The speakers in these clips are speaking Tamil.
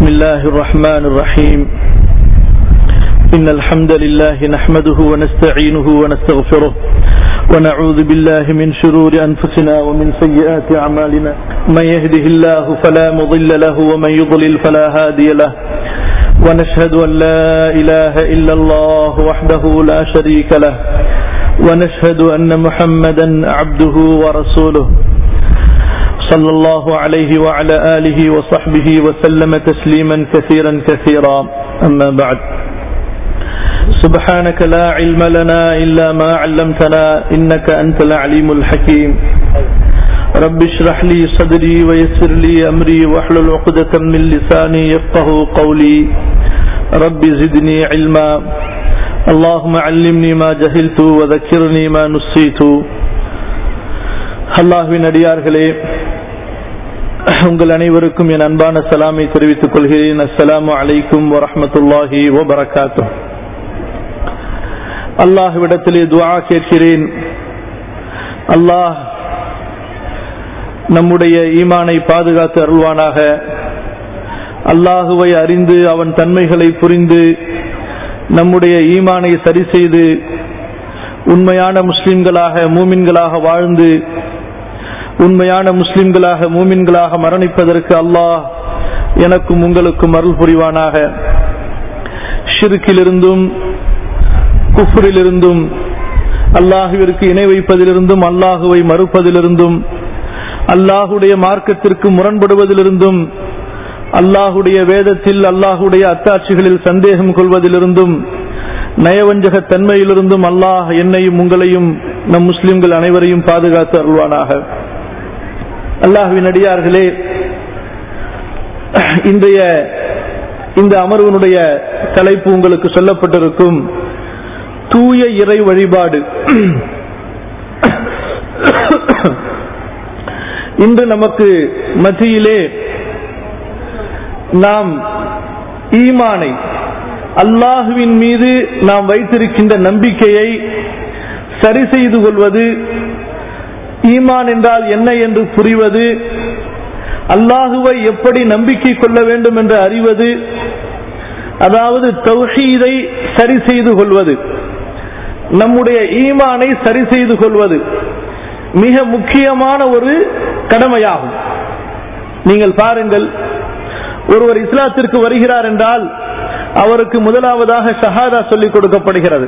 الله الرحمن الرحيم إن الحمد لله نحمده ونستعينه ونستغفره ونعوذ بالله من شرور أنفسنا ومن سيئات أعمالنا من يهده الله فلا مضل له ومن يضلل فلا هادي له ونشهد أن لا إله إلا الله وحده لا شريك له ونشهد أن محمدا عبده ورسوله صلى الله عليه وعلى آله وصحبه وسلم تسليما كثيرا كثيرا أما بعد سبحانك لا علم لنا إلا ما علمتنا إنك أنت العليم الحكيم رب اشرح لي صدري ويسر لي أمري واحلل عقدة من لساني يفقه قولي رب زدني علما اللهم علمني ما جهلت وذكرني ما نسيت அல்லாஹுவின் அடியார்களே உங்கள் அனைவருக்கும் என் அன்பான சலாமை தெரிவித்துக் கொள்கிறேன் அஸ்ஸலாமு அலைக்கும் வரஹமத்துல்லாஹி வபரகாத்து அல்லாஹுவிடத்திலே துவா கேட்கிறேன் அல்லாஹ் நம்முடைய ஈமானை பாதுகாத்து அருள்வானாக அல்லாஹுவை அறிந்து அவன் தன்மைகளை புரிந்து நம்முடைய ஈமானை சரி செய்து உண்மையான முஸ்லிம்களாக மூமின்களாக வாழ்ந்து உண்மையான முஸ்லிம்களாக மூமின்களாக மரணிப்பதற்கு அல்லாஹ் எனக்கும் உங்களுக்கும் அருள் புரிவானாக ஷிருக்கிலிருந்தும் குஃபுரிலிருந்தும் அல்லாஹுவிற்கு இணை வைப்பதிலிருந்தும் அல்லாஹுவை மறுப்பதிலிருந்தும் அல்லாஹுடைய மார்க்கத்திற்கு முரண்படுவதிலிருந்தும் அல்லாஹுடைய வேதத்தில் அல்லாஹுடைய அத்தாட்சிகளில் சந்தேகம் கொள்வதிலிருந்தும் நயவஞ்சக தன்மையிலிருந்தும் அல்லாஹ் என்னையும் உங்களையும் நம் முஸ்லிம்கள் அனைவரையும் பாதுகாத்து அருள்வானாக அல்லாஹுவின் அடியார்களே இன்றைய இந்த அமர்வனுடைய தலைப்பு உங்களுக்கு சொல்லப்பட்டிருக்கும் தூய இறை வழிபாடு இன்று நமக்கு மத்தியிலே நாம் ஈமானை அல்லாஹுவின் மீது நாம் வைத்திருக்கின்ற நம்பிக்கையை சரி செய்து கொள்வது ஈமான் என்றால் என்ன என்று புரிவது அல்லாஹுவை எப்படி நம்பிக்கை கொள்ள வேண்டும் என்று அறிவது அதாவது தௌஹீதை சரி செய்து கொள்வது நம்முடைய ஈமானை சரி செய்து கொள்வது மிக முக்கியமான ஒரு கடமையாகும் நீங்கள் பாருங்கள் ஒருவர் இஸ்லாத்திற்கு வருகிறார் என்றால் அவருக்கு முதலாவதாக ஷஹாதா சொல்லிக் கொடுக்கப்படுகிறது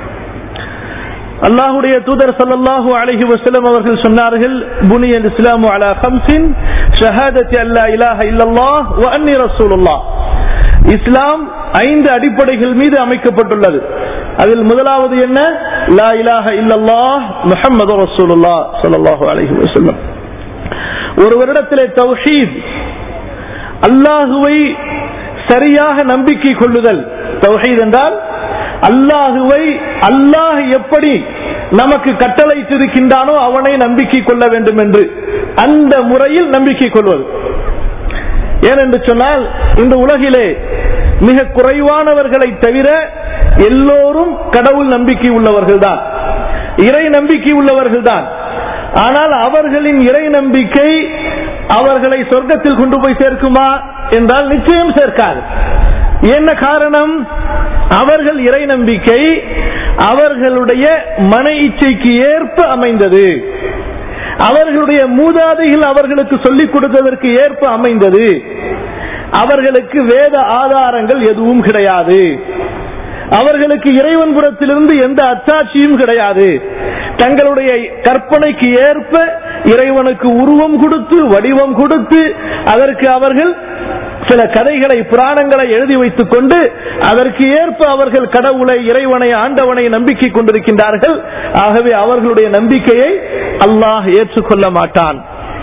அல்லாஹுடைய தூதர் சல்லாஹூ அலஹி வசலம் அவர்கள் சொன்னார்கள் புனியல் இஸ்லாமு அலா ஹம்சின் ஷஹாதத்தி அல்லா இலாஹ இல்லல்லாஹ் வ அன்னி ரசூலுல்லாஹ் இஸ்லாம் ஐந்து அடிப்படைகள் மீது அமைக்கப்பட்டுள்ளது அதில் முதலாவது என்ன லா இலாஹ இல்லல்லாஹ் முஹம்மது ரசூலுல்லாஹ் ஸல்லல்லாஹு அலைஹி வஸல்லம் ஒரு வருடத்திலே தௌஹீத் அல்லாஹுவை சரியாக நம்பிக்கை கொள்ளுதல் தௌஹீத் என்றால் அல்லாஹுவை அல்லாஹ் எப்படி நமக்கு கட்டளைத்திருக்கின்றானோ அவனை நம்பிக்கை கொள்ள வேண்டும் என்று அந்த முறையில் நம்பிக்கை கொள்வது ஏனென்று சொன்னால் இந்த உலகிலே மிக குறைவானவர்களை தவிர எல்லோரும் கடவுள் நம்பிக்கை உள்ளவர்கள் தான் இறை நம்பிக்கை உள்ளவர்கள் தான் ஆனால் அவர்களின் இறை நம்பிக்கை அவர்களை சொர்க்கத்தில் கொண்டு போய் சேர்க்குமா என்றால் நிச்சயம் சேர்க்காது என்ன காரணம் அவர்கள் இறை நம்பிக்கை அவர்களுடைய மன இச்சைக்கு ஏற்ப அமைந்தது அவர்களுடைய மூதாதைகள் அவர்களுக்கு சொல்லிக் கொடுத்ததற்கு ஏற்ப அமைந்தது அவர்களுக்கு வேத ஆதாரங்கள் எதுவும் கிடையாது அவர்களுக்கு இறைவன் புறத்திலிருந்து எந்த அத்தாட்சியும் கிடையாது தங்களுடைய கற்பனைக்கு ஏற்ப இறைவனுக்கு உருவம் கொடுத்து வடிவம் கொடுத்து அதற்கு அவர்கள் சில கதைகளை புராணங்களை எழுதி வைத்துக் கொண்டு அதற்கு ஏற்ப அவர்கள் கடவுளை இறைவனை ஆண்டவனை நம்பிக்கை கொண்டிருக்கின்றார்கள் ஆகவே அவர்களுடைய நம்பிக்கையை அல்லாஹ் ஏற்றுக்கொள்ள மாட்டான்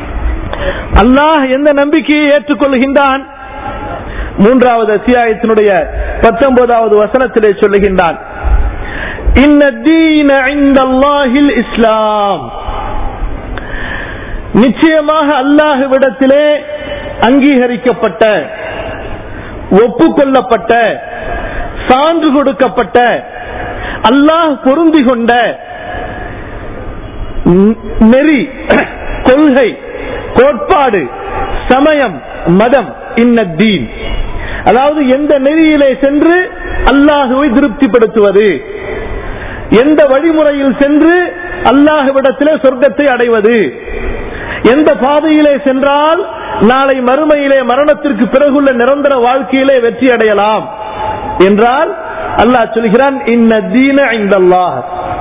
அல்லாஹ் எந்த நம்பிக்கையை ஏற்றுக்கொள்கின்றான் மூன்றாவது அத்தியாயத்தினுடைய பத்தொன்பதாவது வசனத்திலே சொல்லுகின்றான் இஸ்லாம் நிச்சயமாக அல்லாஹுவிடத்திலே அங்கீகரிக்கப்பட்ட ஒப்புக்கொள்ளப்பட்ட சான்று கொடுக்கப்பட்ட அல்லாஹ் பொருந்தி கொண்ட நெறி கொள்கை கோட்பாடு சமயம் மதம் இன்ன தீன் அதாவது எந்த நெறியிலே சென்று அல்லாஹுவை திருப்திப்படுத்துவது எந்த வழிமுறையில் சென்று அல்லாஹுவிடத்திலே சொர்க்கத்தை அடைவது எந்த பாதையிலே சென்றால் நாளை மறுமையிலே மரணத்திற்கு பிறகுள்ள நிரந்தர வாழ்க்கையிலே வெற்றி அடையலாம் என்றால் அல்லாஹ் சொல்கிறான் இன்ன தீன இந்தல்லாஹ்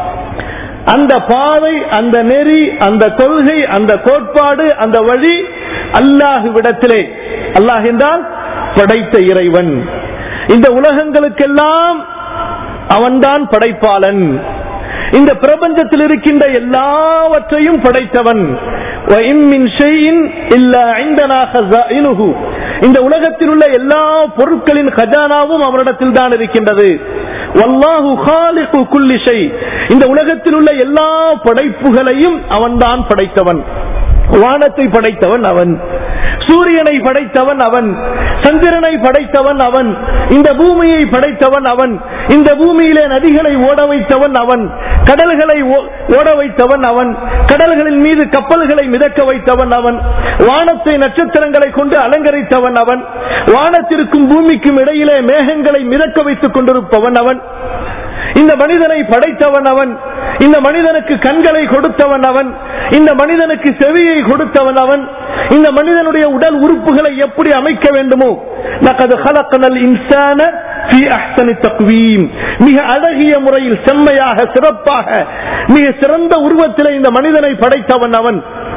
அந்த பாதை அந்த நெறி அந்த கொள்கை அந்த கோட்பாடு அந்த வழி அல்லாஹுவிடத்திலே அல்லாஹ் என்றால் படைத்த இறைவன் இந்த உலகங்களுக்கெல்லாம் அவன்தான் படைப்பாளன் இந்த பிரபஞ்சத்தில் இருக்கின்ற எல்லாவற்றையும் படைத்தவன் وَإِن مِّن شَيْءٍ إِلَّا عِندَنَا خَزَائِنُهُ இந்த உலகத்தில் உள்ள எல்லா பொருட்களின் கஜானாவும் அவனிடத்தில் தான் இருக்கின்றது வல்லாஹு خالق كل شيء இந்த உலகத்தில் உள்ள எல்லா படைப்புகளையும் அவன்தான் படைத்தவன் வானத்தை படைத்தவன் அவன் சூரியனை படைத்தவன் அவன் சந்திரனை படைத்தவன் அவன் இந்த பூமியை படைத்தவன் அவன் இந்த பூமியிலே நதிகளை ஓட வைத்தவன் அவன் கடல்களை ஓ- ஓட வைத்தவன் அவன் கடல்களின் மீது கப்பல்களை மிதக்க வைத்தவன் அவன் வானத்தை நட்சத்திரங்களை கொண்டு அலங்கரித்தவன் அவன் வானத்திற்கும் பூமிக்கும் இடையிலே மேகங்களை மிதக்க வைத்துக் கொண்டிருப்பவன் அவன் இந்த மனிதனை படைத்தவன் அவன் இந்த மனிதனுக்கு கண்களை கொடுத்தவன் அவன் இந்த மனிதனுக்கு செவியை கொடுத்தவன் அவன் இந்த மனிதனுடைய உடல் உறுப்புகளை எப்படி அமைக்க வேண்டுமோ لقد خلقنا الإنسان في أحسن تقويم மிக அழகிய முறையில் செம்மையாக சிறப்பாக மிக சிறந்த உருவத்திலே இந்த மனிதனை படைத்தவன் அவன்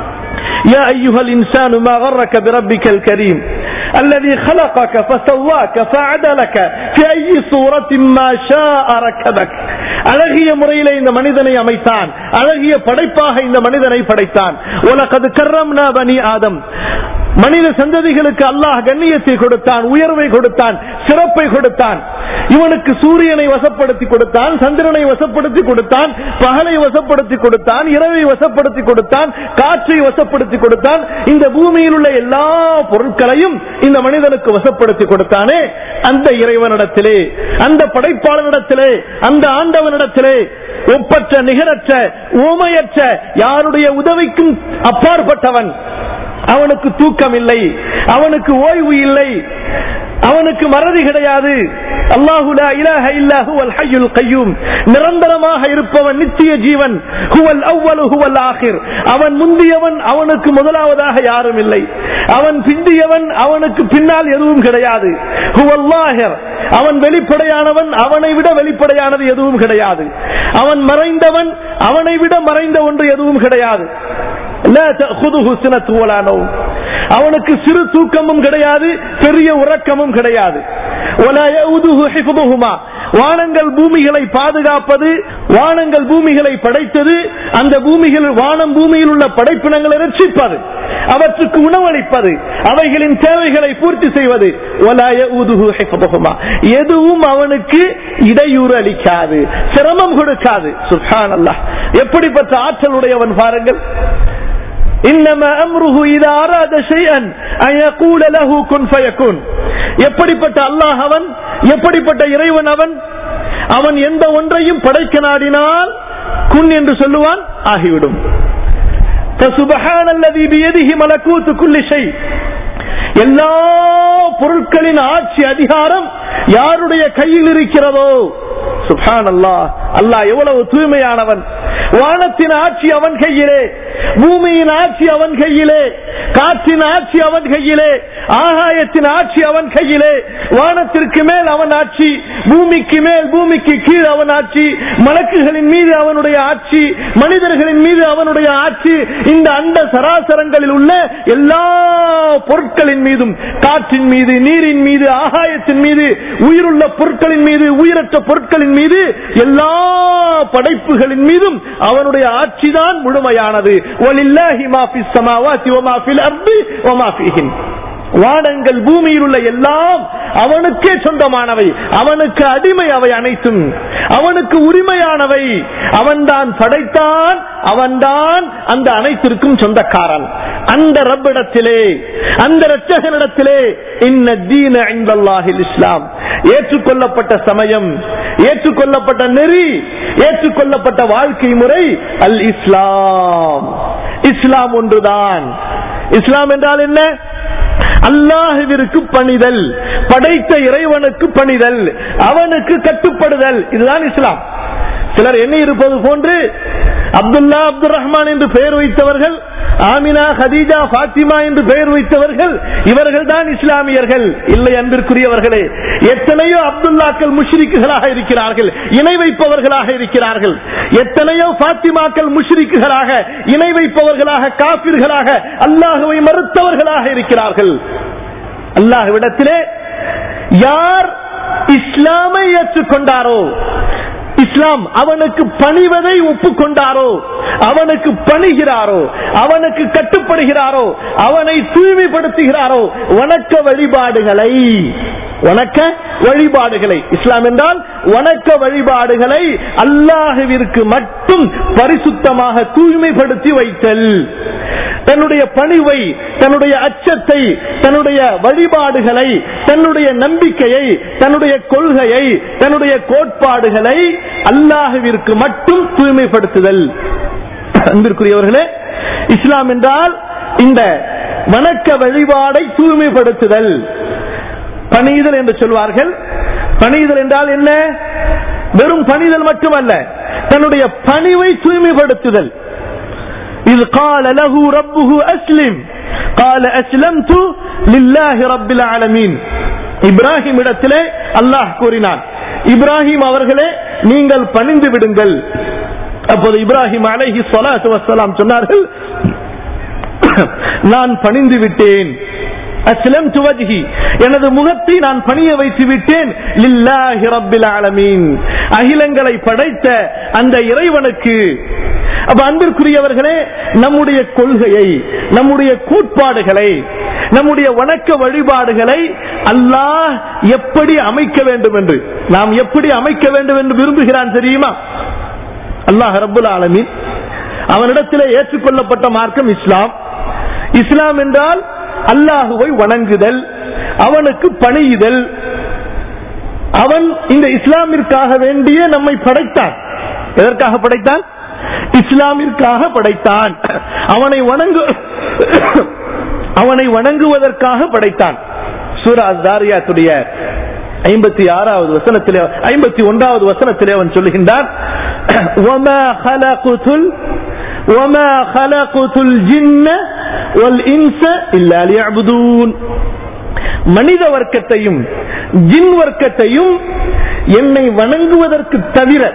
يا أيها الإنسان ما غرك بربك الكريم الذي خلقك فسواك فعدلك في أي صورة ما شاء ركبك அழகிய முறையிலே இந்த மனிதனை அமைத்தான் அழகிய படைப்பாக இந்த மனிதனை படைத்தான் உலகது கர்ரம்னா பனி ஆதம் மனித சந்ததிகளுக்கு அல்லாஹ் கண்ணியத்தை கொடுத்தான் உயர்வை கொடுத்தான் சிறப்பை கொடுத்தான் இவனுக்கு சூரியனை வசப்படுத்தி கொடுத்தான் சந்திரனை வசப்படுத்தி கொடுத்தான் பகலை வசப்படுத்தி கொடுத்தான் இரவை வசப்படுத்தி கொடுத்தான் காற்றை வசப்படுத்தி கொடுத்தான் இந்த பூமியில் உள்ள எல்லா பொருட்களையும் இந்த மனிதனுக்கு வசப்படுத்தி கொடுத்தானே அந்த இறைவனிடத்திலே அந்த படைப்பாளனிடத்திலே அந்த ஆண்டவனிடத்திலே ஒப்பற்ற நிகரற்ற ஊமையற்ற யாருடைய உதவிக்கும் அப்பாற்பட்டவன் அவனுக்கு தூக்கம் இல்லை அவனுக்கு ஓய்வு இல்லை அவனுக்கு மறதி கிடையாது அல்லாஹு லா இலாஹ இல்லா ஹுவல் ஹய்யுல் கய்யூம் நிரந்தரமாக இருப்பவன் நித்திய ஜீவன் ஹுவல் அவ்வலு ஹுவல் ஆகிர் அவன் முந்தியவன் அவனுக்கு முதலாவதாக யாரும் இல்லை அவன் பிந்தியவன் அவனுக்கு பின்னால் எதுவும் கிடையாது ஹுவல் லாஹிர் அவன் வெளிப்படையானவன் அவனை விட வெளிப்படையானது எதுவும் கிடையாது அவன் மறைந்தவன் அவனை விட மறைந்த ஒன்று எதுவும் கிடையாது لا تأخذه سنة ولا نوم. அவனுக்கு சிறு தூக்கமும் கிடையாது பெரிய உறக்கமும் கிடையாது ولا يؤوده حفظهما. வானங்கள் பூமிகளை பாதுகாப்பது வானங்கள் பூமிகளை படைத்தது அந்த பூமிகள் வானம் பூமியில் உள்ள படைப்பினங்களை ரட்சிப்பது அவற்றுக்கு உணவளிப்பது அவைகளின் தேவைகளை பூர்த்தி செய்வது ولا يؤوده حفظهما. எதுவும் அவனுக்கு இடையூறு அளிக்காது சிரமம் கொடுக்காது சுப்ஹான் அல்லாஹ் எப்படிப்பட்ட ஆற்றல் உடையவன் பாருங்கள் إنما أمره إذا أراد شيئا أن يقول له كن فيكون எப்படிப்பட்ட அல்லாஹ் அவன் எப்படிப்பட்ட இறைவன் அவன் அவன் எந்த ஒன்றையும் படைக்க நாடினால் குன் என்று சொல்லுவான் ஆகிவிடும் فسبحان الذي بيده ملكوت كل شيء எல்லா பொருட்களின் ஆட்சி அதிகாரம் யாருடைய கையில் இருக்கிறதோ சுப்ஹான் அல்லாஹ் அல்லாஹ் எவ்வளவு தூய்மையானவன் வானத்தின் ஆட்சி அவன் கையிலே பூமியின் ஆட்சி அவன் கையிலே காற்றின் ஆட்சி அவன் கையிலே ஆகாயத்தின் ஆட்சி அவன் கையிலே வானத்திற்கு மேல் அவன் ஆட்சி பூமிக்கு மேல் பூமிக்கு கீழ் அவன் ஆட்சி மலக்குகளின் மீது அவனுடைய ஆட்சி மனிதர்களின் மீது அவனுடைய ஆட்சி இந்த அண்ட சராசரங்களில் உள்ள எல்லா பொருட்களின் மீதும் காற்றின் மீது நீரின் மீது ஆகாயத்தின் மீது உயிருள்ள பொருட்களின் மீது உயிரற்ற பொருட்களின் மீது எல்லா படைப்புகளின் மீதும் அவனுடைய ஆட்சிதான் முழுமையானது வலில்லாஹி மா ஃபிஸ் ஸமாவாதி வ மா ஃபில் அர்தி வ மா ஃபீஹின் வானங்கள் பூமியில் உள்ள எல்லாம் அவனுக்கே சொந்தமானவை அவனுக்கு அடிமை அவை அனைத்தும் அவனுக்கு உரிமையானவை அவன்தான் படைத்தான் அவன்தான் அந்த அனைத்திற்கும் சொந்தக்காரன் அந்த ரப்பிடத்திலே அந்த இரட்சகனிடத்திலே இன்ன தீன இந்தல்லாஹில் இஸ்லாம் ஏற்றுக்கொள்ளப்பட்ட சமயம் ஏற்றுக்கொள்ளப்பட்ட நெறி ஏற்றுக்கொள்ளப்பட்ட வாழ்க்கை முறை அல் இஸ்லாம் இஸ்லாம் ஒன்றுதான் இஸ்லாம் என்றால் என்ன அல்லாஹுவிற்கு பணிதல் படைத்த இறைவனுக்கு பணிதல் அவனுக்கு கட்டுப்படுதல் இதுதான் இஸ்லாம் சிலர் எண்ணி இருப்பது போன்று அப்துல்லா அப்துல் ரஹ்மான் என்று பெயர் வைத்தவர்கள் ஆமினா ஹதீஜா பாத்திமா என்று பெயர் வைத்தவர்கள் இவர்கள் தான் இஸ்லாமியர்கள் இல்லை அன்பிற்குரியவர்களே எத்தனையோ அப்துல்லாக்கள் முஷ்ரிக்குகளாக இருக்கிறார்கள் இணை வைப்பவர்களாக இருக்கிறார்கள் எத்தனையோ பாத்திமாக்கள் முஷ்ரிக்குகளாக இணை வைப்பவர்களாக காபிர்களாக அல்லாஹுவை மறுத்தவர்களாக இருக்கிறார்கள் அல்லாஹுவிடத்திலே யார் இஸ்லாமை ஏற்றுக்கொண்டாரோ இஸ்லாம் அவனுக்கு பணிவதை ஒப்புக்கொண்டாரோ அவனுக்கு பணிகிறாரோ அவனுக்கு கட்டுப்படுகிறாரோ அவனை தூய்மைப்படுத்துகிறாரோ வணக்க வழிபாடுகளை வணக்க வழிபாடுகளை இஸ்லாம் என்றால் வணக்க வழிபாடுகளை அல்லாஹுவிற்கு மட்டும் பரிசுத்தமாக தூய்மைப்படுத்தி வைத்தல் தன்னுடைய பணிவை தன்னுடைய அச்சத்தை தன்னுடைய வழிபாடுகளை தன்னுடைய நம்பிக்கையை தன்னுடைய கொள்கையை தன்னுடைய கோட்பாடுகளை அல்லாஹுவிற்கு மட்டும் தூய்மைப்படுத்துதல் அன்பிற்குரியவர்களே இஸ்லாம் என்றால் இந்த வணக்க வழிபாடை தூய்மைப்படுத்துதல் பணிதல் என்று சொல்வார்கள் பணிதல் என்றால் என்ன வெறும் பணிதல் மட்டுமல்ல தன்னுடைய பணிவை தூய்மைப்படுத்துதல் இது قال له ربه أسلم قال أسلمت لله رب العالمين இப்ராஹிம் இடத்திலே அல்லாஹ் கூறினான் இப்ராஹிம் அவர்களே நீங்கள் பணிந்து விடுங்கள் அப்போது இப்ராஹிம் அலைஹி ஸலாத்து வஸ்ஸலாம் சொன்னார்கள் நான் பணிந்து விட்டேன் அஸ்லம் துவஜி எனது முகத்தை நான் பணிய வைத்து விட்டேன் லில்லாஹி ரப்பில் ஆலமீன் அகிலங்களை படைத்த அந்த இறைவனுக்கு அப்ப அன்பிற்குரியவர்களே நம்முடைய கொள்கையை நம்முடைய கோட்பாடுகளை நம்முடைய வணக்க வழிபாடுகளை அல்லாஹ் எப்படி அமைக்க வேண்டும் என்று நாம் எப்படி அமைக்க வேண்டும் என்று விரும்புகிறான் தெரியுமா அல்லாஹ் ரப்புல் ஆலமீன் அவனிடத்திலே ஏற்றுக்கொள்ளப்பட்ட மார்க்கம் இஸ்லாம் இஸ்லாம் என்றால் அல்லாஹுவை வணங்குதல் அவனுக்கு பணியுதல் அவன் இந்த இஸ்லாமிற்காக வேண்டிய நம்மை படைத்தான் எதற்காக படைத்தான் இஸ்லாமிற்காக படைத்தான் அவனை வணங்கு அவனை வணங்குவதற்காக படைத்தான் சூரா தாரியாத்துடைய ஐம்பத்தி ஆறாவது வசனத்திலே ஐம்பத்தி ஒன்றாவது வசனத்திலே அவன் சொல்லுகின்றான் وَمَا خَلَقْتُ وَمَا خَلَقْتُ الْجِنَّ وَالْإِنسَ إِلَّا لِيَعْبُدُونَ மனித வர்க்கத்தையும் ஜின் வர்க்கத்தையும் என்னை வணங்குவதற்கு தவிர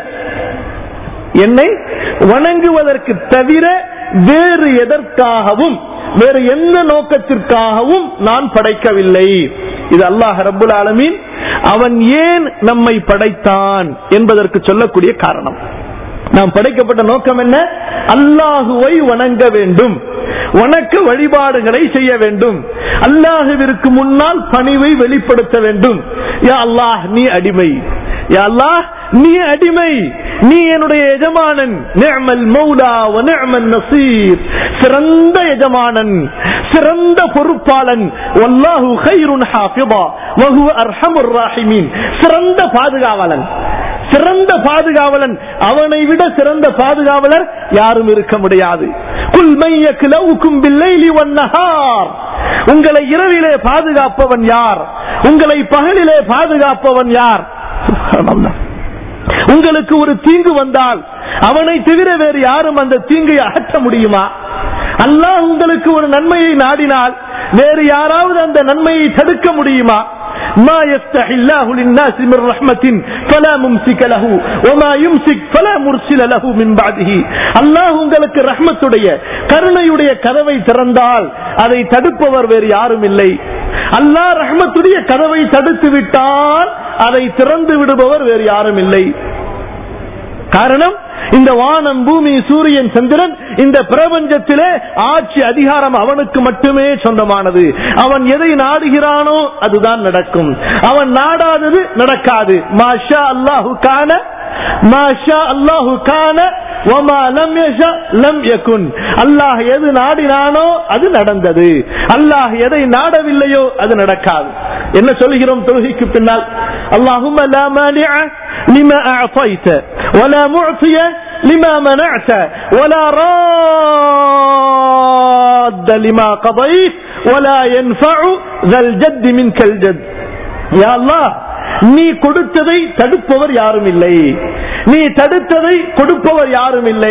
என்னை வணங்குவதற்கு தவிர வேறு எதற்காகவும் வேறு எந்த நோக்கத்திற்காகவும் நான் படைக்கவில்லை இது அல்லாஹ் ரபுல் ஆலமீன் அவன் ஏன் நம்மை படைத்தான் என்பதற்கு சொல்லக்கூடிய காரணம் நாம் படைக்கப்பட்ட நோக்கம் என்ன அல்லாஹுவை வணங்க வேண்டும் வணக்க வழிபாடுகளை செய்ய வேண்டும் அல்லாஹுவிற்கு முன்னால் பணிவை வெளிப்படுத்த வேண்டும் யா அல்லாஹ் நீ அடிமை யா அல்லாஹ் நீ அடிமை நீ என்னுடைய எஜமானன் நிஅமல் மௌலா வ நிஅமல் நசீர் சிறந்த எஜமானன் சிறந்த பொறுப்பாளன் வல்லாஹு கைருன் ஹாஃபிதா வ ஹுவ அர்ஹமுர் ராஹிமீன் சிறந்த பாதுகாவலன் சிறந்த பாதுகாவலன் அவனை விட சிறந்த பாதுகாவலர் யாரும் இருக்க முடியாது குல் மையக்குலவுக்கும் பில்லைலி வன்னஹார் உங்களை இரவிலே பாதுகாப்பவன் யார் உங்களை பகலிலே பாதுகாப்பவன் யார் உங்களுக்கு ஒரு தீங்கு வந்தால் அவனை தவிர வேறு யாரும் அந்த தீங்கை அகற்ற முடியுமா அல்லாஹ் உங்களுக்கு ஒரு நன்மையை நாடினால் வேறு யாராவது அந்த நன்மையை தடுக்க முடியுமா ما يفتح الله للناس من رحمة فلا ممسك له وما يمسك فلا مرسل له من بعده அல்லாஹ் உங்களுக்கு ரஹ்மத்துடைய கருணையுடைய கதவை திறந்தால் அதை தடுப்பவர் வேறு யாரும் இல்லை அல்லாஹ் ரஹ்மத்துடைய கதவை தடுத்து விட்டால் அதை திறந்து விடுபவர் வேறு யாரும் இல்லை காரணம் இந்த வானம் பூமி சூரியன் சந்திரன் இந்த பிரபஞ்சத்திலே ஆட்சி அதிகாரம் அவனுக்கு மட்டுமே சொந்தமானது அவன் எதை நாடுகிறானோ அதுதான் நடக்கும் அவன் நாடாதது நடக்காது மாஷா அல்லாஹு கான மாஷா அல்லாஹு கான வமா லம் யஷா லம் யகுன் அல்லாஹ் எது நாடினானோ அது நடந்தது அல்லாஹ் எதை நாடவில்லையோ அது நடக்காது என்ன சொல்கிறோம் தொழுகைக்கு பின்னால் அல்லாஹும்ம லா மானிஅ லிமா அஅதைத ولا معطي لما منعت ولا راد لما قضيت ولا ينفع ذا الجد منك الجد يا الله நீ கொடுத்ததை தடுப்பவர் யாரும் இல்லை நீ தடுத்ததை கொடுப்பவர் யாரும் இல்லை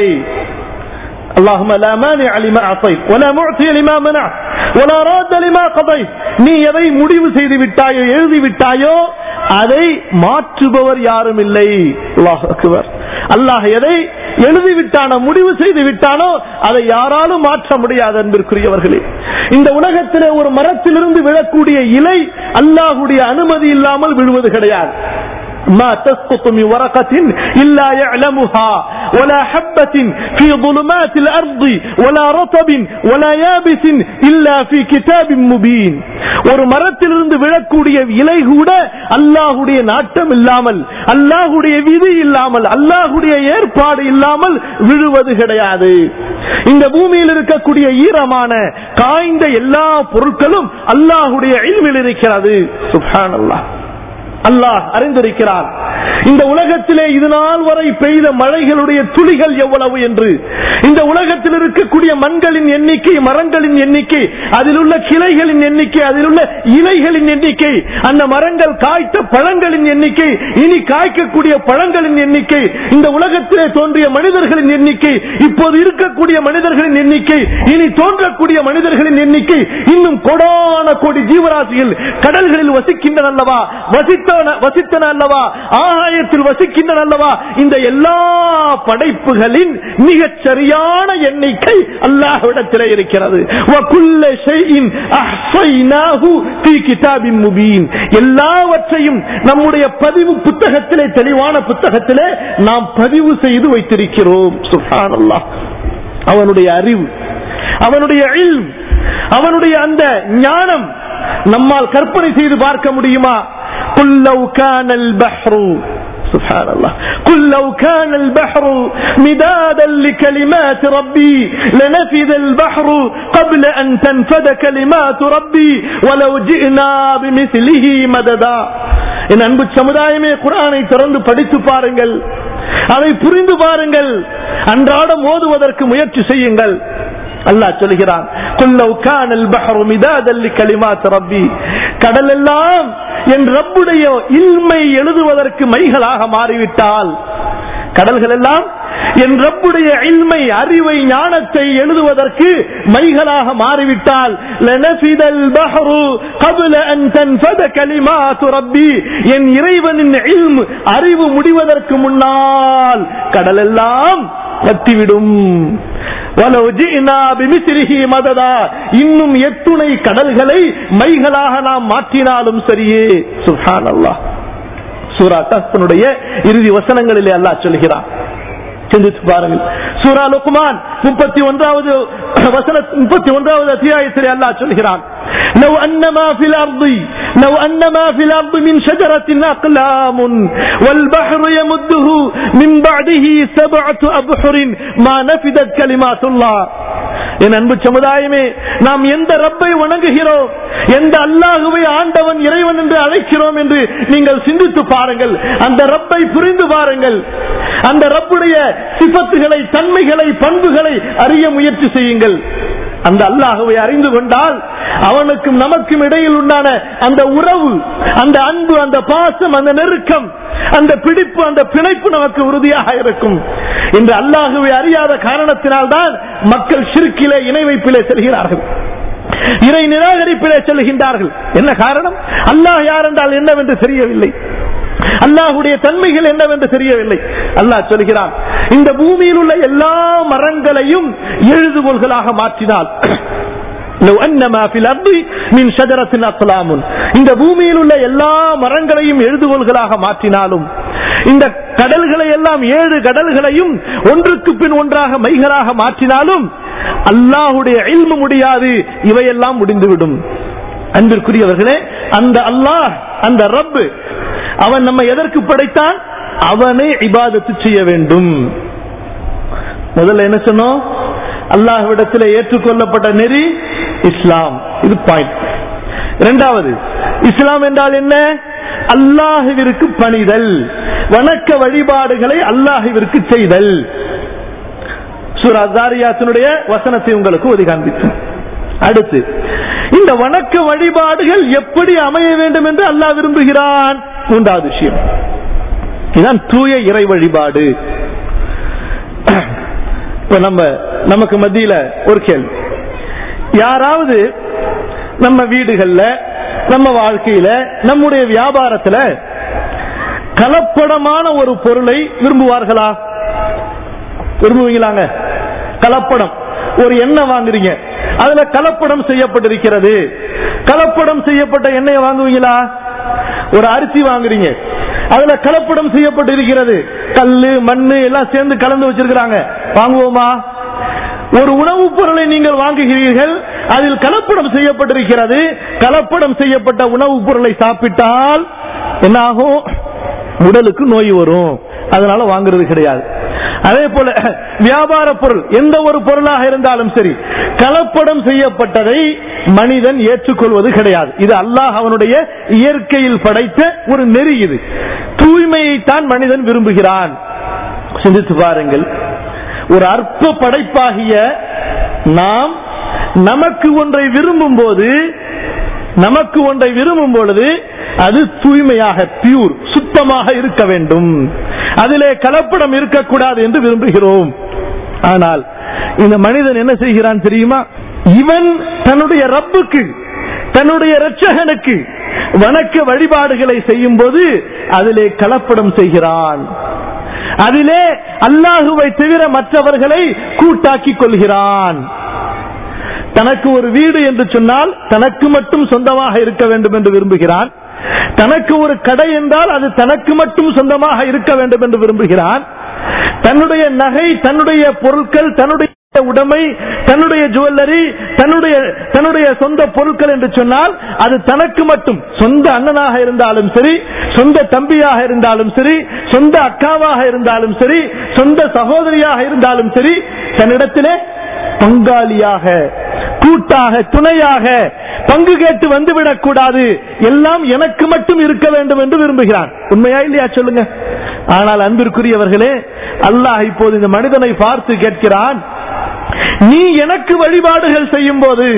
اللهم لا مانع لما اعطيت ولا معطي لما منعت ولا راد لما قضيت நீ எதை முடிவு செய்து விட்டாயோ எழுதி விட்டாயோ அதை மாற்றுபவர் யாரும் இல்லை அல்லாஹ் அக்பர் அல்லாஹ் எதை எழுதி விட்டானோ முடிவு செய்து விட்டானோ அதை யாராலும் மாற்ற முடியாது அன்பிற்குரியவர்களே இந்த உலகத்திலே ஒரு மரத்திலிருந்து விழக்கூடிய இலை அல்லாஹுடைய அனுமதி இல்லாமல் விழுவது கிடையாது ما تسقط من ورقة إلا يعلمها ولا حبة في ظلمات الأرض ولا رطب ولا يابس إلا في كتاب مبين ஒரு மரத்திலிருந்து விழக்கூடிய இலை கூட அல்லாஹுடைய நாட்டம் இல்லாமல் அல்லாஹுடைய விதி இல்லாமல் அல்லாஹுடைய ஏற்பாடு இல்லாமல் விழுவது கிடையாது இந்த பூமியில் இருக்கக்கூடிய ஈரமான காய்ந்த எல்லா பொருட்களும் அல்லாஹுடைய இல்மில் இருக்கிறது சுப்ஹான் அல்லாஹ் அல்லாஹ் அறிந்திருக்கிறார் இந்த உலகத்திலே இது நாள் வரை பெய்த மழைகளுடைய துளிகள் எவ்வளவு என்று இந்த உலகத்தில் இருக்கக்கூடிய மண்களின் எண்ணிக்கை மரங்களின் எண்ணிக்கை அதில் உள்ள கிளைகளின் எண்ணிக்கை அதில் உள்ள இலைகளின் எண்ணிக்கை அந்த மரங்கள் காய்த்த பழங்களின் எண்ணிக்கை இனி காய்க்கக்கூடிய பழங்களின் எண்ணிக்கை இந்த உலகத்திலே தோன்றிய மனிதர்களின் எண்ணிக்கை இப்போது இருக்கக்கூடிய மனிதர்களின் எண்ணிக்கை இனி தோன்றக்கூடிய மனிதர்களின் எண்ணிக்கை இன்னும் கொடான கோடி ஜீவராசிகள் கடல்களில் வசிக்கின்றன அல்லவா வசித்தன வசித்தன அல்லவா ஆகாயத்தில் வசிக்கின்றன அல்லவா இந்த எல்லா படைப்புகளின் மிகச் சரியான எண்ணிக்கை அல்லாஹ்விடத்திலே இருக்கிறது وَكُلَّ شَيْءٍ أَحْصَيْنَاهُ فِي كِتَابٍ مُبِينٍ எல்லாவற்றையும் நம்முடைய பதிவு புத்தகத்திலே தெளிவான புத்தகத்திலே நாம் பதிவு செய்து வைத்திருக்கிறோம் சுப்ஹானல்லாஹ் அவனுடைய அறிவு அவனுடைய இல்ம் அவனுடைய அந்த ஞானம் நம்மால் கற்பனை செய்து பார்க்க முடியுமா قل لو كان البحر سبحان الله قل لو كان البحر مدادا لكلمات ربي لنفذ البحر قبل أن تنفذ كلمات ربي ولو جئنا بمثله مددا என் அன்பு சமுதாயமே குரானை திறந்து படித்து பாருங்கள் அதை புரிந்து பாருங்கள் அன்றாடம் ஓதுவதற்கு முயற்சி செய்யுங்கள் அல்லாஹ் சொல்கிறான் குல்லவ் கானல் பஹரு மிதாதல் லிகலிமாத் ரப்பி கடல் எல்லாம் என் ரப்புடைய இல்மை எழுதுவதற்கு மைகளாக மாறிவிட்டால் கடல்கள் எல்லாம் என் ரப்புடைய இல்மை அறிவை ஞானத்தை எழுதுவதற்கு மைகளாக மாறிவிட்டால் லனஃபிதல் பஹரு قبل ان تنفذ كلمات ربي என் இறைவனின் இல்ம் அறிவு முடிவதற்கு முன்னால் கடல் எல்லாம் பத்திவிடும் இன்னும் எத்துணை கடல்களை மைகளாக நாம் மாற்றினாலும் சரியே சுஹான் அல்லாஹ் சூரா தஸ்தனுடைய இறுதி வசனங்களிலே அல்லாஹ் சொல்கிறான் சிந்தித்து பாருங்கள் சூரா லுக்மான் முப்பத்தி ஒன்றாவது வசன முப்பத்தி ஒன்றாவது அத்தியாயத்திலே அல்லாஹ் சொல்கிறான் لو أن ما في الأرض لو أن ما في الأرض من شجرة أقلام والبحر يمده من بعده سبعة أبحر ما نفدت كلمات الله என் அன்பு சமுதாயமே நாம் எந்த ரப்பை வணங்குகிறோம் எந்த அல்லாஹுவை ஆண்டவன் இறைவன் என்று அழைக்கிறோம் என்று நீங்கள் சிந்தித்து பாருங்கள் அந்த ரப்பை புரிந்து பாருங்கள் அந்த ரப்புடைய சிபத்துகளை தன்மைகளை பண்புகளை அறிய முயற்சி செய்யுங்கள் அந்த அல்லாஹுவை அறிந்து கொண்டால் அவனுக்கும் நமக்கும் இடையில் உண்டான அந்த உறவு அந்த அன்பு அந்த பாசம் அந்த நெருக்கம் அந்த பிடிப்பு அந்த பிணைப்பு நமக்கு உறுதியாக இருக்கும் இன்று அல்லாஹுவை அறியாத காரணத்தினால் தான் மக்கள் சிறுக்கிலே இணை வைப்பிலே செல்கிறார்கள் இறை நிராகரிப்பிலே செல்கின்றார்கள் என்ன காரணம் அல்லாஹ் யார் என்றால் என்னவென்று தெரியவில்லை அல்லாஹுடைய தன்மைகள் என்னவென்று தெரியவில்லை அல்லாஹ் சொல்கிறான் இந்த பூமியில் உள்ள எல்லா மரங்களையும் எழுதுகோள்களாக மாற்றினால் لو أن ما في الأرض من شجرة أقلام இந்த பூமியில் உள்ள எல்லா மரங்களையும் எழுதுகோள்களாக மாற்றினாலும் இந்த கடல்களை எல்லாம் ஏழு கடல்களையும் ஒன்றுக்கு பின் ஒன்றாக மைகளாக மாற்றினாலும் அல்லாஹுடைய இல்மு முடியாது இவையெல்லாம் முடிந்துவிடும் அன்பிற்குரியவர்களே அந்த அல்லாஹ் அந்த ரப்பு அவன் நம்ம எதற்கு படைத்தான் அவனை இபாதத்து செய்ய வேண்டும் முதல்ல என்ன சொன்னோம் அல்லாஹ்விடத்தில் ஏற்றுக்கொள்ளப்பட்ட நெறி இஸ்லாம் இது பாயிண்ட் இரண்டாவது இஸ்லாம் என்றால் என்ன அல்லாஹுவிற்கு பணிதல் வணக்க வழிபாடுகளை அல்லாஹுவிற்கு செய்தல் சூரா தாரியாத்தினுடைய வசனத்தை உங்களுக்கு ஒதி காண்பித்தேன் அடுத்து இந்த வணக்க வழிபாடுகள் எப்படி அமைய வேண்டும் என்று அல்லாஹ் விரும்புகிறான் மூன்றாவது விஷயம் இதுதான் தூய இறை வழிபாடு இப்ப நம்ம நமக்கு மத்தியில ஒரு கேள்வி யாராவது நம்ம வீடுகள்ல நம்ம வாழ்க்கையில நம்முடைய வியாபாரத்துல கலப்படமான ஒரு பொருளை விரும்புவார்களா விரும்புவீங்களாங்க கலப்படம் ஒரு எண்ணெய் வாங்குறீங்க அதுல கலப்படம் செய்யப்பட்டிருக்கிறது கலப்படம் செய்யப்பட்ட எண்ணெயை வாங்குவீங்களா ஒரு அரிசி வாங்குறீங்க அதுல கலப்படம் செய்யப்பட்டிருக்கிறது கல்லு மண்ணு எல்லாம் சேர்ந்து கலந்து வச்சிருக்கிறாங்க வாங்குவோமா ஒரு உணவுப் பொருளை நீங்கள் வாங்குகிறீர்கள் அதில் கலப்படம் செய்யப்பட்டிருக்கிறது கலப்படம் செய்யப்பட்ட உணவுப் பொருளை சாப்பிட்டால் என்ன ஆகும் உடலுக்கு நோய் வரும் அதனால வாங்குறது கிடையாது அதே போல வியாபார பொருள் எந்த ஒரு பொருளாக இருந்தாலும் சரி கலப்படம் செய்யப்பட்டதை மனிதன் ஏற்றுக்கொள்வது கிடையாது இது அல்லாஹ் அவனுடைய இயற்கையில் படைத்த ஒரு நெறி இது தூய்மையைத்தான் மனிதன் விரும்புகிறான் சிந்தித்து பாருங்கள் ஒரு அற்ப படைப்பாகிய நாம் நமக்கு ஒன்றை விரும்பும் போது நமக்கு ஒன்றை விரும்பும் பொழுது அது தூய்மையாக பியூர் சுத்தமாக இருக்க வேண்டும் அதிலே கலப்படம் இருக்கக்கூடாது என்று விரும்புகிறோம் ஆனால் இந்த மனிதன் என்ன செய்கிறான் தெரியுமா இவன் தன்னுடைய ரப்புக்கு தன்னுடைய இரட்சகனுக்கு வணக்க வழிபாடுகளை செய்யும் போது அதிலே கலப்படம் செய்கிறான் அதிலே அல்லாஹுவை தவிர மற்றவர்களை கூட்டாக்கி கொள்கிறான் தனக்கு ஒரு வீடு என்று சொன்னால் தனக்கு மட்டும் சொந்தமாக இருக்க வேண்டும் என்று விரும்புகிறான் தனக்கு ஒரு கடை என்றால் அது தனக்கு மட்டும் சொந்தமாக இருக்க வேண்டும் என்று விரும்புகிறான் தன்னுடைய நகை தன்னுடைய பொருட்கள் தன்னுடைய உடைமை தன்னுடைய ஜுவல்லரி தன்னுடைய தன்னுடைய சொந்த பொருட்கள் என்று சொன்னால் அது தனக்கு மட்டும் சொந்த அண்ணனாக இருந்தாலும் சரி சொந்த தம்பியாக இருந்தாலும் சரி சொந்த அக்காவாக இருந்தாலும் சரி சொந்த சகோதரியாக இருந்தாலும் சரி தன்னிடத்திலே பங்காளியாக கூட்டாக துணையாக பங்கு கேட்டு வந்துவிடக் கூடாது எல்லாம் எனக்கு மட்டும் இருக்க வேண்டும் என்று விரும்புகிறான் உண்மையா இல்லையா சொல்லுங்க ஆனால் அன்பிற்குரியவர்களே அல்லாஹ் இப்போது இந்த மனிதனை பார்த்து கேட்கிறான் நீ எனக்கு வழிபாடுகள் செய்யும் போது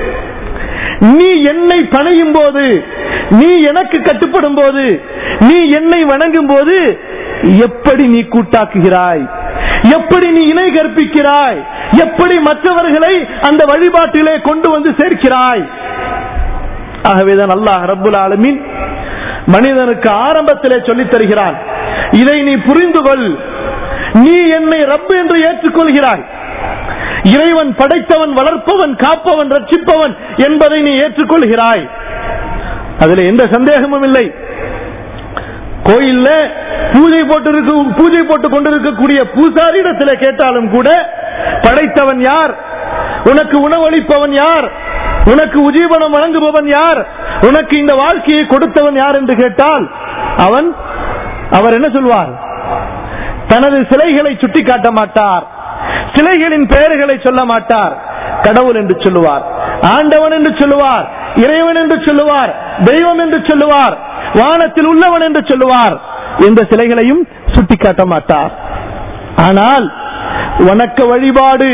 நீ என்னை பணையும் போது நீ எனக்கு கட்டுப்படும் போது நீ என்னை வணங்கும் போது எப்படி நீ கூட்டாக்குகிறாய் எப்படி நீ இணை கற்பிக்கிறாய் எப்படி மற்றவர்களை அந்த வழிபாட்டிலே கொண்டு வந்து சேர்க்கிறாய் ஆகவேதான் அல்லாஹ் ரப்புல் ஆலமீன் மனிதனுக்கு ஆரம்பத்திலே சொல்லித் தருகிறான் இதை நீ புரிந்து கொள் நீ என்னை ரப்பு என்று ஏற்றுக்கொள்கிறாய் இறைவன் படைத்தவன் வளர்ப்பவன் காப்பவன் ரட்சிப்பவன் என்பதை நீ ஏற்றுக்கொள்கிறாய் அதுல எந்த சந்தேகமும் இல்லை கோயில்ல பூஜை போட்டு பூஜை போட்டுக் கொண்டிருக்கக்கூடிய பூசாரியிடத்தில் கேட்டாலும் கூட படைத்தவன் யார் உனக்கு உணவளிப்பவன் யார் உனக்கு உஜீவனம் வழங்குபவன் யார் உனக்கு இந்த வாழ்க்கையை கொடுத்தவன் யார் என்று கேட்டால் அவன் அவர் என்ன சொல்வார் தனது சிலைகளை சுட்டி காட்ட மாட்டார் சிலைகளின் பெயர்களை சொல்ல மாட்டார் கடவுள் என்று சொல்லுவார் ஆண்டவன் என்று சொல்லுவார் இறைவன் என்று சொல்லுவார் தெய்வம் என்று சொல்லுவார் வானத்தில் உள்ளவன் என்று சொல்லுவார் எந்த சிலைகளையும் சுட்டிக்காட்ட மாட்டார் ஆனால் வணக்க வழிபாடு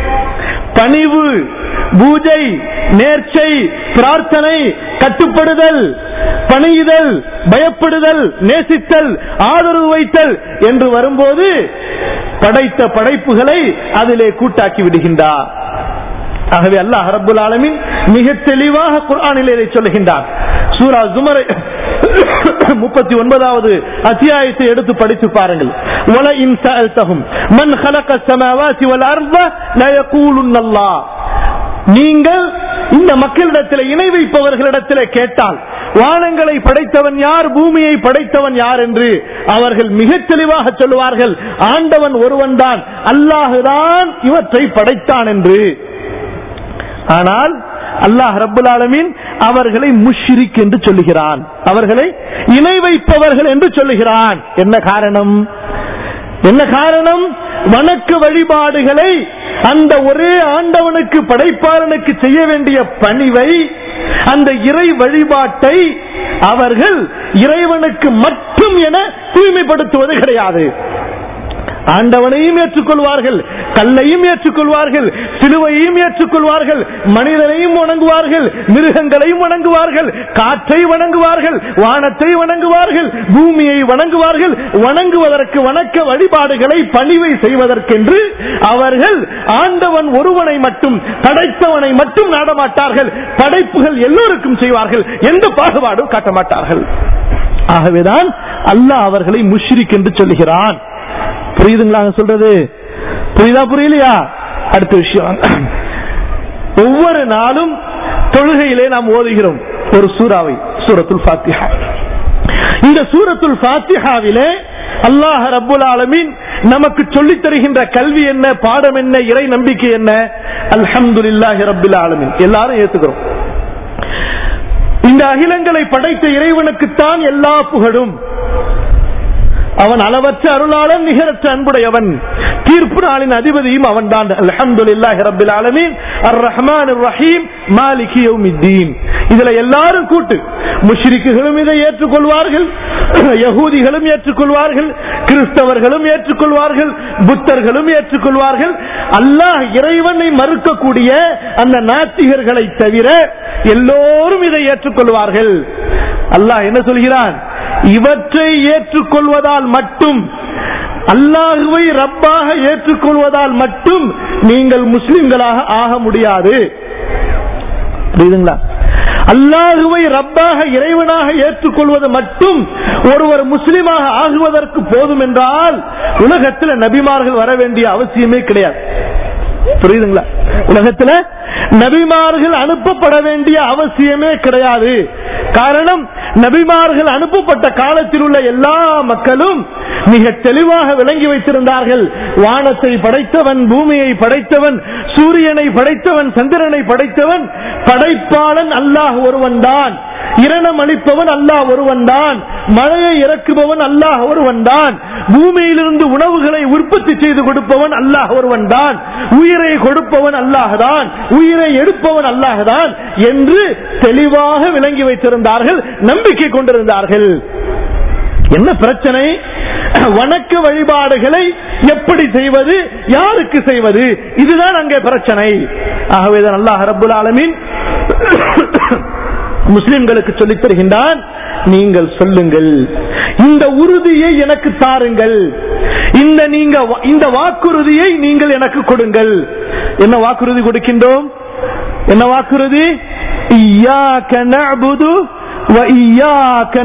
பணிவு பூஜை நேர்ச்சை பிரார்த்தனை கட்டுப்படுதல் பணியுதல் பயப்படுதல் நேசித்தல் ஆதரவு வைத்தல் என்று வரும்போது படைத்த படைப்புகளை அதிலே கூட்டாக்கி விடுகின்றார் ஆகவே அல்லாஹ் ரப்புல் ஆலமின் மிக தெளிவாக குர்ஆனில் இதை சொல்லுகின்றார் சூரா ஜுமரை முப்பத்தி ஒன்பதாவது அத்தியாயத்தை எடுத்து படித்து பாருங்கள் வல இன் சஅல்தஹும் மன் خلق السماوات والارض لا يقولن الله நீங்கள் இந்த மக்களிடத்தில் இணை வைப்பவர்களிடத்தில் கேட்டால் வானங்களை படைத்தவன் யார் பூமியை படைத்தவன் யார் என்று அவர்கள் மிகத் தெளிவாக சொல்லுவார்கள் ஆண்டவன் ஒருவன் தான் அல்லாஹுதான் இவற்றை படைத்தான் என்று ஆனால் அல்லாஹ் ரப்புல் ஆலமீன் அவர்களை முஷ்ரிக் என்று சொல்லுகிறான் அவர்களை இணை வைப்பவர்கள் என்று சொல்லுகிறான் என்ன காரணம் என்ன காரணம் வணக்க வழிபாடுகளை அந்த ஒரே ஆண்டவனுக்கு படைப்பாளனுக்கு செய்ய வேண்டிய பணிவை அந்த இறை வழிபாட்டை அவர்கள் இறைவனுக்கு மட்டும் என தூய்மைப்படுத்துவது கிடையாது ஆண்டவனையும் ஏற்றுக்கொள்வார்கள் கல்லையும் ஏற்றுக்கொள்வார்கள் சிலுவையும் ஏற்றுக்கொள்வார்கள் மனிதனையும் வணங்குவார்கள் மிருகங்களையும் வணங்குவார்கள் காற்றை வணங்குவார்கள் வானத்தை வணங்குவார்கள் பூமியை வணங்குவார்கள் வணங்குவதற்கு வணக்க வழிபாடுகளை பணிவை செய்வதற்கென்று அவர்கள் ஆண்டவன் ஒருவனை மட்டும் படைத்தவனை மட்டும் நாடமாட்டார்கள் படைப்புகள் எல்லோருக்கும் செய்வார்கள் எந்த பாகுபாடும் காட்ட மாட்டார்கள் ஆகவேதான் அல்லாஹ் அவர்களை முஷ்ரிக் என்று சொல்லுகிறான் புரியுதுங்களா நான் சொல்றது புரியுதா புரியலையா அடுத்த விஷயம் ஒவ்வொரு நாளும் தொழுகையிலே நாம் ஓதுகிறோம் ஒரு சூறாவை சூரத்துல் ஃபாத்திஹா இந்த சூரத்துல் ஃபாத்திஹாவிலே அல்லாஹ் ரப்புல் ஆலமீன் நமக்கு சொல்லித் தருகின்ற கல்வி என்ன பாடம் என்ன இறை நம்பிக்கை என்ன அல்ஹம்துலில்லாஹி ரப்பில் ஆலமீன் எல்லாரும் ஏத்துக்கிறோம் இந்த அகிலங்களை படைத்த இறைவனுக்குத்தான் எல்லா புகழும் அவன் அளவற்ற அருளாளன் நிகரற்ற அன்புடையவன் தீர்ப்பு நாளின் அதிபதியும் அவன் தான் அல்ஹம்துலில்லாஹி ரப்பில் ஆலமீன் அர் ரஹ்மான் ரஹீம் மாலிகி யௌமித்தீன் இதுல எல்லாரும் கூட்டு முஷ்ரிக்குகளும் இதை ஏற்றுக்கொள்வார்கள் யகூதிகளும் ஏற்றுக்கொள்வார்கள் கிறிஸ்தவர்களும் ஏற்றுக்கொள்வார்கள் புத்தர்களும் ஏற்றுக்கொள்வார்கள் அல்லாஹ் இறைவனை மறுக்கக்கூடிய அந்த நாத்திகர்களை தவிர எல்லோரும் இதை ஏற்றுக்கொள்வார்கள் அல்லாஹ் என்ன சொல்கிறான் இவற்றை ஏற்றுக்கொள்வதால் மட்டும் அல்லாஹுவை ரப்பாக ஏற்றுக்கொள்வதால் மட்டும் நீங்கள் முஸ்லிம்களாக ஆக முடியாது புரியுதுங்களா அல்லாஹுவை ரப்பாக இறைவனாக ஏற்றுக்கொள்வது மட்டும் ஒருவர் முஸ்லிமாக ஆகுவதற்கு போதும் என்றால் உலகத்தில் நபிமார்கள் வர வேண்டிய அவசியமே கிடையாது புரியுதுங்களா உலகத்துல நபிமார்கள் அனுப்பப்பட வேண்டிய அவசியமே கிடையாது காரணம் நபிமார்கள் அனுப்பப்பட்ட காலத்தில் உள்ள எல்லா மக்களும் மிக தெளிவாக விளங்கி வைத்திருந்தார்கள் வானத்தை படைத்தவன் பூமியை படைத்தவன் சூரியனை படைத்தவன் சந்திரனை படைத்தவன் படைப்பாளன் அல்லாஹ் ஒருவன் தான் இரணம் அளிப்பவன் அல்லாஹ் ஒருவன் தான் மழையை இறக்குபவன் அல்லாஹ் ஒருவன் தான் பூமியிலிருந்து உணவுகளை உற்பத்தி செய்து கொடுப்பவன் அல்லாஹ் ஒருவன் தான் உயிரை கொடுப்பவன் அல்லாஹ் தான் உயிரை எடுப்பவன் அல்லாஹ் தான் என்று தெளிவாக விளங்கி வைத்திருந்தார்கள் நம்பிக்கை கொண்டிருந்தார்கள் என்ன பிரச்சனை வணக்க வழிபாடுகளை எப்படி செய்வது யாருக்கு செய்வது இதுதான் அங்கே பிரச்சனை ஆகவேதான் அல்லாஹ் ரபுல் ஆலமீன் முஸ்லிம்களுக்கு சொல்லித் தருகின்றான் நீங்கள் சொல்லுங்கள் இந்த உறுதியை எனக்கு தாருங்கள் இந்த நீங்க இந்த வாக்குறுதியை நீங்கள் எனக்கு கொடுங்கள் என்ன வாக்குறுதி கொடுக்கின்றோம் என்ன வாக்குறுதி إياك نعبد وإياك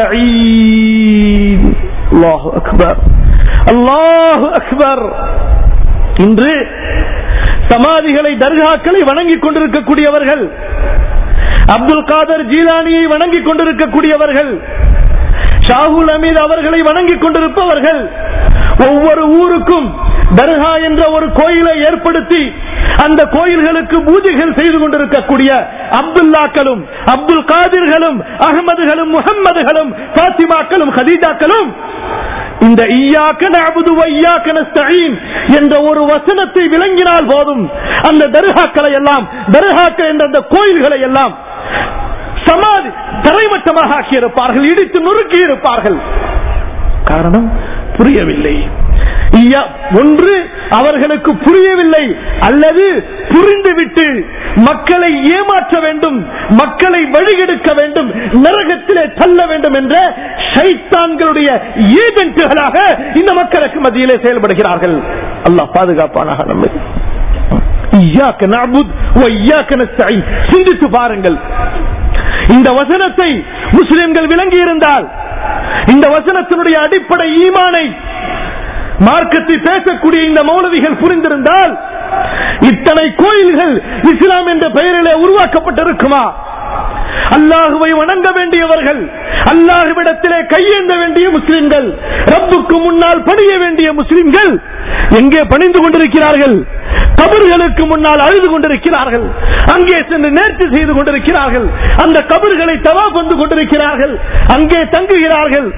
نستعين الله أكبر الله أكبر இன்று சமாதிகளை தர்காக்களை வணங்கிக் கொண்டிருக்கக்கூடியவர்கள் அப்துல் காதர் ஜீலானியை வணங்கிக் கொண்டிருக்கக்கூடியவர்கள் ஷாகுல் அமீத் அவர்களை வணங்கிக் கொண்டிருப்பவர்கள் ஒவ்வொரு ஊருக்கும் தர்கா என்ற ஒரு கோயிலை ஏற்படுத்தி அந்த கோயில்களுக்கு பூஜைகள் செய்து கொண்டிருக்கக்கூடிய அப்துல்லாக்களும் அப்துல் காதிர்களும் அகமதுகளும் முகம்மதுகளும் பாத்திமாக்களும் ஹதீஜாக்களும் இந்த ஈயாக்க நஅபுது வ ஈயாக்க நஸ்தஈன் என்ற ஒரு வசனத்தை விளங்கினால் போதும் அந்த தர்காக்களை எல்லாம் தர்காக்கள் என்ற அந்த கோயில்களை எல்லாம் சமாதி தரைமட்டமாக ஆக்கியிருப்பார்கள் இடித்து நொறுக்கி இருப்பார்கள் காரணம் புரியவில்லை ஐயா, ஒன்று அவர்களுக்கு புரியவில்லை அல்லது புரிந்துவிட்டு மக்களை ஏமாற்ற வேண்டும் மக்களை வழிகெடுக்க வேண்டும் நரகத்திலே தள்ள வேண்டும் என்ற சைத்தான்களுடைய ஏஜென்ட்டுகளாக இந்த மக்களுக்கு மத்தியிலே செயல்படுகிறார்கள் அல்லாஹ் பாதுகாப்பானாக நம்மை இய்யாக்க நஅபுத் வ இய்யாக்க நஸ்தஈன். சிந்தித்து பாருங்கள் இந்த வசனத்தை முஸ்லிம்கள் விளங்கி இருந்தால் இந்த வசனத்தினுடைய அடிப்படை ஈமானை மார்க்கத்தை பேசக்கூடிய இந்த மௌலவிகள் புரிந்திருந்தால் இத்தனை கோயில்கள் இஸ்லாம் என்ற பெயரிலே உருவாக்கப்பட்டிருக்குமா அல்லாஹுவை வணங்க வேண்டியவர்கள் அல்லாஹுவிடத்திலே கையேந்த வேண்டிய முஸ்லிம்கள் ரப்புக்கு முன்னால் பணிய வேண்டிய முஸ்லிம்கள் எங்கே பணிந்து கொண்டிருக்கிறார்கள் கபர்களுக்கு முன்னால் அழுது கொண்டிருக்கிறார்கள் அங்கே சென்று நேர்ச்சி செய்து கொண்டிருக்கிறார்கள் அந்த கபர்களை தவா கொண்டு கொண்டிருக்கிறார்கள் அங்கே தங்குகிறார்கள்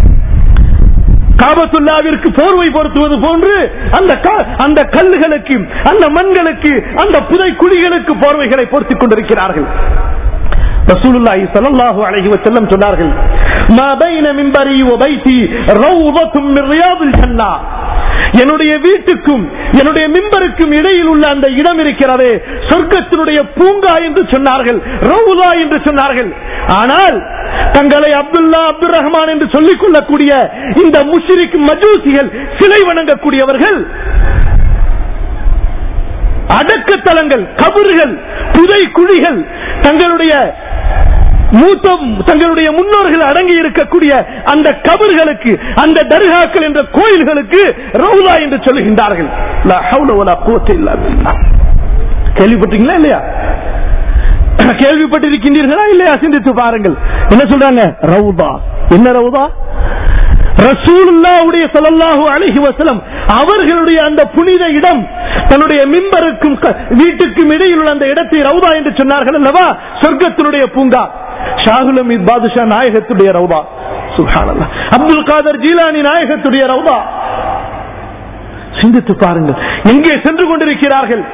காபத்துல்லாவிற்கு போர்வை பொருத்துவது போன்று அந்த க- அந்த கல்லுகளுக்கு அந்த மண்களுக்கு அந்த புதை குழிகளுக்கு போர்வைகளை பொருத்திக் கொண்டிருக்கிறார்கள் ரசூலுல்லாஹி ஸல்லல்லாஹு அலைஹி வஸல்லம் சொன்னார்கள் மா பைன மின்பரி வ பைத்தி ரௌதத்தும் மின் ரியாதில் ஜன்னah என்னுடைய வீட்டுக்கும் என்னுடைய மிம்பருக்கும் இடையில் உள்ள அந்த இடம் இருக்கிறதே சொர்க்கத்தினுடைய பூங்கா என்று சொன்னார்கள் ரவுலா என்று சொன்னார்கள் ஆனால் தங்களை அப்துல்லா அப்துல் ரஹ்மான் என்று சொல்லிக் கொள்ளக்கூடிய இந்த முஷிரிக் மஜூசிகள் சிலை வணங்கக்கூடியவர்கள் அடக்கத்தலங்கள் கபறுகள் புதை குழிகள் தங்களுடைய மூத்த தங்களுடைய முன்னோர்கள் அடங்கி இருக்கக்கூடிய அந்த கபர்களுக்கு அந்த தர்காக்கள் என்ற கோயில்களுக்கு ரவுலா என்று சொல்லுகின்றார்கள் லா ஹவுல வலா குவத்த இல்லா பில்லாஹ். கேள்விப்பட்டீங்களா இல்லையா கேள்விப்பட்டிருக்கின்றீர்களா இல்லையா சிந்தித்து பாருங்கள் என்ன சொல்றாங்க ரவுதா என்ன ரவுதா ரசூலுல்லாவுடைய ஸல்லல்லாஹு அலைஹி வஸல்லம் அவர்களுடைய அந்த புனித இடம் தன்னுடைய மிம்பருக்கும் க- வீட்டுக்கும் இடையில் உள்ள அந்த இடத்தை ரவுதா என்று சொன்னார்கள் அல்லவா சொர்க்கத்தினுடைய பூங்கா ஷாகுல் அமீத் பாதுஷா நாயகத்துடைய ரவுதா சுப்ஹானல்லாஹ் அப்துல் காதர் ஜீலானி நாயகத்துடைய ரவுதா சிந்தித்து பாருங்கள் எங்கே சென்று கொண்டிருக்கிறார்கள்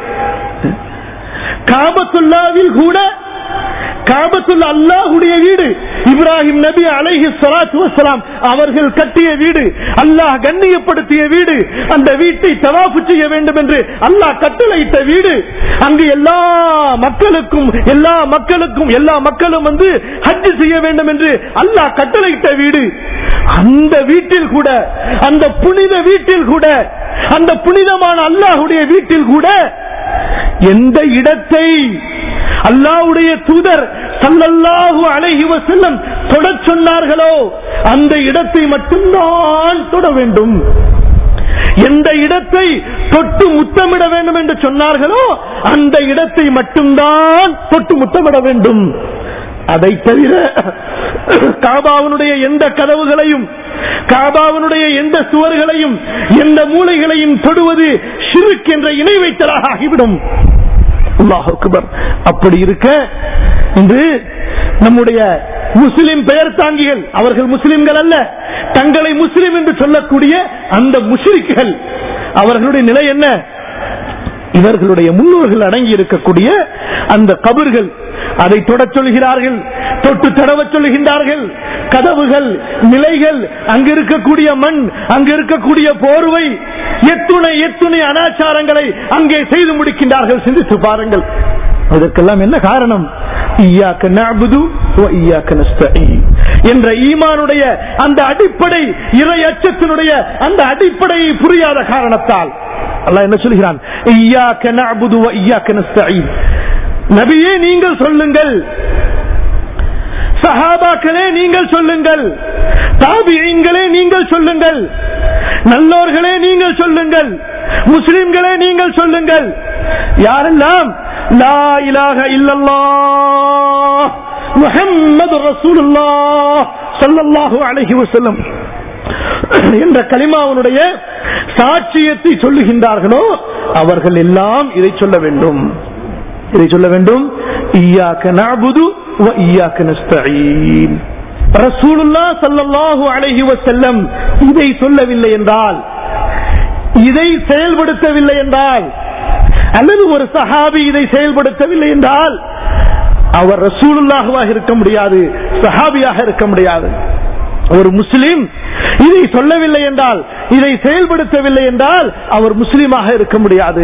காபத்துல்லாவில் கூட காபத்துல் அல்லாஹுடைய வீடு இப்ராஹிம் நபி அலைஹி ஸலாத்து வஸலாம் அவர்கள் கட்டிய வீடு அல்லாஹ் கண்ணியப்படுத்திய வீடு அந்த வீட்டை தவாஃபு செய்ய வேண்டும் என்று அல்லாஹ் கட்டளையிட்ட வீடு அங்கு எல்லா மக்களுக்கும் எல்லா மக்களுக்கும் எல்லா மக்களும் வந்து ஹஜ் செய்ய வேண்டும் என்று அல்லாஹ் கட்டளையிட்ட வீடு அந்த வீட்டில் கூட அந்த புனித வீட்டில் கூட அந்த புனிதமான அல்லாஹுடைய வீட்டில் கூட எந்த இடத்தை அல்லாஹ்வுடைய தூதர் சல்லல்லாஹு அலைஹி வஸல்லம் தொடச் சொன்னார்களோ அந்த இடத்தை மட்டும்தான் தொட வேண்டும் எந்த இடத்தை தொட்டு முத்தமிட வேண்டும் என்று சொன்னார்களோ அந்த இடத்தை மட்டும்தான் தொட்டு முத்தமிட வேண்டும் அதை தவிர காபாவினுடைய எந்த கதவுகளையும் காபாவினுடைய எந்த சுவர்களையும் எந்த மூலைகளையும் தொடுவது ஷிருக் என்ற இணை வைத்தலாக ஆகிவிடும் அல்லாஹ் அக்பர் அப்படி இருக்க இன்று நம்முடைய முஸ்லிம் பெயர் தாங்கிகள் அவர்கள் முஸ்லிம்கள் அல்ல தங்களை முஸ்லிம் என்று சொல்லக்கூடிய அந்த முஷ்ரிக்குகள் அவர்களுடைய நிலை என்ன இவர்களுடைய முன்னோர்கள் அடங்கி இருக்கக்கூடிய அந்த கபர்கள் அதை தொடச் சொல்கிறார்கள் தொட்டு தடவச் சொல்கின்றார்கள் கதவுகள் நிலைகள் அங்கு இருக்கக்கூடிய மண் அங்கு இருக்கக்கூடிய போர்வை எத்துணை எத்துணை அனாச்சாரங்களை அங்கே செய்து முடிக்கின்றார்கள் சிந்தித்து பாருங்கள் இதற்கெல்லாம் என்ன காரணம் ஈயாக்க நஅபுது வ ஈயாக்க நஸ்தஈன் என்ற ஈமானுடைய அந்த அடிப்படை இறை அச்சத்தினுடைய அந்த அடிப்படையை புரியாத காரணத்தால் அல்லாஹ் என்ன சொல்கிறான் ஈயாக்க நஅபுது வ ஈயாக்க நஸ்தஈன் நபியே நீங்கள் சொல்லுங்கள் சஹாபாக்களே நீங்கள் சொல்லுங்கள் தாபியீன்களே நீங்கள் சொல்லுங்கள் நல்லோர்களே நீங்கள் சொல்லுங்கள் முஸ்லிம்களே நீங்கள் சொல்லுங்கள் யாரெல்லாம் லா இலாஹ இல்லல்லாஹ் முஹம்மது ரசூலுல்லாஹ் ஸல்லல்லாஹு அலைஹி வஸல்லம் என்ற கலிமாவனுடைய சாட்சியத்தை சொல்லுகின்றார்களோ அவர்கள் எல்லாம் இதை சொல்ல வேண்டும் இதை சொல்ல வேண்டும் ஈயாக்க நஅபுது வ ஈயாக்க நஸ்தஈன் ரசூலுல்லா ஸல்லல்லாஹு அலைஹி வஸல்லம் இதை சொல்லவில்லை என்றால் இதை செயல்படுத்தவில்லை என்றால் அல்லது ஒரு சஹாபி இதை செயல்படுத்தவில்லை என்றால் அவர் ரசூலுல்லாஹுவாக இருக்க முடியாது சஹாபியாக இருக்க முடியாது ஒரு முஸ்லிம் இதை சொல்லவில்லை என்றால் இதை செயல்படுத்தவில்லை என்றால் அவர் முஸ்லிமாக இருக்க முடியாது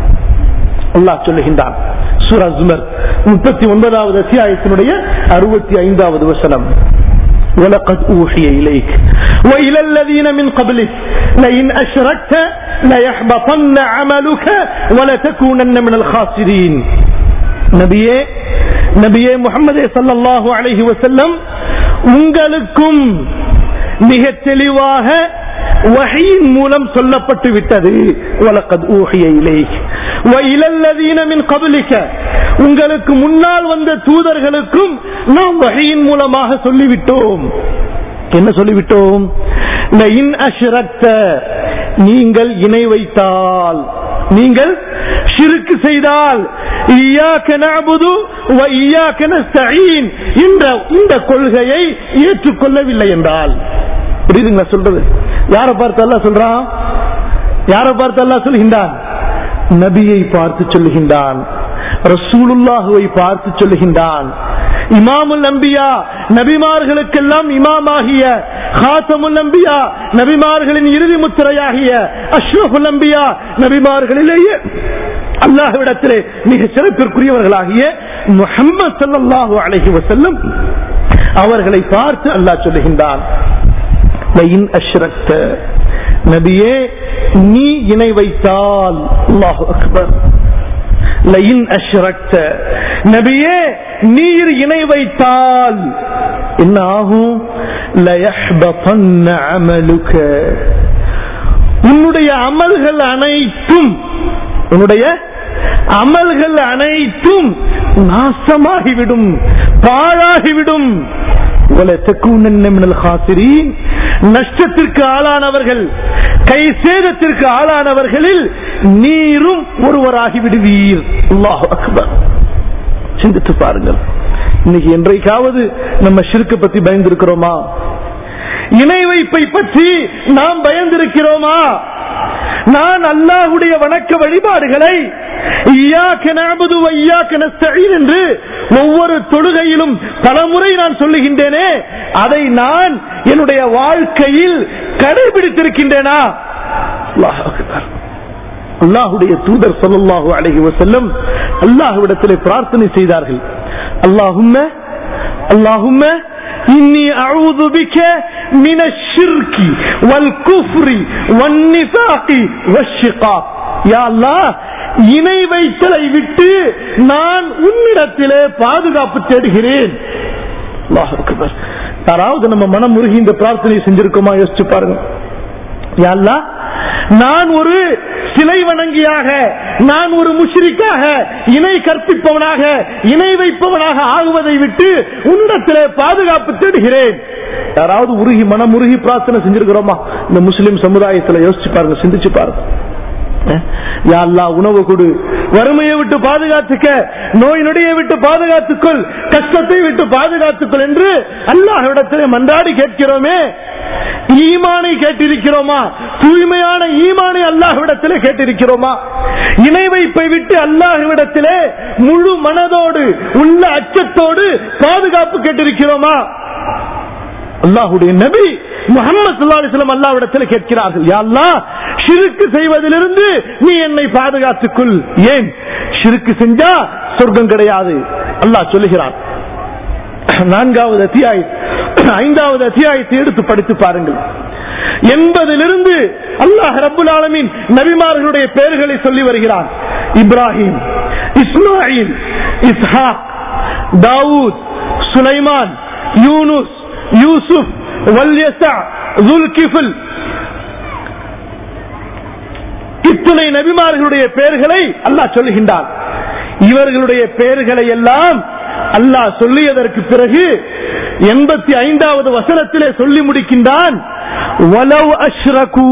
அல்லாஹ் சொல்லுகின்றான் சூரா ஜுமர் முப்பத்தி ஒன்பதாவது அத்தியாயத்தினுடைய அறுபத்தி ஐந்தாவது வசனம் ولقد أوحي إليك وإلى الذين من قبلك لئن أشركت ليحبطن عملك ولتكونن من الخاسرين நபியே நபியே முகமதே சல்லல்லாஹு அலைஹி வஸல்லம் உங்களுக்கும் மிக தெளிவாக வஹீன் மூலம் சொல்லப்பட்டு விட்டது வலக்கத் ஊஹிய இலைக் وإلى الذين من قبلك உங்களுக்கு முன்னால் வந்த தூதர்களுக்கும் நாம் வகையின் மூலமாக சொல்லிவிட்டோம் என்ன சொல்லிவிட்டோம் லஇன் அஷ்ரக்த நீங்கள் இணை வைத்தால் நீங்கள் ஷிருக்கு செய்தால் ஈயாக்க நஅபுது வ ஈயாக்க நஸ்தஈன் என்ற இந்த கொள்கையை ஏற்றுக்கொள்ளவில்லை என்றால் புரியுதுங்களா சொல்றது யாரை பார்த்து அல்லாஹ் சொல்றான் யாரை பார்த்து அல்லாஹ் சொல்கின்றான் நபியை பார்த்து சொல்லுகின்றான் ரசூலுல்லாஹுவை பார்த்து சொல்லுகின்றான் இமாமுல் அம்பியா நபிமார்களுக்கெல்லாம் இமாமாகிய ஹாத்தமுல் அம்பியா நபிமார்களின் இறுதி முத்திரையாகிய அஷ்ரஃபுல் அம்பியா நபிமார்களிலேயே அல்லாஹ்விடத்திலே மிக சிறப்பிற்குரியவர்களாகிய முஹம்மது ஸல்லல்லாஹு அலைஹி வஸல்லம் அவர்களை பார்த்து அல்லாஹ் சொல்லுகின்றான் லயின் அஷ்ரக்த நபியே நீ இணை வைத்தால் அல்லாஹு அக்பர் லயின் அஷ்ரக்த நபியே நீர் இணை வைத்தால் என்ன ஆகும் லயஹ்பதன்ன அமலுக உன்னுடைய அமல்கள் அனைத்தும் உன்னுடைய அமல்கள் அனைத்தும் நாசமாகிவிடும் பாழாகிவிடும் நஷ்டத்திற்கு ஆளானவர்கள் கை சேதத்திற்கு ஆளானவர்களில் நீரும் ஒருவராகி விடுவீர் அல்லாஹ் அக்பர் சிந்தித்து பாருங்கள் இன்னைக்கு என்றைக்காவது நம்ம ஷிர்க்கு பத்தி பயந்திருக்கிறோமா இணை வைப்பை பற்றி நாம் பயந்திருக்கிறோமா நான் அல்லாஹுடைய வணக்க வழிபாடுகளை என்று ஒவ்வொரு தொழுகையிலும் பலமுறை நான் சொல்லுகின்றேனே அதை நான் என்னுடைய வாழ்க்கையில் கடைபிடித்திருக்கின்றேனா அல்லாஹுடைய தூதர் சொல்லல்லாஹு அழகி வசல்லம் அல்லாஹுவிடத்திலே பிரார்த்தனை செய்தார்கள் அல்லாஹும்ம அல்லாஹும்ம إني أعوذ بك من الشرك والكفر والنفاق والشقاق يا الله இணை வைத்தலை விட்டு நான் உன்னிடத்திலே பாதுகாப்பு தேடுகிறேன் யாராவது நம்ம மனம் உருகி இந்த பிரார்த்தனை செஞ்சிருக்கோமா யோசிச்சு பாருங்க யாழ்லா நான் ஒரு சிலை வணங்கியாக நான் ஒரு முஷ்ரிக்காக இணை கற்பிப்பவனாக இணை வைப்பவனாக ஆகுவதை விட்டு உன்னிடத்திலே பாதுகாப்பு தேடுகிறேன் யாராவது உருகி மனம் உருகி பிரார்த்தனை செஞ்சிருக்கிறோமா இந்த முஸ்லிம் சமுதாயத்தில் யோசிச்சு பாருங்க சிந்திச்சு பாருங்க யாழ்லா உணவு கொடு வறுமையை விட்டு பாதுகாத்துக்க நோய் நொடியை விட்டு பாதுகாத்துக்கொள் கஷ்டத்தை விட்டு பாதுகாத்துக்கொள் என்று அல்லாஹ்விடத்திலே மன்றாடி கேட்கிறோமே ஈமானை கேட்டிருக்கிறோமா தூய்மையான ஈமானை அல்லாஹ்விடத்திலே கேட்டிருக்கிறோமா இணை வைப்பை விட்டு அல்லாஹ்விடத்திலே முழு மனதோடு உள்ள அச்சத்தோடு பாதுகாப்பு கேட்டிருக்கிறோமா அல்லாஹுடைய நபி முகமது அல்லாவிடத்தில் கேட்கிறார்கள் யாழ்லா ஷிருக்கு செய்வதிலிருந்து நீ என்னை பாதுகாத்துக்கொள் ஏன் ஷிருக்கு செஞ்சா சொர்க்கம் கிடையாது அல்லாஹ் சொல்லுகிறான் நான்காவது அத்தியாய ஐந்தாவது அத்தியாயத்தை எடுத்து படித்து பாருங்கள் என்பதிலிருந்து அல்லாஹ் ரபுல் ஆலமின் நபிமார்களுடைய பெயர்களை சொல்லி வருகிறான் இப்ராஹிம் இஸ்மாயில் இஸ்ஹாக் தாவூத் சுலைமான் யூனுஸ் யூசுப் வல்யசா துல்கிஃபில் இத்துணை நபிமார்களுடைய பெயர்களை அல்லாஹ் சொல்லுகின்றான் இவர்களுடைய பெயர்களை எல்லாம் அல்லாஹ் சொல்லியதற்கு பிறகு எண்பத்தி ஐந்தாவது வசனத்திலே சொல்லி முடிக்கின்றான் வலவ் அஷ்ரகு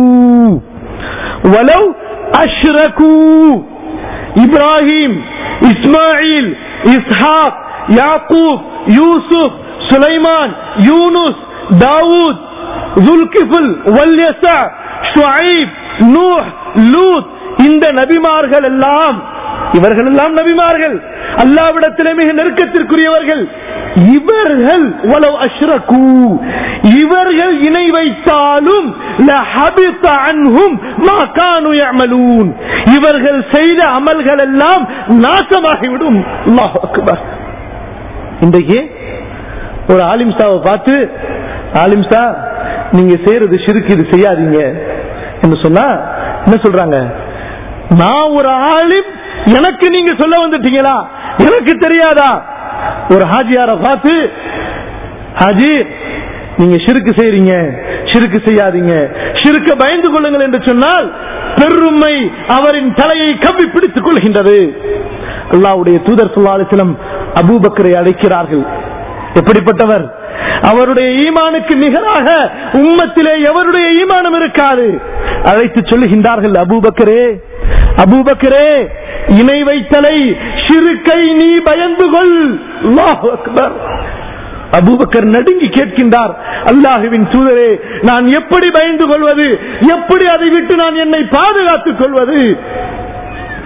வலவ் அஷ்ரகு இப்ராஹிம் இஸ்மாயில் இஸ்ஹாக் யாக்கூப் யூசுப் சுலைமான் யூனுஸ் தாவூத் ஜுல்கிஃபுல் வல்யசா ஷுஐப் நூஹ் லூத் இந்த நபிமார்கள் எல்லாம் இவர்கள் எல்லாம் நபிமார்கள் அல்லாவிடத்திலே மிக நெருக்கத்திற்குரியவர்கள் இவர்கள் வலவ் அஷ்ரகு இவர்கள் இணை வைத்தாலும் லஹபித அன்ஹும் மா கானு யஅமலூன் இவர்கள் செய்த அமல்கள் எல்லாம் நாசமாகிவிடும் அல்லாஹ் அக்பர் இன்றைக்கு ஒரு ஆலிம்சாவை பார்த்து ஆலிம்சா நீங்க செய்யறது சிறுக்கு இது செய்யாதீங்க என்று சொன்னா என்ன சொல்றாங்க நான் ஒரு ஆலிம் எனக்கு நீங்க சொல்ல வந்துட்டீங்களா எனக்கு தெரியாதா ஒரு ஹாஜியார பார்த்து ஹாஜி நீங்க சிறுக்கு செய்யறீங்க சிறுக்கு செய்யாதீங்க சிறுக்க பயந்து கொள்ளுங்கள் என்று சொன்னால் பெருமை அவரின் தலையை கவ்வி பிடித்துக் கொள்கின்றது அல்லாவுடைய தூதர் சொல்லாலிசிலம் அபூபக்கரை அழைக்கிறார்கள் எப்படிப்பட்டவர் அவருடைய ஈமானுக்கு நிகராக உம்மத்திலே எவருடைய ஈமானம் இருக்காது அழைத்து சொல்லுகின்றார்கள் அபூபக்கரே அபூபக்கரே இணை வைத்தலை சிறுக்கை நீ பயந்து கொள் அல்லாஹ் அக்பர் அபூபக்கர் நடுங்கி கேட்கின்றார் அல்லாஹுவின் தூதரே நான் எப்படி பயந்து கொள்வது எப்படி அதை விட்டு நான் என்னை பாதுகாத்துக் கொள்வது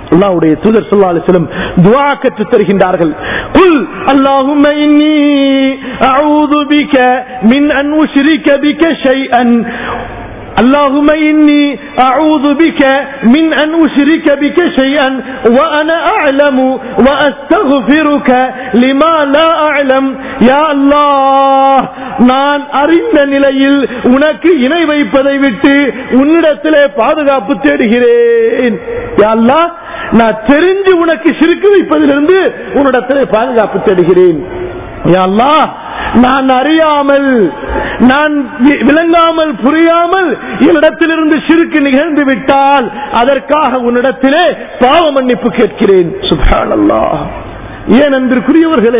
அல்லாஹ்வுடைய தூதர் ஸல்லல்லாஹு அலைஹி வஸல்லம் துஆ கற்றுத் தருகின்றார்கள் குல் அல்லாஹும்ம இன்னி அஊது பிக மின் அன் உஷ்ரிக பிக ஷைஅன் اللهم إني أعوذ بك من أن أشرك بك شيئا وأنا أعلم وأستغفرك لما لا أعلم يا الله நான் அறிந்த நிலையில் உனக்கு இணை வைப்பதை விட்டு உன்னிடத்திலே பாதுகாப்பு தேடுகிறேன் யா அல்லாஹ் நான் தெரிஞ்சு உனக்கு சிறுக்கு வைப்பதிலிருந்து உன்னிடத்திலே பாதுகாப்பு தேடுகிறேன் யா அல்லாஹ் நான் அறியாமல் நான் வி- விளங்காமல் புரியாமல் என்னிடத்திலிருந்து சிறுக்கு நிகழ்ந்து விட்டால் அதற்காக உன்னிடத்திலே பாவ மன்னிப்பு கேட்கிறேன் சுப்ஹானல்லாஹ் ஏன் அன்பிற்குரியவர்களே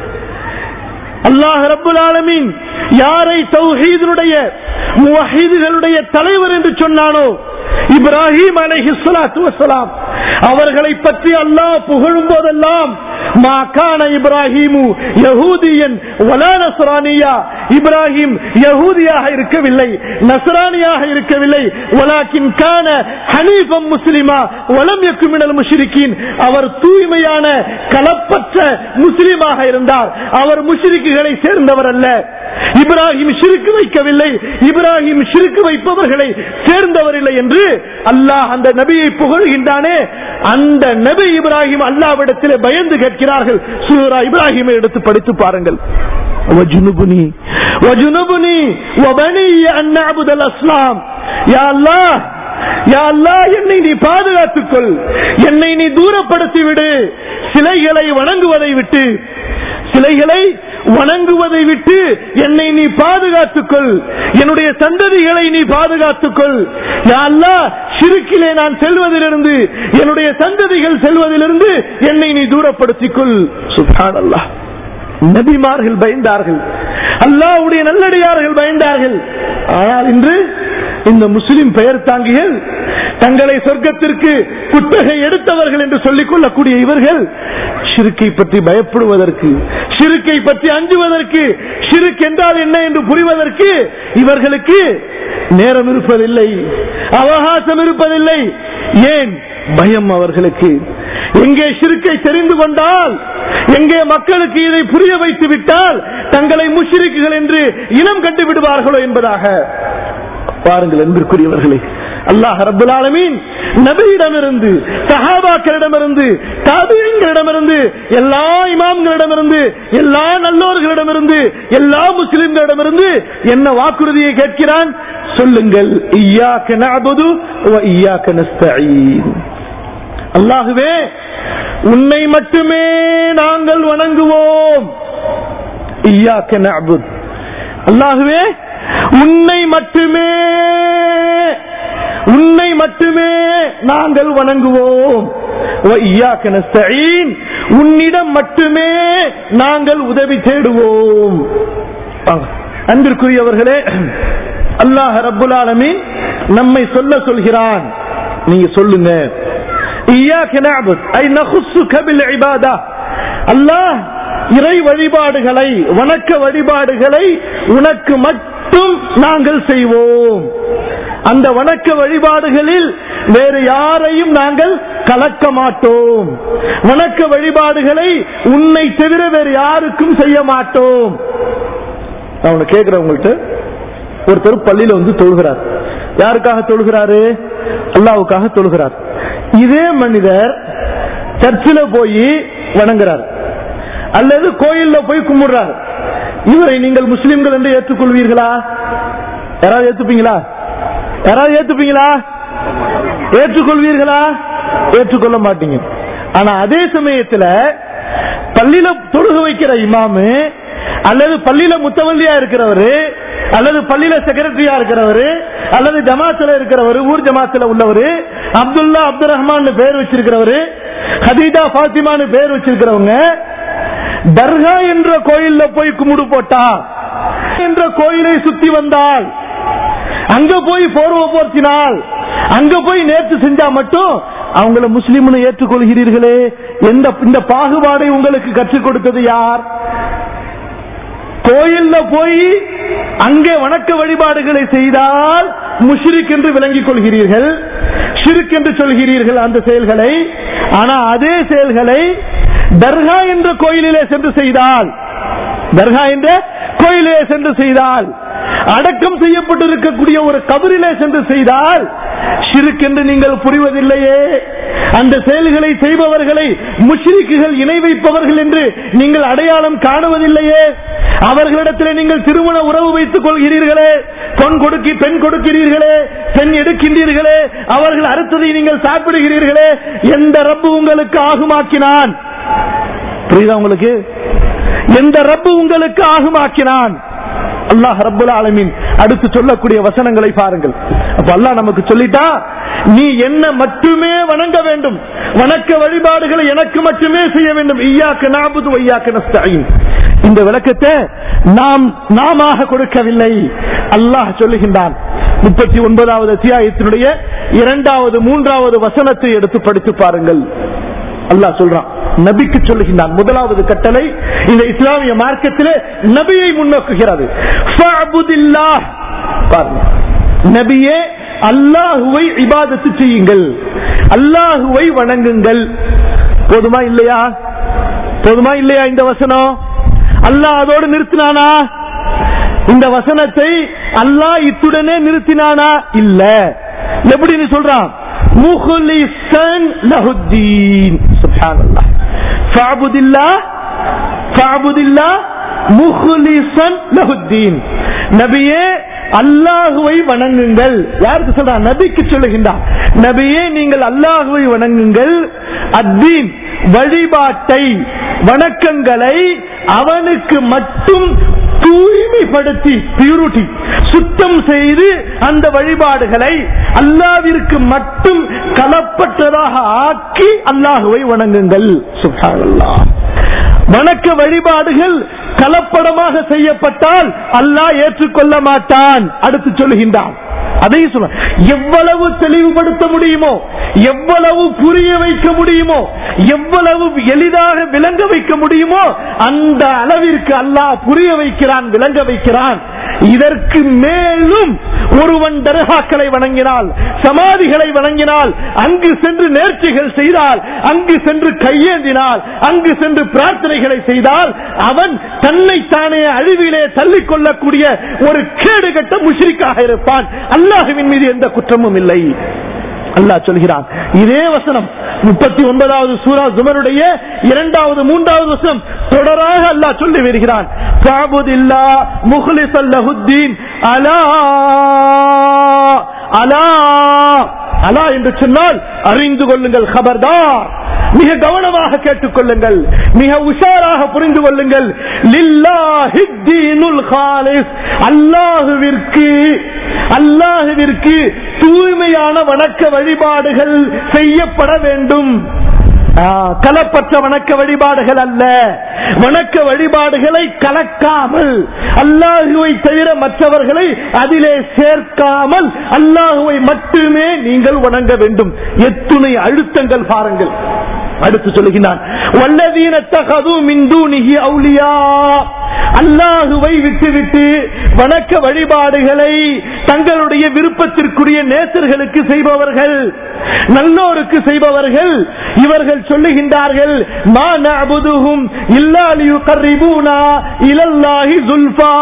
அல்லாஹ் ரப்புல் ஆலமீன் யாரை தௌஹீதுடைய முவஹீதுகளுடைய தலைவர் என்று சொன்னானோ இப்ராஹிம் அலைஹி ஸலாத்து வஸலாம் அவர்களை பற்றி அல்லாஹ் புகழும் போதெல்லாம் மா கான இப்ராஹிமு யஹூதியன் வலா நஸ்ரானியா இப்ராஹிம் யஹூதியாக இருக்கவில்லை நஸ்ரானியாக இருக்கவில்லை வலாக்கின் கான ஹனீஃபம் முஸ்லிமா வலம் யக்கு மினல் முஷ்ரிக்கீன் அவர் தூய்மையான கலப்பற்ற முஸ்லிமாக இருந்தார் அவர் முஷ்ரிக்குகளை சேர்ந்தவர் அல்ல இப்ராஹிம் சிறுக்கு வைக்கவில்லை இப்ராஹிம் சிறுக்கு வைப்பவர்களை சேர்ந்தவர் இல்லை என்று அல்லாஹ் அந்த நபியை புகழ்கின்றானே அந்த நபி இப்ராஹிம் அல்லாவிடத்திலே பயந்து கேட்கிறார்கள் சூரா இப்ராஹிமை எடுத்து படித்து பாருங்கள் وجنبني وجنبني وبني أن نعبد الأصنام يا الله யா அல்லாஹ் என்னை நீ பாதுகாத்துக்கொள் என்னை நீ தூரப்படுத்தி விடு சிலைகளை வணங்குவதை விட்டு சிலைகளை வணங்குவதை விட்டு என்னை நீ பாதுகாத்துக்கொள் என்னுடைய சந்ததிகளை நீ பாதுகாத்துக்கொள் யா அல்லாஹ் சிறுக்கிலே நான் செல்வதிலிருந்து என்னுடைய சந்ததிகள் செல்வதிலிருந்து என்னை நீ தூரப்படுத்திக்கொள் சுப்ஹானல்லாஹ் நபிமார்கள் பயந்தார்கள் அல்லாஹ்வுடைய நல்லடியார்கள் பயந்தார்கள் ஆனால் இன்று இந்த முஸ்லிம் பெயர் தாங்கிகள் தங்களை சொர்க்கத்திற்கு குத்தகை எடுத்தவர்கள் என்று சொல்லிக் கொள்ளக்கூடிய இவர்கள் ஷிருக்கை பற்றி பயப்படுவதற்கு ஷிருக்கை பற்றி அஞ்சுவதற்கு ஷிருக் என்றால் என்ன என்று புரிவதற்கு இவர்களுக்கு நேரம் இருப்பதில்லை அவகாசம் இருப்பதில்லை ஏன் பயம் அவர்களுக்கு எங்கே சிறுக்கை தெரிந்து கொண்டால் எங்கே மக்களுக்கு இதை புரிய வைத்து விட்டால் தங்களை முஷிரிக்குகள் என்று இனம் கண்டு விடுவார்களோ என்பதாக பாருங்கள் அன்பிற்குரியவர்களே அல்லாஹ் ரபுல் ஆலமீன் நபியிடமிருந்து சஹாபாக்களிடமிருந்து தாபியங்களிடமிருந்து எல்லா இமாம்களிடமிருந்து எல்லா நல்லோர்களிடமிருந்து எல்லா முஸ்லிம்களிடமிருந்து என்ன வாக்குறுதியை கேட்கிறான் சொல்லுங்கள் இய்யாக்க நஅபுது வ இய்யாக்க நஸ்தஈன் அல்லாஹுவே உன்னை மட்டுமே நாங்கள் வணங்குவோம் இய்யாக்க நஅபுத் அல்லாஹுவே உன்னை மட்டுமே உன்னை மட்டுமே நாங்கள் வணங்குவோம் வ இய்யாக்க நஸ்தஈன் உன்னிடம் மட்டுமே நாங்கள் உதவி தேடுவோம் வாங்க. அன்பிற்குரியவர்களே அல்லாஹ் ரப்புல் ஆலமீன் நம்மை சொல்ல சொல்கிறான் நீங்க சொல்லுங்க இய்யாக்க நஅபுத் ஐ நகுஸ்ஸுக பில் இபாதா அல்லாஹ் இறை வழிபாடுகளை வணக்க வழிபாடுகளை உனக்கு மட்டும் நாங்கள் செய்வோம் அந்த வணக்க வழிபாடுகளில் வேறு யாரையும் நாங்கள் கலக்க மாட்டோம் வணக்க வழிபாடுகளை உன்னை தவிர வேறு யாருக்கும் செய்ய மாட்டோம் நான் உன்னை கேட்கிறேன் உங்கள்கிட்ட ஒருத்தர் பள்ளியில வந்து தொழுகிறார் யாருக்காக தொழுகிறாரு அல்லாவுக்காக தொழுகிறார் இதே மனிதர் சர்ச்சில் போய் வணங்குறார் அல்லது கோயில்ல போய் கும்பிடுறார் இவரை நீங்கள் முஸ்லிம்கள் என்று ஏற்றுக்கொள்வீர்களா யாராவது ஏத்துப்பீங்களா யாராவது ஏத்துப்பீங்களா ஏற்றுக்கொள்வீர்களா ஏற்றுக்கொள்ள மாட்டீங்க ஆனா அதே சமயத்துல பள்ளியில தொழுக வைக்கிற இமாமு அல்லது பள்ளியில முத்தவல்லியா இருக்கிறவரு அல்லது பள்ளியில செக்ரட்டரியா இருக்கிறவரு அல்லது ஜமாத்துல இருக்கிறவரு ஊர் ஜமாத்துல உள்ளவரு அப்துல்லா அப்துல் ரஹ்மான் பேர் வச்சிருக்கிறவரு ஹதீதா பாத்திமான்னு பேர் வச்சிருக்கிறவங்க தர்கா என்ற கோயில்ல போய் கும்பிடு போட்டா என்ற கோயிலை சுத்தி வந்தால் அங்க போய் போர்வ போர்த்தினால் அங்க போய் நேர்த்து செஞ்சா மட்டும் அவங்கள முஸ்லீம்னு ஏற்றுக்கொள்கிறீர்களே எந்த இந்த பாகுபாடை உங்களுக்கு கற்றுக் கொடுத்தது யார் கோயில்ல போய் அங்கே வணக்க வழிபாடுகளை செய்தால் முஷ்ரிக் என்று விளங்கிக் கொள்கிறீர்கள் ஷிர்க் என்று சொல்கிறீர்கள் அந்த செயல்களை ஆனா அதே செயல்களை தர்கா என்ற கோயிலிலே சென்று செய்தால் தர்கா என்ற கோயிலே சென்று செய்தால் அடக்கம் செய்யப்பட்டிருக்கக்கூடிய ஒரு கபரிலே சென்று செய்தால் ஷிருக் என்று நீங்கள் புரிவதில்லையே அந்த செயல்களை செய்பவர்களை முஷ்ரிக்குகள் இணை வைப்பவர்கள் என்று நீங்கள் அடையாளம் காணுவதில்லையே அவர்களிடத்தில் நீங்கள் திருமண உறவு வைத்துக் கொள்கிறீர்களே பொன் கொடுக்கி பெண் கொடுக்கிறீர்களே பெண் எடுக்கின்றீர்களே அவர்கள் அறுத்ததை நீங்கள் சாப்பிடுகிறீர்களே எந்த ரப்பு உங்களுக்கு ஆகுமாக்கினான் புரியுதா உங்களுக்கு எந்த ரப்பு உங்களுக்கு ஆகுமாக்கினான் அல்லாஹ் ரப்புல் ஆலமீன் அடுத்து சொல்லக்கூடிய வசனங்களை பாருங்கள் அப்ப அல்லாஹ் நமக்கு சொல்லிட்டா நீ என்ன மட்டுமே வணங்க வேண்டும் வணக்க வழிபாடுகளை எனக்கு மட்டுமே செய்ய வேண்டும் ஈயாக்க நாபுது ஐயாக்க நஸ்தாயின் இந்த விளக்கத்தை நாம் நாம கொடுக்கவில்லை அல்லாஹ் சொல்லுகின்றான் முப்பத்தி ஒன்பதாவது அத்தியாயத்தினுடைய இரண்டாவது மூன்றாவது வசனத்தை எடுத்து படித்து பாருங்கள் அல்லாஹ் சொல்றான் நபிக்கு சொல்லுகின்றான் முதலாவது கட்டளை இந்த இஸ்லாமிய மார்க்கத்திலே நபியை முன்னோக்குகிறது ஃபஅபுதில்லாஹ். பாருங்க. நபியே அல்லாஹுவை இபாதத்து செய்யுங்கள் அல்லாஹுவை வணங்குங்கள் போதுமா இல்லையா போதுமா இல்லையா இந்த வசனம் அல்லாஹ் அதோடு நிறுத்தினானா இந்த வசனத்தை அல்லாஹ் இத்துடனே நிறுத்தினானா இல்ல எப்படின்னு சொல்றான் முஹ்லிஸன் லஹுத்தீன் சுப்ஹானல்லாஹ் ஃபஅபுதில்லாஹ் ஃபஅபுதில்லாஹ் முஹ்லிஸன் லஹுத்தீன் நபியே அல்லாஹுவை வணங்குங்கள் யாருக்கு சொல்றான் நபிக்கு சொல்லுகின்றான் நபியே நீங்கள் அல்லாஹுவை வணங்குங்கள் அத்தீன் வழிபாட்டை வணக்கங்களை அவனுக்கு மட்டும் தூய்மைப்படுத்தி பியூரிட்டி சுத்தம் செய்து அந்த வழிபாடுகளை அல்லாவிற்கு மட்டும் கலப்பட்டதாக ஆக்கி அல்லாஹுவை வணங்குங்கள் சுப்ஹானல்லாஹ் வணக்க வழிபாடுகள் கலப்படமாக செய்யப்பட்டால் அல்லாஹ் ஏற்றுக்கொள்ள மாட்டான் அடுத்து சொல்லுகின்றான் அதையும் சொல்ல எவ்வளவு தெளிவுபடுத்த முடியுமோ எவ்வளவு புரிய வைக்க முடியுமோ எவ்வளவு எளிதாக விளங்க வைக்க முடியுமோ அந்த அளவிற்கு அல்லாஹ் புரிய வைக்கிறான் விளங்க வைக்கிறான் இதற்கு மேலும் ஒருவன் தர்காக்களை வணங்கினால் சமாதிகளை வணங்கினால் அங்கு சென்று நேர்ச்சிகள் செய்தால் அங்கு சென்று கையேந்தினால் அங்கு சென்று பிரார்த்தனைகளை செய்தால் அவன் தன்னை தானே அழிவிலே தள்ளிக் கொள்ளக்கூடிய ஒரு கேடுகட்ட முஷ்ரிக்காக இருப்பான் அல்லாஹுவின் மீது எந்த குற்றமும் இல்லை அல்லாஹ் சொல்கிறான் இதே வசனம் முப்பத்தி ஒன்பதாவது சூரா ஜுமருடைய இரண்டாவது மூன்றாவது வசனம் தொடராக அல்லாஹ் சொல்லி வருகிறான் ஃபஅபுதில்லா முஹ்லிஸல் லஹுத்தீன் அலா அலா அலா என்று சொன்னால் அறிந்து கொள்ளுங்கள் கபர்தார் மிக கவனமாக கேட்டுக் கொள்ளுங்கள் மிக உஷாராக புரிந்து கொள்ளுங்கள் லில்லாஹி தீனுல் காலிஸ் அல்லாஹுவிற்கு அல்லாஹுவிற்கு தூய்மையான வணக்க வழிபாடுகள் செய்யப்பட வேண்டும் ஆ, கலப்பற்ற வணக்க வழிபாடுகள் அல்ல வணக்க வழிபாடுகளை கலக்காமல் அல்லாஹுவை தவிர மற்றவர்களை அதிலே சேர்க்காமல் அல்லாஹுவை மட்டுமே நீங்கள் வணங்க வேண்டும் எத்துணை அழுத்தங்கள் பாருங்கள் அடுத்து சொல்லுகிறான் வல்லதீன தகது மின்தூனிகி அவுலியா அல்லாஹுவை விட்டுவிட்டு வணக்க வழிபாடுகளை தங்களுடைய விருப்பத்திற்குரிய நேசர்களுக்கு செய்பவர்கள் நல்லோருக்கு செய்பவர்கள் இவர்கள் சொல்லுகின்றார்கள் மா நஅபுதுஹும் இல்லா லியுகர்ரிபூனா இலல்லாஹி ஸுல்ஃபா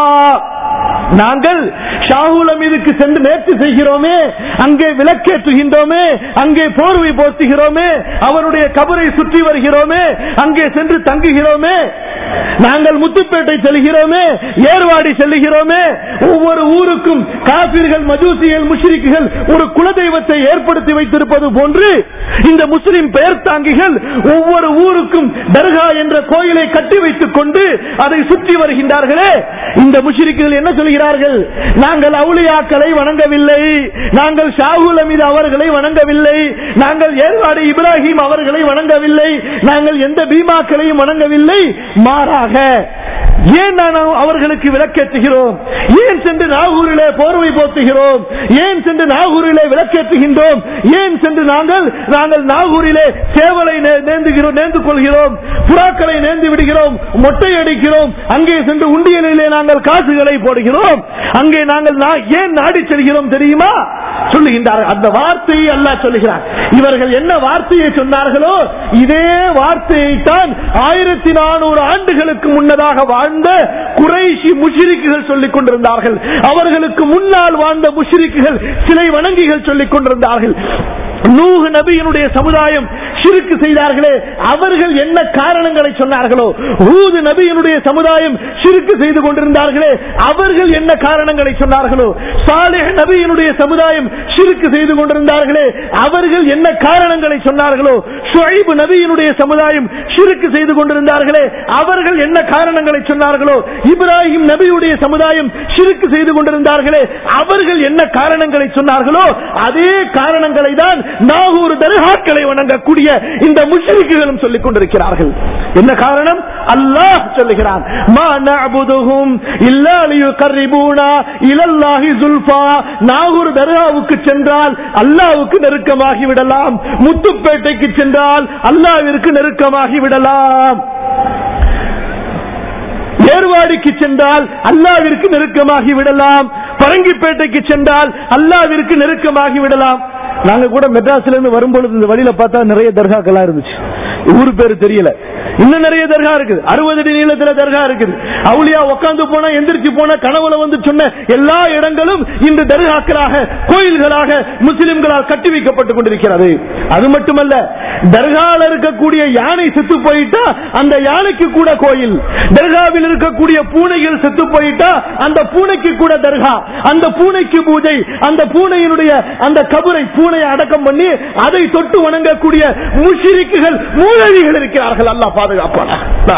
நாங்கள் ஷாகுல் அமீதுக்கு சென்று நேர்ச்சி செய்கிறோமே அங்கே விளக்கேற்றுகின்றோமே அங்கே போர்வை போர்த்துகிறோமே அவருடைய கபரை சுற்றி வருகிறோமே அங்கே சென்று தங்குகிறோமே நாங்கள் முத்துப்பேட்டை செல்கிறோமே ஏர்வாடி செல்லுகிறோமே ஒவ்வொரு ஊருக்கும் காபிர்கள் மஜூசிகள் முஷ்ரிக்குகள் ஒரு குலதெய்வத்தை ஏற்படுத்தி வைத்திருப்பது போன்று இந்த முஸ்லிம் பெயர் தாங்கிகள் ஒவ்வொரு ஊருக்கும் தர்கா என்ற கோயிலை கட்டி வைத்துக் கொண்டு அதை சுற்றி வருகின்றார்களே இந்த முஷ்ரிக்குகள் என்ன சொல்கிறார்கள் நாங்கள் அவுளியாக்களை வணங்கவில்லை நாங்கள் ஷாகுல் அமீது அவர்களை வணங்கவில்லை நாங்கள் ஏர்வாடி இப்ராஹிம் அவர்களை வணங்கவில்லை நாங்கள் எந்த பீமாக்களையும் வணங்கவில்லை மாறாக ஏன் நான் அவர்களுக்கு விளக்கேற்றுகிறோம் ஏன் சென்று நாகூரிலே போர்வை போத்துகிறோம் ஏன் சென்று நாகூரிலே விளக்கேற்றுகின்றோம் ஏன் சென்று நாங்கள் நாங்கள் நாகூரிலே சேவலை நே- நேந்துகிறோம் நேர்ந்து கொள்கிறோம் புறாக்களை நேர்ந்து விடுகிறோம் மொட்டை அடிக்கிறோம் அங்கே சென்று உண்டியலிலே நாங்கள் காசுகளை போடுகிறோம் அங்கே நாங்கள் நா- ஏன் நாடி செல்கிறோம் தெரியுமா சொல்லுகின்றார்கள் அந்த வார்த்தையை அல்லாஹ் சொல்லுகிறார் இவர்கள் என்ன வார்த்தையை சொன்னார்களோ இதே வார்த்தையை தான் ஆயிரத்தி நானூறு ஆண்டுகளுக்கு முன்னதாக வாழ்ந்த குறைஷி முஷிரிக்குகள் சொல்லிக் கொண்டிருந்தார்கள் அவர்களுக்கு முன்னால் வாழ்ந்த முஷிரிக்குகள் சிலை வணங்கிகள் சொல்லிக் கொண்டிருந்தார்கள் நூஹ் நபியினுடைய சமுதாயம் ஷிருக்கு செய்தார்களே அவர்கள் என்ன காரணங்களை சொன்னார்களோ ஹூது நபியினுடைய சமுதாயம் ஷிருக்கு செய்து கொண்டிருந்தார்களே அவர்கள் என்ன காரணங்களை சொன்னார்களோ சாலிஹ் நபியினுடைய சமுதாயம் ஷிருக்கு செய்து கொண்டிருந்தார்களே அவர்கள் என்ன காரணங்களை சொன்னார்களோ ஷுஐப் நபியினுடைய சமுதாயம் ஷிருக்கு செய்து கொண்டிருந்தார்களே அவர்கள் என்ன காரணங்களை சொன்னார்களோ இப்ராஹிம் நபியுடைய சமுதாயம் ஷிருக்கு செய்து கொண்டிருந்தார்களே அவர்கள் என்ன காரணங்களை சொன்னார்களோ அதே காரணங்களை தான் நாகூர் தர்காக்களை வணங்கக்கூடிய இந்த முஷ்ரிக்குகளும் சொல்லிக் கொண்டிருக்கிறார்கள் என்ன காரணம் அல்லாஹ் சொல்லுகிறான் மா நஅபுதுஹும் இல்லா லியுகர்ரிபூனா இலல்லாஹி ஸுல்ஃபா நாகூர் தர்காவுக்கு சென்றால் அல்லாஹ்வுக்கு நெருக்கமாகி விடலாம் முத்துப்பேட்டைக்கு சென்றால் அல்லாஹ்விற்கு நெருக்கமாகி விடலாம் ஏர்வாடிக்கு சென்றால் அல்லாவிற்கு நெருக்கமாகி விடலாம் பரங்கிப்பேட்டைக்கு சென்றால் அல்லாவிற்கு நெருக்கமாகி விடலாம் நாங்க கூட மெட்ராஸ்ல இருந்து வரும்பொழுது இந்த வழியில பார்த்தா நிறைய தர்காக்கெல்லாம் இருந்துச்சு ஊரு பேரு தெரியல இன்னும் நிறைய தர்கா இருக்குது அறுபது அடி நீளத்துல தர்கா இருக்குது அவுளியா உட்கார்ந்து போனா எந்திரிச்சு போனா கனவுல வந்து சொன்ன எல்லா இடங்களும் இந்த தர்காக்களாக கோயில்களாக முஸ்லிம்களால் கட்டி வைக்கப்பட்டுக் கொண்டிருக்கிறது அது மட்டுமல்ல தர்கால இருக்கக்கூடிய யானை செத்து போயிட்டா அந்த யானைக்கு கூட கோயில் தர்காவில் இருக்கக்கூடிய பூனைகள் செத்து போயிட்டா அந்த பூனைக்கு கூட தர்கா அந்த பூனைக்கு பூஜை அந்த பூனையினுடைய அந்த கபரை பூனையை அடக்கம் பண்ணி அதை தொட்டு வணங்கக்கூடிய முஷிரிக்குகள் மூலவிகள் இருக்கிறார்கள் அல்லாஹ் பாதுகாப்பான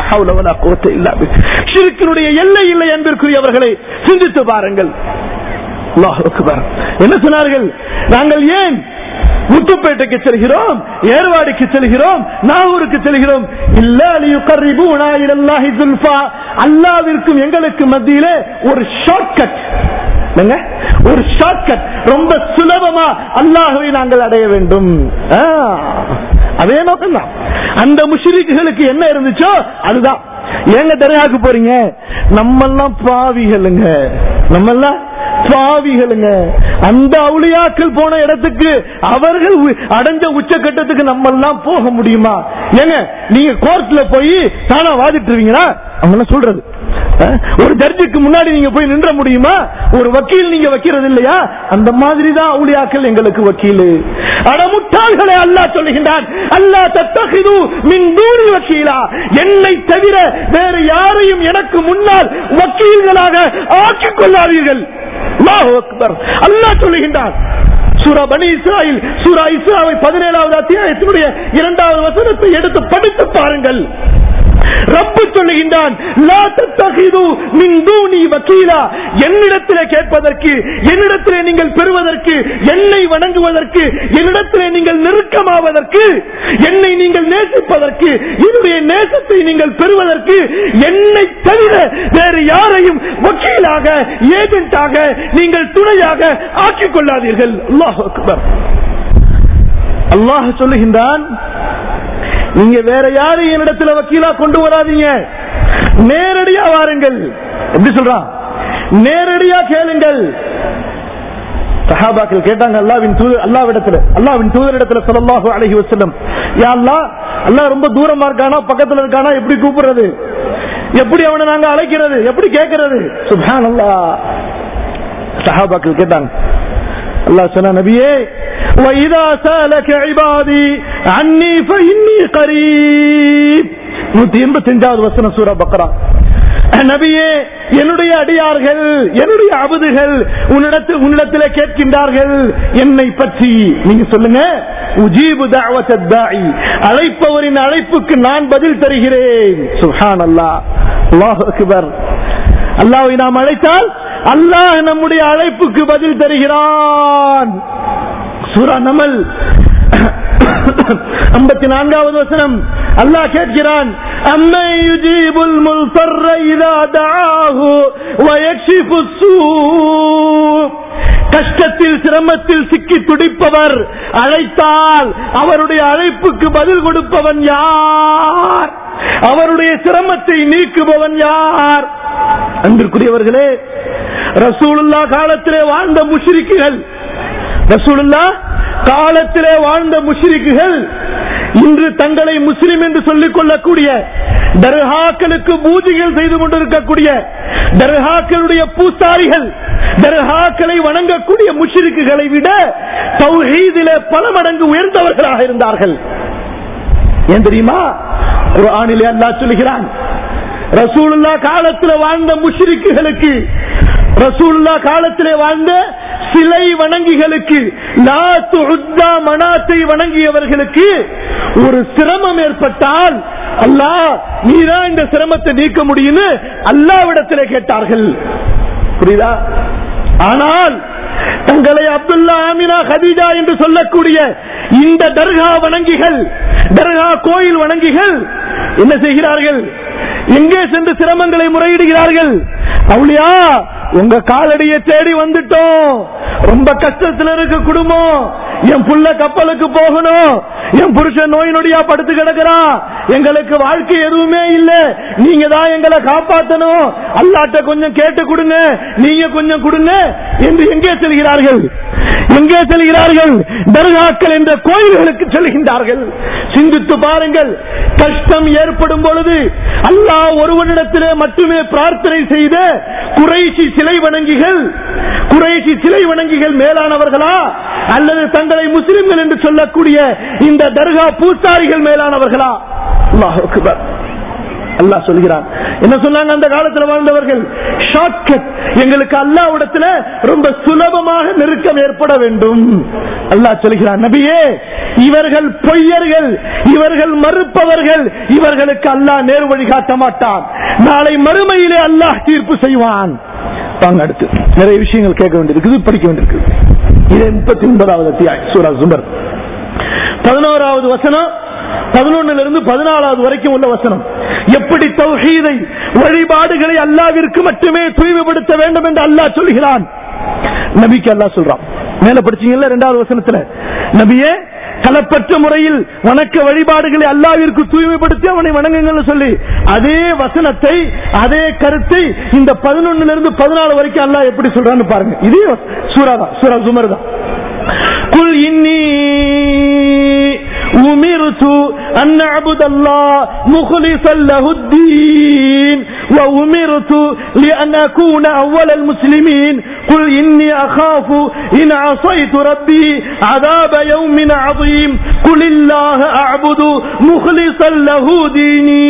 ஷிருக்கினுடைய எல்லை இல்லை என்பதற்குரியவர்களை சிந்தித்து பாருங்கள் அல்லாஹ் அக்பர். என்ன சொன்னார்கள் நாங்கள் ஏன் முத்துப்பேட்டைக்கு செல்கிறோம் ஏர்வாடிக்கு செல்கிறோம் நாகூருக்கு செல்கிறோம் இல்ல லியுகர்ரிபூனா இலல்லாஹி ஸுல்ஃபா அல்லாஹ்விற்கும் எங்களுக்கு மத்தியிலே ஒரு ஷார்ட்கட் என்னங்க? ஒரு ஷார்ட்கட் ரொம்ப சுலபமா அல்லாஹ்வை நாங்கள் அடைய வேண்டும் ஆ, அதே நோக்கம் தான் அந்த முஷ்ரிக்குகளுக்கு என்ன இருந்துச்சோ அதுதான் ஏங்க தர்காக்கு போறீங்க நம்மெல்லாம் பாவிகளுங்க நம்மெல்லாம் பாவிகளுங்க அந்த அவுளியாக்கள் போன இடத்துக்கு அவர்கள் உ- அடைஞ்ச உச்சக்கட்டத்துக்கு நம்ம எல்லாம் போக முடியுமா ஏங்க நீங்க கோர்ட்ல போய் தானா வாதிட்டுருவீங்களா அவங்க சொல்றது அஹ், ஒரு ஜட்ஜுக்கு முன்னாடி நீங்க போய் நின்ற முடியுமா ஒரு வக்கீல் நீங்க வைக்கிறது இல்லையா அந்த மாதிரி தான் அவுளியாக்கள் எங்களுக்கு வக்கீல் அடமுட்டாள்களை அல்லாஹ் சொல்லுகின்றான் அல்லாஹ் தத்தகிது மின் தூரி வக்கீலா என்னை தவிர வேறு யாரையும் எனக்கு முன்னால் வக்கீல்களாக ஆக்கிக் கொள்ளாதீர்கள் அல்லாஹு அக்பர் அல்லாஹ் சொல்லுகின்றான் சூரா பனி இஸ்ராயில் சூரா இஸ்ராவை பதினேழாவது அத்தியாயத்தினுடைய இரண்டாவது வசனத்தை எடுத்து படித்து பாருங்கள் ரப்பு சொல்லுகின்றான் லா தத்தகிது மின் தூனி வக்கீலா என்னிடத்திலே கேட்பதற்கு என்னிடத்திலே நீங்கள் பெறுவதற்கு என்னை வணங்குவதற்கு என்னிடத்திலே நீங்கள் நெருக்கமாவதற்கு என்னை நீங்கள் நேசிப்பதற்கு என்னுடைய நேசத்தை நீங்கள் பெறுவதற்கு என்னை தவிர வேறு யாரையும் வக்கீலாக ஏஜென்ட்டாக நீங்கள் துணையாக ஆக்கிக் கொள்ளாதீர்கள் அல்லாஹ் அக்பர் அல்லாஹ் சொல்லுகின்றான் நீங்க வேற யாரையும் என்னிடத்துல வக்கீலா கொண்டு வராதீங்க நேரடியா வாருங்கள் எப்படி சொல்றான் நேரடியா கேளுங்கள் சஹாபாக்கள் கேட்டாங்க அல்லாவின் தூதர் அல்லாவிடத்துல அல்லாவின் தூதரிடத்துல ஸல்லல்லாஹு அலைஹி வஸல்லம் யா அல்லாஹ் அல்லாஹ் ரொம்ப தூரமா இருக்கானா பக்கத்துல இருக்கானா எப்படி கூப்பிடுறது எப்படி அவனை நாங்க அழைக்கிறது எப்படி கேட்கறது சுப்ஹானல்லாஹ் சஹாபாக்கள் கேட்டாங்க அல்லாஹ் சொன்ன நபியே وَإِذَا سَأَلَكَ عِبَادِي عَنِّي فَإِنِّي قَرِيبٌ நூத்தி எண்பத்தி அஞ்சாவது வசனம் சூரா பக்ரா நபியே என்னுடைய அடியார்கள் என்னுடைய அபுதுகள் உன்னிடத்தில் உன்னிடத்திலே கேட்கின்றார்கள் என்னை பற்றி நீங்க சொல்லுங்க உஜீபு தஅவத்த தாஇ அழைப்பவரின் அழைப்புக்கு நான் பதில் தருகிறேன் சுஹான் அல்லாஹ் அல்லாஹ் அக்பர் அல்லாஹ்வை நாம் அழைத்தால் அல்லாஹ் நம்முடைய அழைப்புக்கு பதில் தருகிறான் சூரா நமல் ஐம்பத்தி நான்காவது வசனம் அல்லாஹ் கேட்கிறான் அம்மை யுஜீபுல் முல்தர்ர இதா தஆஹு வயக்ஷிஃபு ஸூ கஷ்டத்தில் சிரமத்தில் சிக்கி துடிப்பவர் அழைத்தால் அவருடைய அழைப்புக்கு பதில் கொடுப்பவன் யார் அவருடைய சிரமத்தை நீக்குபவன் யார் அன்பிற்குரியவர்களே ரசூலுல்லா காலத்திலே வாழ்ந்த முஷ்ரிக்குகள் ரசூலுல்லா காலத்திலே வாழ்ந்த முஷ்ரிக்குகள் இன்று தங்களை முஸ்லிம் என்று சொல்லிக் கொள்ளக்கூடிய தர்காக்களுக்கு பூஜைகள் செய்து கொண்டிருக்கக்கூடிய தர்காக்களுடைய பூசாரிகள் தர்காக்களை வணங்கக்கூடிய முஷ்ரிக்குகளை விட தௌஹீதிலே பல மடங்கு உயர்ந்தவர்களாக இருந்தார்கள் ஏன் தெரியுமா குர்ஆனிலே அல்லாஹ் சொல்கிறான் ரசூலுல்லா காலத்துல வாழ்ந்த முஷ்ரிக்குகளுக்கு ரசூலுல்லா காலத்திலே வாழ்ந்த சிலை வணங்கிகளுக்கு லா துஉத்தா மனாத்தை வணங்கியவர்களுக்கு ஒரு சிரமம் ஏற்பட்டால் அல்லாஹ் நீதான் இந்த சிரமத்தை நீக்க முடியும்னு அல்லாவிடத்திலே கேட்டார்கள் புரியுதா ஆனால் தங்களை அப்துல்லா ஆமினா ஹதீஜா என்று சொல்லக்கூடிய இந்த தர்கா வணங்கிகள் தர்கா கோயில் வணங்கிகள் என்ன செய்கிறார்கள் எங்கே சென்று சிரமங்களை முறையிடுகிறார்கள் அவளியா உங்க காலடியை தேடி வந்துட்டோம் ரொம்ப கஷ்டத்துல இருக்க குடும்பம் என் புள்ள கப்பலுக்கு போகணும் என் புருஷன் நோய் நொடியா படுத்து கிடக்குறான் எங்களுக்கு வாழ்க்கை எதுவுமே இல்ல நீங்க தான் எங்களை காப்பாத்தணும் அல்லாட்ட கொஞ்சம் கேட்டு கொடுங்க நீங்க கொஞ்சம் கொடுங்க என்று எங்கே செல்கிறார்கள் எங்கே செல்கிறார்கள் தர்காக்கள் என்ற கோயில்களுக்கு செல்கின்றார்கள் சிந்தித்து பாருங்கள் கஷ்டம் ஏற்படும் பொழுது அல்லாஹ் ஒருவனிடத்திலே மட்டுமே பிரார்த்தனை செய்த குறைசி சிலை வணங்கிகள் குறைசி சிலை வணங்கிகள் மேலானவர்களா அல்லது தங்களை முஸ்லிம்கள் என்று சொல்லக்கூடிய இந்த தர்கா பூசாரிகள் மேலானவர்களா அல்லாஹ் அக்பர் அல்லாஹ் சொல்கிறான் என்ன சொன்னாங்க அந்த காலத்தில் வாழ்ந்தவர்கள் ஷார்ட்கட் எங்களுக்கு அல்லாவிடத்துல ரொம்ப சுலபமாக நெருக்கம் ஏற்பட வேண்டும் அல்லாஹ் சொல்கிறான் நபியே இவர்கள் பொய்யர்கள் இவர்கள் மறுப்பவர்கள் இவர்களுக்கு அல்லாஹ் நேர் வழி காட்ட மாட்டான் நாளை மறுமையிலே அல்லாஹ் தீர்ப்பு செய்வான் வாங்க அடுத்து நிறைய விஷயங்கள் கேட்க வேண்டியிருக்குது படிக்க வேண்டியிருக்குது இது முப்பத்தி ஒன்பதாவது அத்தியாயம் சூரா சுமர் பதினோராவது வசனம் பதினொன்னுல இருந்து பதினாலாவது வரைக்கும் உள்ள வசனம் எப்படி தௌஹீதை வழிபாடுகளை அல்லாவிற்கு மட்டுமே தூய்மைப்படுத்த வேண்டும் என்று அல்லாஹ் சொல்கிறான் நபிக்கு அல்லாஹ் சொல்றான் மேல படிச்சீங்கல்ல இரண்டாவது வசனத்துல நபியே கலப்பற்ற முறையில் வணக்க வழிபாடுகளை அல்லாவிற்கு தூய்மைப்படுத்தி அவனை வணங்குங்கள் சொல்லி அதே வசனத்தை அதே கருத்தை இந்த பதினொன்னுல இருந்து பதினாலு வரைக்கும் அல்லாஹ் எப்படி சொல்றான்னு பாருங்க இதே சூரா தான் சூரா சுமர் தான் குல் இன்னி أمرت أن أعبد الله مخلصا له الدين وأمرت لأن أكون أول المسلمين قل إني أخاف إن عصيت ربي عذاب يوم عظيم قل الله أعبد مخلصا له ديني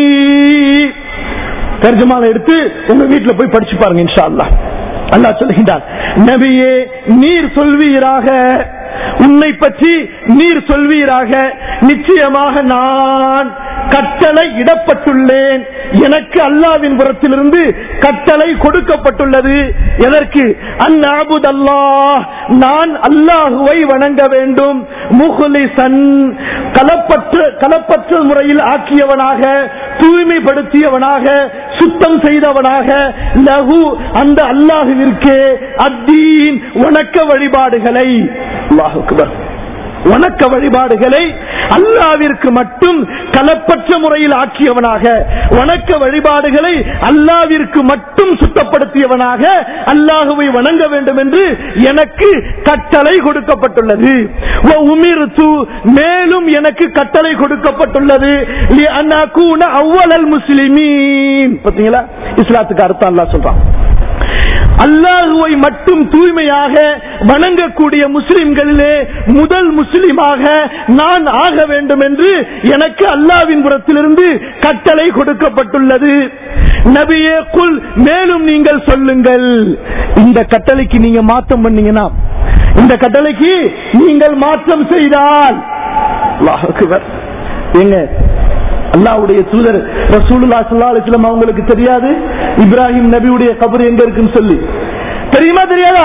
தர்ஜமால எடுத்து உங்க வீட்டுல போய் படிச்சு பாருங்க இன்ஷா அல்லாஹ் அல்லாஹ் சொல்கின்றார் நபியே நீர் சொல்வீராக உன்னை பற்றி நீர் சொல்வீராக நிச்சயமாக நான் கட்டளை இடப்பட்டுள்ளேன் எனக்கு அல்லாவின் புறத்திலிருந்து கட்டளை கொடுக்கப்பட்டுள்ளது எதற்கு அந்நாபுத் அல்லாஹ் நான் அல்லாஹுவை வணங்க வேண்டும் முகுலிசன் கலப்பற்ற கலப்பற்ற முறையில் ஆக்கியவனாக தூய்மைப்படுத்தியவனாக சுத்தம் செய்தவனாக லகு அந்த அல்லாஹுவிற்கு அத்தீன் வணக்க வழிபாடுகளை அல்லாஹ் அக்பர் வணக்க வழிபாடுகளை அல்லாவிற்கு மட்டும் கலப்பற்ற முறையில் ஆக்கியவனாக வணக்க வழிபாடுகளை அல்லாவிற்கு மட்டும் சுத்தப்படுத்தியவனாக அல்லாஹுவை வணங்க வேண்டும் என்று எனக்கு கட்டளை கொடுக்கப்பட்டுள்ளது வ உமிர்து, மேலும் எனக்கு கட்டளை கொடுக்கப்பட்டுள்ளது லி அன் அகூன அவ்வளல் முஸ்லிமீன் பாத்தீங்களா இஸ்லாத்துக்கு அர்த்தம் அல்லாஹ் சொல்றான் அல்லாஹுவை மட்டும் தூய்மையாக வணங்கக்கூடிய முஸ்லிம்களிலே முதல் முஸ்லிமாக நான் ஆக வேண்டும் என்று எனக்கு அல்லாவின் புறத்திலிருந்து கட்டளை கொடுக்கப்பட்டுள்ளது நபியே குல் மேலும் நீங்கள் சொல்லுங்கள் இந்த கட்டளைக்கு நீங்க மாற்றம் பண்ணீங்கன்னா இந்த கட்டளைக்கு நீங்கள் மாற்றம் செய்தால் அல்லாஹ் அக்பர். ஏங்க அல்லாவுடைய தூதர் ரசூலுல்லா ஸல்லல்லாஹு அலைஹி வஸல்லம் அவங்களுக்கு தெரியாது இப்ராஹிம் நபியுடைய கபர் எங்க இருக்குன்னு சொல்லி தெரியுமா தெரியாதா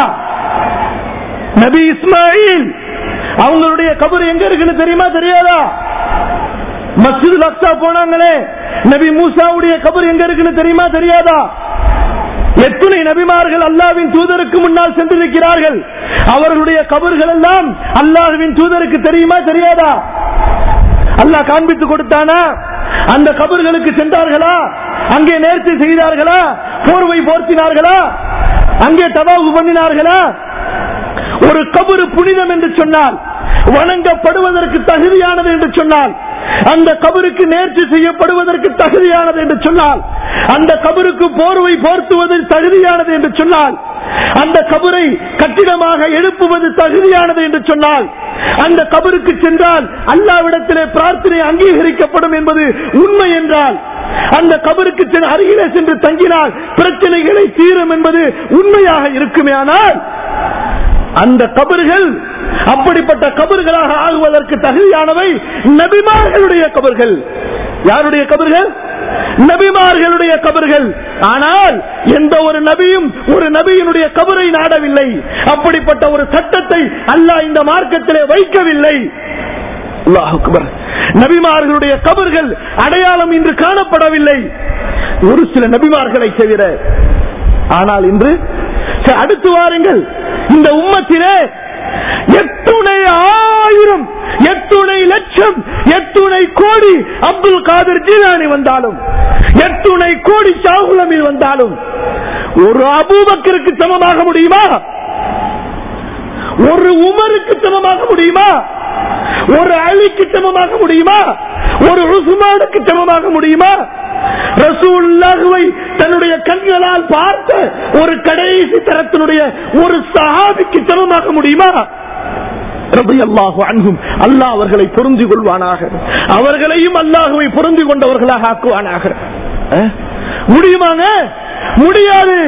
நபி இஸ்மாயில் அவங்களுடைய கபர் எங்க இருக்குன்னு தெரியுமா தெரியாதா மஸ்ஜித் அக்ஸா போனாங்களே நபி மூசாவுடைய கபர் எங்க இருக்குன்னு தெரியுமா தெரியாதா எத்தனை நபிமார்கள் அல்லாவின் தூதருக்கு முன்னால் சென்றிருக்கிறார்கள் அவர்களுடைய கபர்கள் எல்லாம் அல்லாஹ்வின் தூதருக்கு தெரியுமா தெரியாதா அல்லாஹ் காண்பித்து கொடுத்தானா அந்த கபர்களுக்கு சென்றார்களா அங்கே நேர்த்தி செய்தார்களா போர்வை போர்த்தினார்களா அங்கே தவாவு பண்ணினார்களா ஒரு கபரு புனிதம் என்று சொன்னால் வணங்கப்படுவதற்கு தகுதியானது என்று சொன்னால் அந்த கபருக்கு நேர்ச்சி செய்யப்படுவதற்கு தகுதியானது என்று சொன்னால் அந்த கபருக்கு போர்வை போர்த்துவது தகுதியானது என்று சொன்னால் அந்த கபரை கட்டிடமாக எழுப்புவது தகுதியானது என்று சொன்னால் அந்த கபருக்கு சென்றால் அல்லாவிடத்திலே பிரார்த்தனை அங்கீகரிக்கப்படும் என்பது உண்மை என்றால் அந்த கபருக்கு சென்று அருகிலே சென்று தங்கினால் பிரச்சனைகளை தீரும் என்பது உண்மையாக இருக்குமே ஆனால் அந்த கபர்கள் அப்படிப்பட்ட கபர்களாக ஆகுவதற்கு தகுதியானவை நபிமார்களுடைய கபர்கள் யாருடைய கபர்கள் நபிமார்களுடைய கபர்கள் ஆனால் எந்த ஒரு நபியும் ஒரு நபியினுடைய கபரை நாடவில்லை அப்படிப்பட்ட ஒரு சட்டத்தை அல்லாஹ் இந்த மார்க்கத்திலே வைக்கவில்லை அல்லாஹ் அக்பர். நபிமார்களுடைய கபர்கள் அடையாளம் இன்று காணப்படவில்லை ஒரு சில நபிமார்களை தவிர ஆனால் இன்று சரி, அடுத்து வாருங்கள் இந்த உம்மத்திலே எத்துணை ஆயிரம் எத்துணை லட்சம் எத்துணை கோடி அப்துல் காதர் ஜீலானி வந்தாலும் எத்துணை கோடி ஷாகுலமில் வந்தாலும் ஒரு அபூபக்கருக்கு சமமாக முடியுமா ஒரு உமருக்கு சமமாக முடியுமா ஒரு அலிக்கு சமமாக முடியுமா ஒரு உஸ்மானுக்கு சமமாக முடியுமா ரசூல்லாஹுவை தன்னுடைய கண்களால் பார்த்த ஒரு கடைசி தரத்தினுடைய ஒரு சஹாபிக்கு சமமாக முடியுமா ரலியல்லாஹு அன்ஹும் அல்லாஹ் அவர்களை பொருந்தி கொள்வானாக அவர்களையும் அல்லாஹுவை பொருந்தி கொண்டவர்களாக ஆக்குவானாக அஹ்? முடியுமாங்க முடியாது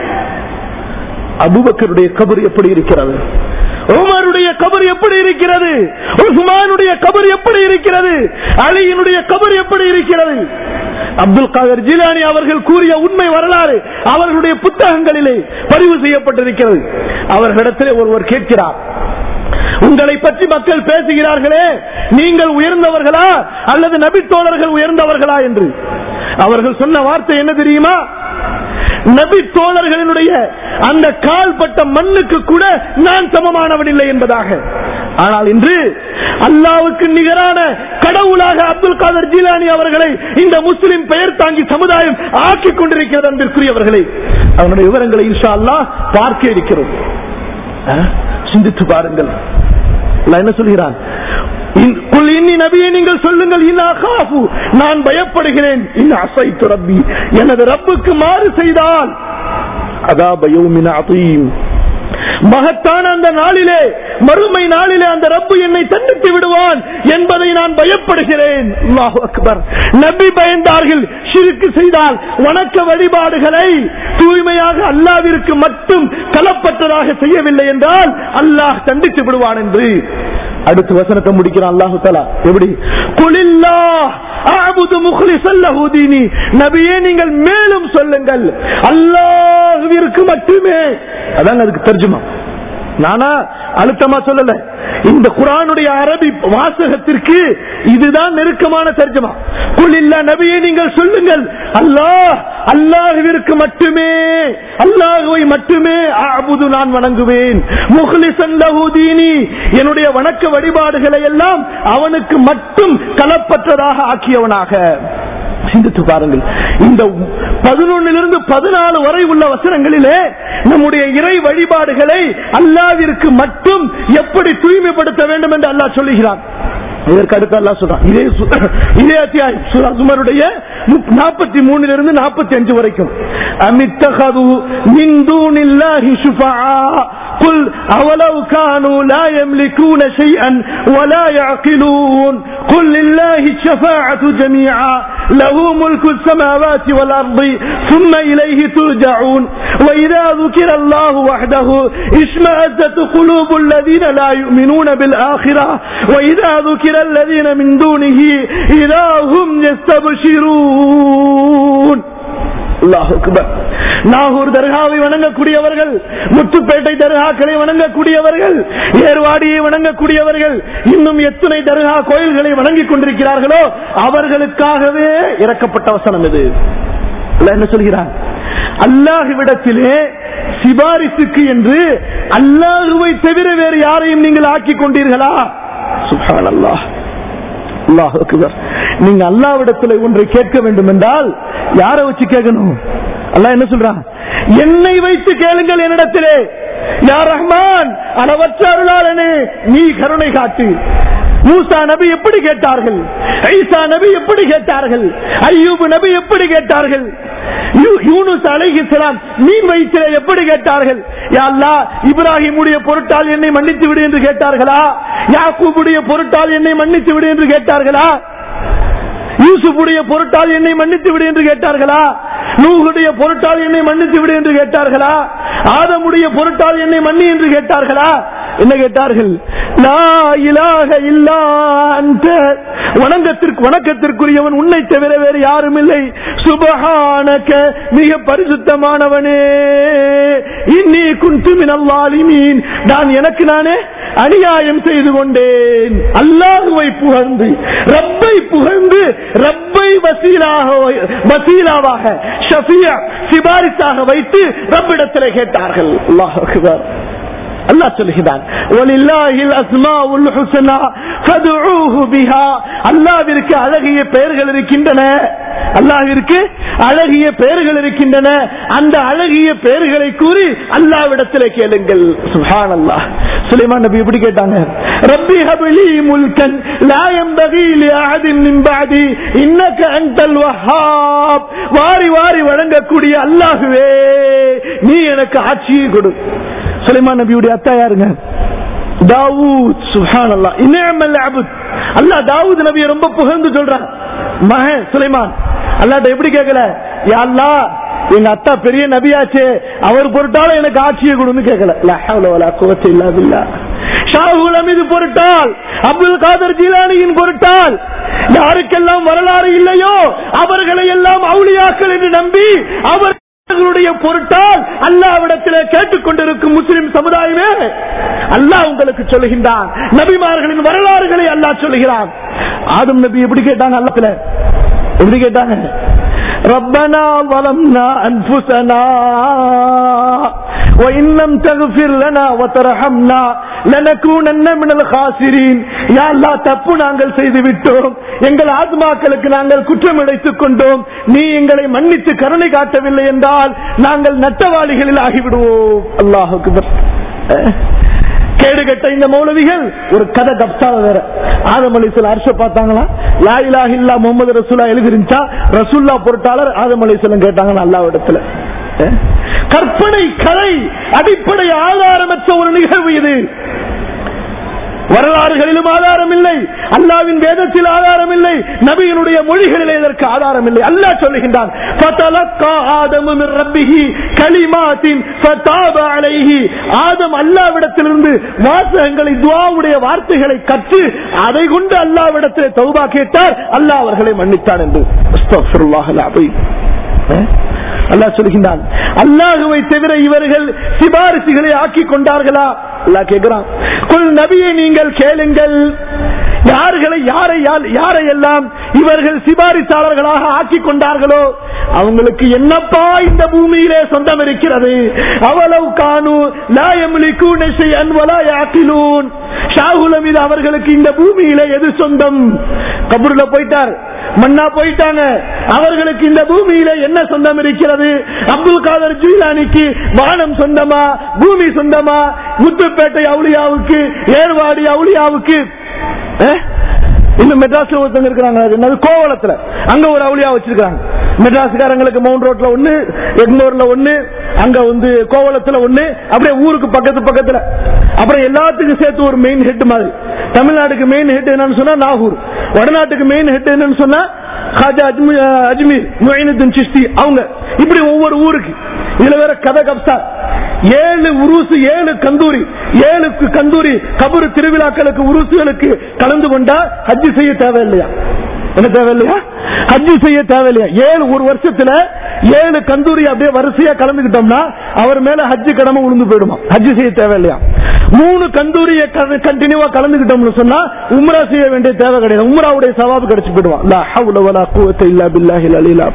அபுபக்கருடைய கபர் எப்படி இருக்கிறது உமருடைய கபர் எப்படி இருக்கிறது உஸ்மானுடைய கபர் எப்படி இருக்கிறது அலியினுடைய கபர் எப்படி இருக்கிறது அப்துல் காதர் ஜிலானி அவர்கள் கூறிய உண்மை வரலாறு அவர்களுடைய புத்தகங்களிலே பதிவு செய்யப்பட்டிருக்கிறது அவர்களிடத்திலே ஒருவர் கேட்கிறார் உங்களை பற்றி மக்கள் பேசுகிறார்களே நீங்கள் உயர்ந்தவர்களா அல்லது நபித்தோழர்கள் உயர்ந்தவர்களா என்று அவர்கள் சொன்ன வார்த்தை என்ன தெரியுமா நபி தோழர்களினுடைய அந்த கால்பட்ட மண்ணுக்கு கூட நான் சமமானவன் இல்லை என்பதாக ஆனால் இன்று அல்லாவுக்கு நிகரான கடவுளாக அப்துல் காதர் ஜீலானி அவர்களை இந்த முஸ்லிம் பெயர் தாங்கி சமுதாயம் ஆக்கிக் கொண்டிருக்கிறது அன்பிற்குரியவர்களை அவனுடைய விவரங்களை இன்ஷா அல்லாஹ் பார்க்க இருக்கிறோம் அஹ், சிந்தித்து பாருங்கள் அல்லாஹ் என்ன சொல்கிறான் இன்- குல் இன்னி நபியை நீங்கள் சொல்லுங்கள் இன்னா காஃபு நான் பயப்படுகிறேன் இன் அசைத்து ரப்பி எனது ரப்புக்கு மாறு செய்தால் அதாப யௌமின் அதீம் மகத்தான அந்த நாளிலே மறுமை நாளிலே அந்த ரப்பு என்னை தண்டித்து விடுவான் என்பதை நான் பயப்படுகிறேன் அல்லாஹு அக்பர் நபி பயந்தார்கள் ஷிருக்கு செய்தால் வணக்க வழிபாடுகளை தூய்மையாக அல்லாவிற்கு மட்டும் கலப்பற்றதாக செய்யவில்லை என்றால் அல்லாஹ் தண்டித்து விடுவான் என்று அடுத்து வசனத்தை முடிக்கிறான் அல்லாஹு தலா எப்படி குலில்லா அஅபுது முக்லிஸன் லஹு தீனி நபியே நீங்கள் மேலும் சொல்லுங்கள் அல்லாஹ்விற்கு மட்டுமே அதான் அதுக்கு தர்ஜுமா நானா அழுத்தமா சொல்லல இந்த குரானுடைய அரபி வாசகத்திற்கு இதுதான் நெருக்கமான தர்ஜமா குலில்லா நபியை நீங்கள் சொல்லுங்கள் அல்லாஹ் அல்லாஹுவிற்கு மட்டுமே அல்லாஹுவை மட்டுமே அபுது நான் வணங்குவேன் முஹ்லிசன் லஹு தீனி என்னுடைய வணக்க வழிபாடுகளை எல்லாம் அவனுக்கு மட்டும் கலப்பற்றதாக ஆக்கியவனாக சிந்தித்து பாருங்கள் இந்த பதினொன்னிலிருந்து பதினாலு வரை உள்ள வசனங்களிலே நம்முடைய இறை வழிபாடுகளை அல்லாவிற்கு மட்டும் எப்படி தூய்மைப்படுத்த வேண்டும் என்று அல்லாஹ் சொல்லுகிறான் இதற்கு அடுத்து அல்லாஹ் சொல்றான் இதே சு- இதே அத்தியாயம் சூரா சுமருடைய நாற்பத்தி மூணிலிருந்து நாற்பத்தி அஞ்சு வரைக்கும் அமித்தகது மின் தூனில்லாஹி ஷுஃபஆ قل أولو كانوا لا يملكون شيئا ولا يعقلون قل لله الشفاعة جميعا له ملك السماوات والأرض ثم إليه ترجعون وإذا ذكر الله وحده اشمأزت قلوب الذين لا يؤمنون بالآخرة وإذا ذكر الذين من دونه إذا هم يستبشرون அல்லாஹ் அக்பர். நாகூர் தர்காவை வணங்கக்கூடியவர்கள் முத்துப்பேட்டை தர்காக்களை வணங்கக்கூடியவர்கள் ஏர்வாடியை வணங்கக்கூடியவர்கள் இன்னும் எத்தனை தர்கா கோயில்களை வணங்கிக் கொண்டிருக்கிறார்களோ அவர்களுக்காகவே இறக்கப்பட்ட வசனம் இது அல்லாஹ் என்ன சொல்கிறான் அல்லாஹுவிடத்திலே சிபாரிசுக்கு என்று அல்லாஹுவை தவிர வேறு யாரையும் நீங்கள் ஆக்கிக் கொண்டீர்களா சுப்ஹான் அல்லாஹ் அல்லாஹ் அக்பர். நீங்க அல்லாவிடத்துல ஒன்றை கேட்க வேண்டும் என்றால் யாரை வச்சு கேட்கணும் அல்லாஹ் என்ன சொல்றான் என்னை வைத்து கேளுங்கள் என்னிடத்திலே யார் ரஹ்மான் அளவற்ற அருளாளனே நீ கருணை காட்டு மூசா நபி எப்படி கேட்டார்கள் ஐசா நபி எப்படி கேட்டார்கள் ஐயூப் நபி எப்படி கேட்டார்கள் யூ- யூனுஸ் அலைஹிஸ்ஸலாம் மீன் வயிற்றிலே எப்படி கேட்டார்கள் யா அல்லாஹ் இப்ராஹிமுடைய பொருட்டால் என்னை மன்னித்து விடு என்று கேட்டார்களா யாக்கூபுடைய பொருட்டால் என்னை மன்னித்து விடு என்று கேட்டார்களா யூசுஃபுடைய பொருட்டால் என்னை மன்னித்து விடு என்று கேட்டார்களா நூகுடைய பொருட்டால் என்னை மன்னித்து விடு என்று கேட்டார்களா ஆதமுடைய பொருட்டால் என்னை மன்னி என்று கேட்டார்களா என்ன கேட்டார்கள் லா இலாஹ இல்லா அன்த வணங்கத்திற்கு வணக்கத்திற்குரியவன் உன்னை தவிர வேறு யாரும் இல்லை சுபஹானக மிக பரிசுத்தமானவனே இன்னி குந்து மினல் லாலிமீன் நான் எனக்கு நானே அநியாயம் செய்து கொண்டேன் அல்லாஹுவை புகழ்ந்து ரப்பை புகழ்ந்து ரப்பை வசீலாக வசீலாவாக ஷஃபியா சிபாரிசாக வைத்து ரப்பிடத்திலே கேட்டார்கள் அல்லாஹ் அக்பர் அல்லாஹ் சொல்கிறான் "வலில்லாஹில் அஸ்மாஉல் ஹுஸ்னா ஃபதுஊஹு பிஹா." அல்லாஹ்விற்கு அழகிய பெயர்கள் இருக்கின்றன அல்லாஹ்விற்கு அழகிய பெயர்கள் இருக்கின்றன அந்த அழகிய பெயர்களை கூறி அல்லாஹ்விடத்திலே கேளுங்கள் சுப்ஹானல்லாஹ் சுலைமான் நபி எப்படி கேட்டாங்க ரப்பி ஹப்லி முல்கன் லா யம்பகி லிஅஹதின் மின் பஅதி இன்னக அன்டல் வஹ்ஹாப் வாரி வாரி வழங்கக்கூடிய அல்லாஹ்வே நீ எனக்கு ஆட்சியை கொடு சுலைமான் நபியுடைய அத்தா யாருங்க தாவூத் சுஹான் அல்லா இனிமல் அபுத் அல்லா தாவூத் நபியை ரொம்ப புகழ்ந்து சொல்றான் மகன் சுலைமான் அல்லாட்ட எப்படி கேட்கல யா அல்லாஹ் எங்க அத்தா பெரிய நபியாச்சே அவர் பொருட்டால எனக்கு ஆட்சியை கொடுன்னு கேட்கல லா ஹவ்ல வலா குவத்த இல்லா பில்லாஹ் ஷாஹுல் அமீது பொருட்டால் அப்துல் காதர் ஜீலானியின் பொருட்டால் யாருக்கெல்லாம் வரலாறு இல்லையோ அவர்களை எல்லாம் அவுளியாக்கள் என்று நம்பி அவர் அவர்களுடைய பொருட்டால் அல்லாவிடத்தில் கேட்டுக்கொண்டிருக்கும் முஸ்லிம் சமுதாயமே அல்லாஹ் உங்களுக்கு சொல்லுகின்றான் நபிமார்களின் வரலாறுகளை அல்லாஹ் சொல்லுகிறான் ஆதம் நபி எப்படி கேட்டாங்க அல்லத்துல எப்படி கேட்டாங்க ربنا ظلمنا أنفسنا وإن لم تغفر لنا وترحمنا لنكونن من الخاسرين يا الله தப்பு நாங்கள் செய்து விட்டோம் எங்கள் ஆத்மாக்களுக்கு நாங்கள் குற்றம் இழைத்துக் கொண்டோம் நீ எங்களை மன்னித்து கருணை காட்டவில்லை என்றால் நாங்கள் நட்டவாளிகளில் ஆகிவிடுவோம் அல்லாஹுக்கு கேடுகட்ட இந்த மௌலவிகள் ஒரு கதை கப்சால வேற ஆதம் அலிசல் அரச பார்த்தாங்களா லா இலாஹ இல்லா முகமது ரசூலா எழுதிருந்துச்சா ரசூல்லா பொருட்டாளர் ஆதம் அலிசலம் கேட்டாங்க அல்லாவிடத்துல அஹ்? கற்பனை கலை அடிப்படை ஆதாரமற்ற ஒரு நிகழ்வு இது வரலாறுகளிலும் ஆதாரம் இல்லை அல்லாவின் வேதத்தில் ஆதாரம் இல்லை நபியினுடைய மொழிகளிலே இதற்கு ஆதாரம் இல்லை அல்லாஹ் சொல்லுகின்றான் "ஃபதலக்கா ஆதமு மின் ரப்பிஹி கலிமாத்தின் ஃபதாப அலைஹி." ஆதம் அல்லாவிடத்திலிருந்து வாசகங்களை துஆவுடைய வார்த்தைகளை கற்று அதை கொண்டு அல்லாவிடத்திலே தௌபா கேட்டார் அல்லாஹ் அவர்களை மன்னித்தான் என்று அஸ்தக்ஃபிருல்லாஹல் அஸீம். அஹ்? அல்லாஹ் சொல்கின்றான் அல்லாஹுவை தவிர இவர்கள் சிபாரிசுகளை ஆக்கி கொண்டார்களா அல்லாஹ் கேட்கிறான் குல் நபியை நீங்கள் கேளுங்கள் யார்களை யாரை யாரை எல்லாம் இவர்கள் சிபாரிசாளர்களாக ஆக்கி கொண்டார்களோ அவங்களுக்கு என்னப்பா இந்த பூமியிலே சொந்தம் இருக்கிறது அவளவு காணு லாயமுலிக்கு அன்வலா யாக்கிலூன் ஷாகுல மீது அவர்களுக்கு இந்த பூமியிலே எது சொந்தம் கபூர்ல போயிட்டார் மன்னா போயிட்டாங்க அவர்களுக்கு இந்த பூமியில என்ன சொந்தம் இருக்கிறது அப்துல் காதர் ஜீலானிக்கு வானம் சொந்தமா பூமி சொந்தமா முத்துப்பேட்டை அவுளியாவுக்கு ஏர்வாடி அவுளியாவுக்கு அஹ்? இன்னும் மெட்ராஸ்ல ஒருத்தங்க இருக்கிறாங்க அது என்னது கோவளத்துல அங்க ஒரு அவுளியா வச்சிருக்காங்க மெட்ராஸ்காரங்களுக்கு மவுண்ட் ரோட்ல ஒண்ணு எக்மோர்ல ஒண்ணு அங்க வந்து கோவளத்துல ஒண்ணு அப்படியே ஊருக்கு பக்கத்து பக்கத்துல அப்புறம் எல்லாத்துக்கும் சேர்த்து ஒரு மெயின் ஹெட் மாதிரி தமிழ்நாட்டுக்கு மெயின் ஹெட் என்னன்னு சொன்னா நாகூர் வடநாட்டுக்கு மெயின் ஹெட் என்னன்னு சொன்னா ஹாஜா அஜ்மீர் அஜ்மீர் முயினுদ্দিন சிஸ்தி அவங்க இப்படி ஒவ்வொரு ஊருக்கு இதுல வேற கதை கப்சா ஏழு உருசு ஏழு கந்தூரி ஏழு கந்தூரி கபரு திருவிழாக்களுக்கு உருசுகளுக்கு கலந்து கொண்டா ஹஜ்ஜு செய்ய தேவையில்லையா என்ன தேவையில்லையா ஹஜ்ஜு செய்ய தேவையில்லையா ஏழு ஒரு வருஷத்துல ஏழு கந்தூரி அப்படியே வரிசையா கலந்துக்கிட்டோம்னா அவர் மேல ஹஜ்ஜு கடமை உளுந்து போயிடுமா ஹஜ்ஜு செய்ய தேவையில்லையா மூணு கந்தூரிய கண்டினியூவா கலந்துக்கிட்டோம்னு சொன்னா உம்ரா செய்ய வேண்டிய தேவை கிடையாது உம்ராவுடைய சவாபு கிடைச்சு போயிடுவான் லா ஹவ்ல வலா குவத்த இல்லா பில்லாஹில் அலிலா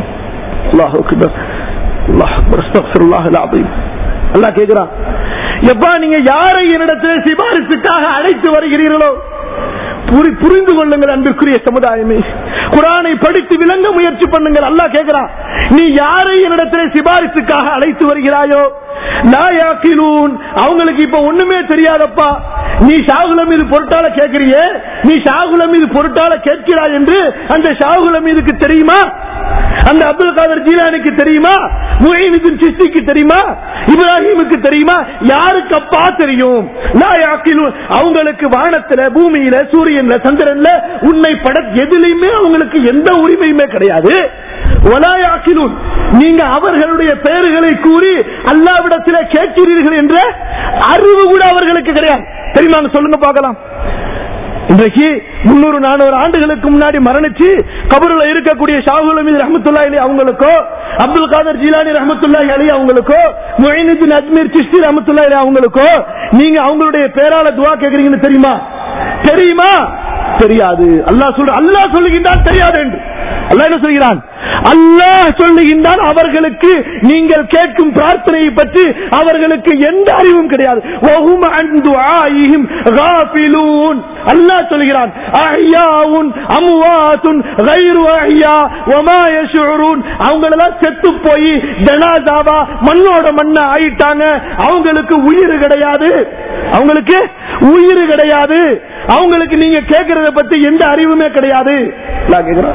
அல்லாஹ் அக்பர் அல்லாஹ் அக்பர் அஸ்தக்ஃபிருல்லாஹ் அலீம் அல்லாஹ் கேக்குறான் எப்பா நீங்க யாரை என்னிடத்தில் சிபாரிசுக்காக அழைத்து வருகிறீர்களோ புரி- புரிந்து கொள்ளுங்கள் அன்பிற்குரிய சமுதாயமே குரானை படித்து விளங்க முயற்சி பண்ணுங்கள் அல்லாஹ் கேட்கிறான் நீ யாரை என்னிடத்தில் சிபாரிசுக்காக அழைத்து வருகிறாயோ நாயாக்கிலூன் அவங்களுக்கு இப்ப ஒண்ணுமே தெரியாதப்பா நீ ஷாகுல மீது பொருட்டால கேட்கிறியே நீ ஷாகுல மீது பொருட்டால கேட்கிறாய் என்று அந்த ஷாகுல மீதுக்கு தெரியுமா அந்த அப்துல் காதர் ஜீலானிக்கு தெரியுமா முஹைனுদ্দিন சிஸ்திக்கு தெரியுமா இப்ராஹிமுக்கு தெரியுமா யாருக்கு அப்பா தெரியும் லா யாக்கிலூன் அவங்களுக்கு வானத்துல பூமியில சூரியன்ல சந்திரன்ல உன்னை பட எதிலையுமே அவங்களுக்கு எந்த உரிமையுமே கிடையாது வலா யாக்கிலூன் நீங்க அவர்களுடைய பெயர்களை கூறி அல்லாவிடத்தில் கேட்கிறீர்கள் என்ற அறிவு கூட அவர்களுக்கு கிடையாது தெரியுமா சொல்லுங்க பார்க்கலாம் இன்றைக்கு முன்னூறு நானூறு ஆண்டுகளுக்கு முன்னாடி மரணிச்சு கபருல இருக்கக்கூடிய ஷாகுல் அமீது ரஹமத்துல்லா அலி அவங்களுக்கோ அப்துல் காதர் ஜீலானி ரஹமத்துல்லா அலி அவங்களுக்கோ மொயினுদ্দিন அஜ்மீர் சிஸ்தி ரஹமத்துல்லா அலி அவங்களுக்கோ நீங்க அவங்களுடைய பேரால துவா கேக்குறீங்கன்னு தெரியுமா தெரியுமா தெரியாது அல்லாஹ் சொல்ற அல்லாஹ் சொல்லுகின்றான் தெரியாது என்று அல்லாஹ் என்ன சொல்கிறான் அல்லாஹ் சொல்லுகின்றான் அவர்களுக்கு நீங்கள் கேட்கும் பிரார்த்தனையை பற்றி அவர்களுக்கு எந்த அறிவும் கிடையாது வஹும் அன் துஆஇஹிம் காஃபிலூன் அல்லாஹ் சொல்கிறான் அஹ்யாவுன் அம்வாத்துன் கைரு அஹ்யா வமா யஷ்உரூன் அவங்க எல்லாம் செத்து போய் ஜனாசாவா மண்ணோட மண்ண ஆயிட்டாங்க அவங்களுக்கு உயிர் கிடையாது அவங்களுக்கு உயிர் கிடையாது அவங்களுக்கு நீங்க கேட்கறத பத்தி எந்த அறிவுமே கிடையாது அல்லாஹ் கேக்குறான்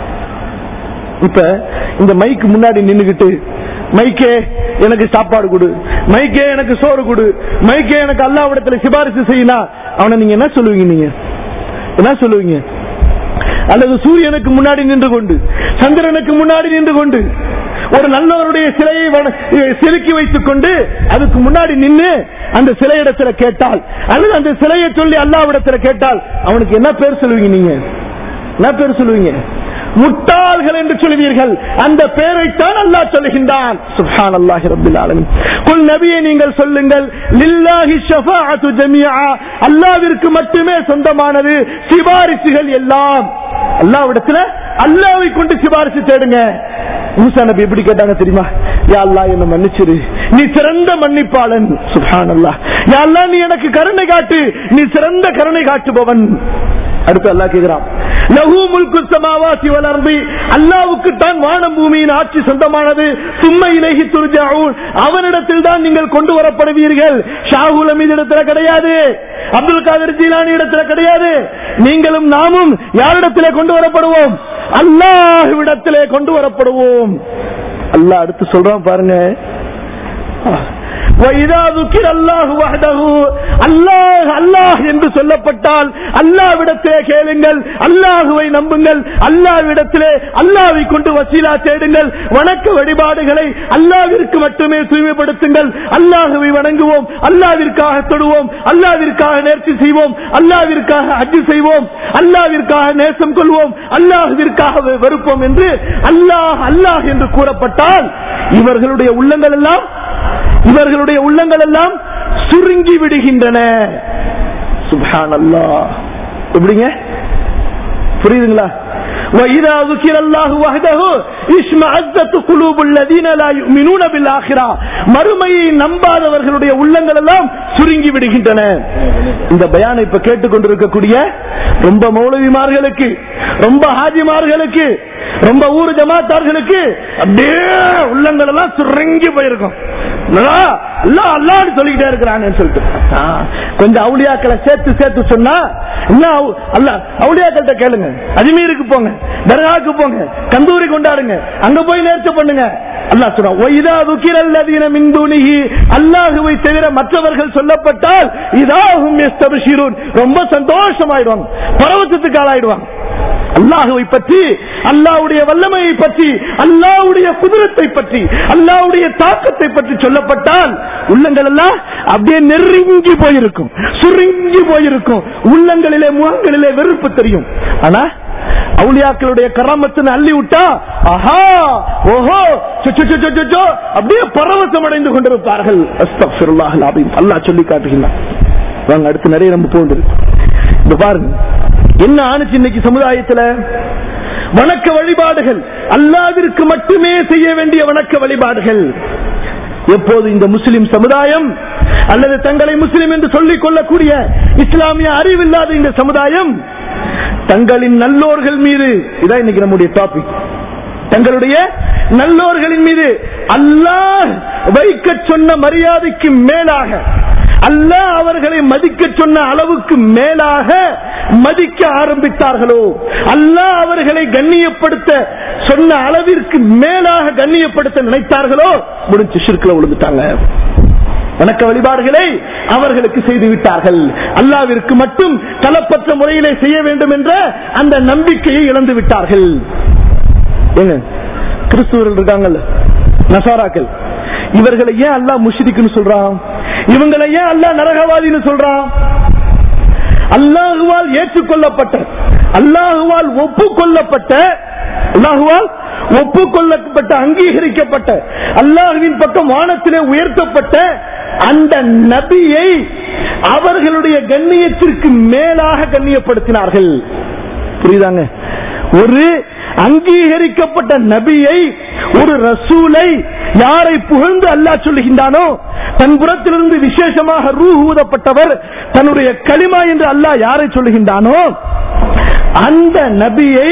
இப்ப இந்த மைக்கு முன்னாடி நின்னுகிட்டு மைக்கே எனக்கு சாப்பாடு கொடு மைக்கே எனக்கு சோறு கொடு மைக்கே எனக்கு அல்லாவிடத்துல சிபாரிசு செய்யலாம் அவனை நீங்க என்ன சொல்லுவீங்க நீங்க என்ன சொல்லுவீங்க அல்லது சூரியனுக்கு முன்னாடி நின்று கொண்டு சந்திரனுக்கு முன்னாடி நின்று கொண்டு ஒரு நல்லவருடைய சிலையை வண- செதுக்கி வைத்துக் கொண்டு அதுக்கு முன்னாடி நின்று அந்த சிலையிடத்துல கேட்டால் அல்லது அந்த சிலையை சொல்லி அல்லாவிடத்துல கேட்டால் அவனுக்கு என்ன பேர் சொல்லுவீங்க நீங்க என்ன பேர் சொல்லுவீங்க முட்டாள்கள் என்று சொல்வீர்கள் அந்த பெயரைத்தான் அல்லாஹ் சொல்லுகின்றான் சுப்ஹான் அல்லாஹி ரப்பில் ஆலமீன் குல் நபியே நீங்கள் சொல்லுங்கள் லில்லாஹி ஷஃபாஅத்து ஜமீஆ அல்லாஹ்விற்கு மட்டுமே சொந்தமானது சிபாரிசுகள் எல்லாம் அல்லாஹ்விடத்துல அல்லாஹ்வை கொண்டு சிபாரிசு தேடுங்க மூசா நபி எப்படி கேட்டாங்க தெரியுமா யா அல்லாஹ் என்ன மன்னிச்சிரு நீ சிறந்த மன்னிப்பாளன் சுப்ஹான் அல்லாஹ் யா அல்லாஹ் நீ எனக்கு கருணை காட்டு நீ சிறந்த கருணை காட்டுபவன் அடுத்து அல்லாஹ் கேக்குறான் லஹு முல்கு சமாவாசி வளர்ந்து அல்லாவுக்கு தான் வானம் பூமியின் ஆட்சி சொந்தமானது சும்மா இலகி துர்ஜாவூன் அவனிடத்தில் தான் நீங்கள் கொண்டு வரப்படுவீர்கள் ஷாகுல் அமீது இடத்துல கிடையாது அப்துல் காதர் ஜீலானி இடத்துல கிடையாது நீங்களும் நாமும் யாரிடத்திலே கொண்டு வரப்படுவோம் அல்லாஹ்விடத்திலே கொண்டு வரப்படுவோம் அல்லாஹ் அடுத்து சொல்றான் பாருங்க وَإِذَا ذُكِرَ اللَّهُ وَحْدَهُ அல்லாஹ் அல்லாஹ் என்று சொல்லப்பட்டால் அல்லாவிடத்திலே கேளுங்கள் அல்லாஹுவை நம்புங்கள் அல்லாவிடத்திலே அல்லாவை கொண்டு வசீலா தேடுங்கள் வணக்க வழிபாடுகளை அல்லாவிற்கு மட்டுமே தூய்மைப்படுத்துங்கள் அல்லாஹுவை வணங்குவோம் அல்லாவிற்காக தொடுவோம் அல்லாவிற்காக நேர்ச்சி செய்வோம் அல்லாவிற்காக அஜி செய்வோம் அல்லாவிற்காக நேசம் கொள்வோம் அல்லாஹுவிற்காக வெறுப்போம் என்று அல்லாஹ் அல்லாஹ் என்று கூறப்பட்டால் இவர்களுடைய உள்ளங்கள் எல்லாம் இவர்களுடைய உள்ளங்கள் எல்லாம் சுருங்கி விடுகின்றன சுபான் எப்படிங்க புரியுதுங்களா وإذا ذكر الله وحده اشمعزت قلوب الذين لا يؤمنون بالآخرة மறுமையை நம்பாதவர்களுடைய உள்ளங்கள் எல்லாம் சுருங்கி விடுகின்றன இந்த பயானை இப்ப கேட்டுக்கொண்டிருக்கக்கூடிய ரொம்ப மௌலவிமார்களுக்கு ரொம்ப ஹாஜிமார்களுக்கு ரொம்ப ஊர் ஜமாத்தார்களுக்கு அப்படியே உள்ளங்கள் எல்லாம் சுருங்கி போயிருக்கும் என்னடா, அல்லாஹ் அல்லான்னு சொல்லிக்கிட்டே இருக்கிறான்னு சொல்லிட்டு ஆ, கொஞ்சம் அவுளியாக்களை சேர்த்து சேர்த்து சொன்னா என்ன அவு- அல்ல அவுளியாக்கள்கிட்ட கேளுங்க அஜ்மீருக்கு போங்க தர்காவுக்கு போங்க கந்தூரி கொண்டாடுங்க அங்க போய் நேர்ச்சி பண்ணுங்க அல்லாஹ் சொல்றான் "ஒய்தா துக்கிரல்லதீன மின் தூணிஹி", அல்லாஹுவை தவிர மற்றவர்கள் சொல்லப்பட்டால் இதாகும் யஸ்தபிஷிரூன். ரொம்ப சந்தோஷமாயிடுவாங்க பரவசத்துக்கு ஆளாயிடுவாங்க அல்லாஹுவை பற்றி அல்லாஹ்வுடைய வல்லமையை பற்றி அல்லாஹ்வுடைய குதிரத்தை பற்றி அல்லாஹ்வுடைய தாக்கத்தை பற்றி சொல்லப்பட்டால் உள்ளங்கள் எல்லாம் அப்படியே நெருங்கி போயிருக்கும் சுருங்கி போயிருக்கும் உள்ளங்களிலே முகங்களிலே வெறுப்பு தெரியும் ஆனா அவுளியாக்களுடைய கராமத்தின் அள்ளி விட்டா ஆஹா ஓஹோ சு, சு, சு, சு, சு, சு, அப்படியே பரவசம் அடைந்து கொண்டிருப்பார்கள் அஸ்தக்ஃபிருல்லாஹ் அல்-அஸீம். அல்லாஹ் சொல்லி காட்டுகிறான் வாங்க அடுத்து நிறைய நம்ம போகுது இந்த பாருங்க என்ன ஆணுச்சு இன்னைக்கு சமுதாயத்துல வணக்க வழிபாடுகள் அல்லாவிற்கு மட்டுமே செய்ய வேண்டிய வணக்க வழிபாடுகள் எப்போது இந்த முஸ்லிம் சமுதாயம் அல்லது தங்களை முஸ்லிம் என்று சொல்லிக் கொள்ளக்கூடிய இஸ்லாமிய அறிவில்லாத இந்த சமுதாயம் தங்களின் நல்லோர்கள் மீது இதான் இன்னைக்கு நம்முடைய டாபிக் தங்களுடைய நல்லோர்களின் மீது அல்லாஹ் வைக்க சொன்ன மரியாதைக்கு மேலாக அல்லாஹ் அவர்களை மதிக்க சொன்ன அளவுக்கு மேலாக மதிக்க ஆரம்பித்தார்களோ அல்லாஹ் அவர்களை கண்ணியப்படுத்த சொன்ன அளவிற்கு மேலாக கண்ணியப்படுத்த நினைத்தார்களோ முடிச்சு சிற்குல விழுந்துட்டாங்க வணக்க வழிபாடுகளை அவர்களுக்கு செய்து விட்டார்கள் அல்லாவிற்கு மட்டும் கலப்பற்ற முறையிலே செய்ய வேண்டும் என்ற அந்த நம்பிக்கையை இழந்து விட்டார்கள் ஏங்க கிறிஸ்துவர்கள் இருக்காங்கல்ல நசாராக்கள் இவர்களை ஏன் அல்லாஹ் முஷ்ரிக்குன்னு சொல்றான் இவங்களை ஏன் அல்லாஹ் நரகவாதின்னு சொல்றான் அல்லாஹுவால் ஏற்றுக்கொள்ளப்பட்ட அல்லாஹுவால் ஒப்புக்கொள்ளப்பட்ட அல்லாஹுவால் ஒப்புக்கொள்ளப்பட்ட அங்கீகரிக்கப்பட்ட அல்லாஹுவின் பக்கம் வானத்திலே உயர்த்தப்பட்ட அந்த நபியை அவர்களுடைய கண்ணியத்திற்கு மேலாக கண்ணியப்படுத்தினார்கள் புரியுதாங்க ஒரு அங்கீகரிக்கப்பட்ட நபியை ஒரு ரசூலை யாரை புகழ்ந்து அல்லாஹ் சொல்லுகின்றானோ தன் புறத்திலிருந்து விசேஷமாக ரூ ஊதப்பட்டவர் தன்னுடைய களிமா என்று அல்லாஹ் யாரை சொல்லுகின்றானோ அந்த நபியை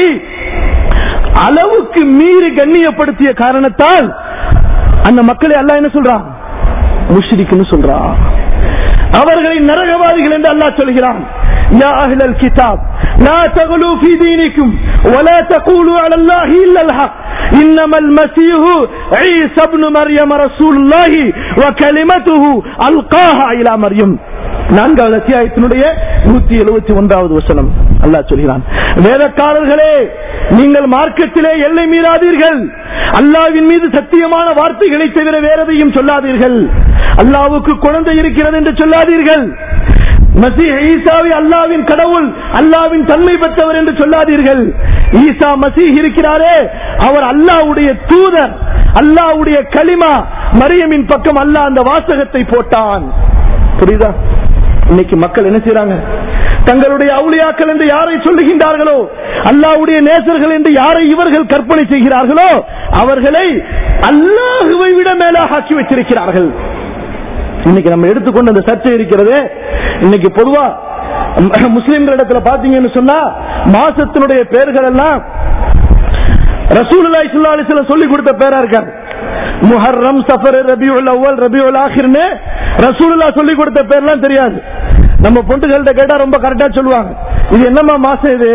அளவுக்கு மீறி கண்ணியப்படுத்திய காரணத்தால் அந்த மக்களை அல்லாஹ் என்ன சொல்றான் முஷ்ரிக்குன்னு சொல்றான் அவர்களை நரகவாதிகள் என்று அல்லாஹ் சொல்கிறான் يا أهل الكتاب لا تغلوا في دينكم ولا تقولوا على الله إلا الحق إنما المسيح عيسى ابن مريم رسول الله وكلمته ألقاها إلى مريم நான்காவது அத்தியாயத்தினுடைய நூத்தி எழுபத்தி ஒன்றாவது வசனம் அல்லாஹ் சொல்கிறான் வேதக்காரர்களே நீங்கள் மார்க்கத்திலே எல்லை மீறாதீர்கள் அல்லாவின் மீது சத்தியமான வார்த்தைகளை தவிர வேற எதையும் சொல்லாதீர்கள் அல்லாவுக்கு குழந்தை இருக்கிறது என்று சொல்லாதீர்கள் மசீஹ் ஈசாவை அல்லாவின் கடவுள் அல்லாவின் தன்மை பெற்றவர் என்று சொல்லாதீர்கள் ஈசா மசீஹ் இருக்கிறாரே அவர் அல்லாவுடைய தூதர் அல்லாவுடைய களிமா மரியமின் பக்கம் அல்லாஹ் அந்த வாசகத்தை போட்டான் புரியுதா இன்னைக்கு மக்கள் என்ன செய்யறாங்க தங்களுடைய அவுளியாக்கள் என்று யாரை சொல்லுகின்றார்களோ அல்லாவுடைய நேசர்கள் என்று யாரை இவர்கள் கற்பனை செய்கிறார்களோ அவர்களை அல்லாஹுவை விட மேலாக ஆக்கி வச்சிருக்கிறார்கள் இன்னைக்கு நம்ம எடுத்துக்கொண்டு அந்த சர்ச்சை இருக்கிறது இன்னைக்கு பொதுவா முஸ்லிம்களிடத்துல பாத்தீங்கன்னு சொன்னா மாசத்தினுடைய பெயர்கள் எல்லாம் ரசூலுல்லாஹி ஸல்லல்லாஹு அலைஹி வஸல்லம் சொல்லி கொடுத்த பேரா இருக்காரு முஹர்ரம் சஃபர் ரபியுல் அவ்வல் ரபியுல் ஆஹிர்னு ரசூலுல்லாஹ் சொல்லி கொடுத்த பேர்லாம் தெரியாது நம்ம பொண்டுகள்கிட்ட கேட்டா ரொம்ப கரெக்டா சொல்லுவாங்க இது என்னமா மாசம் இது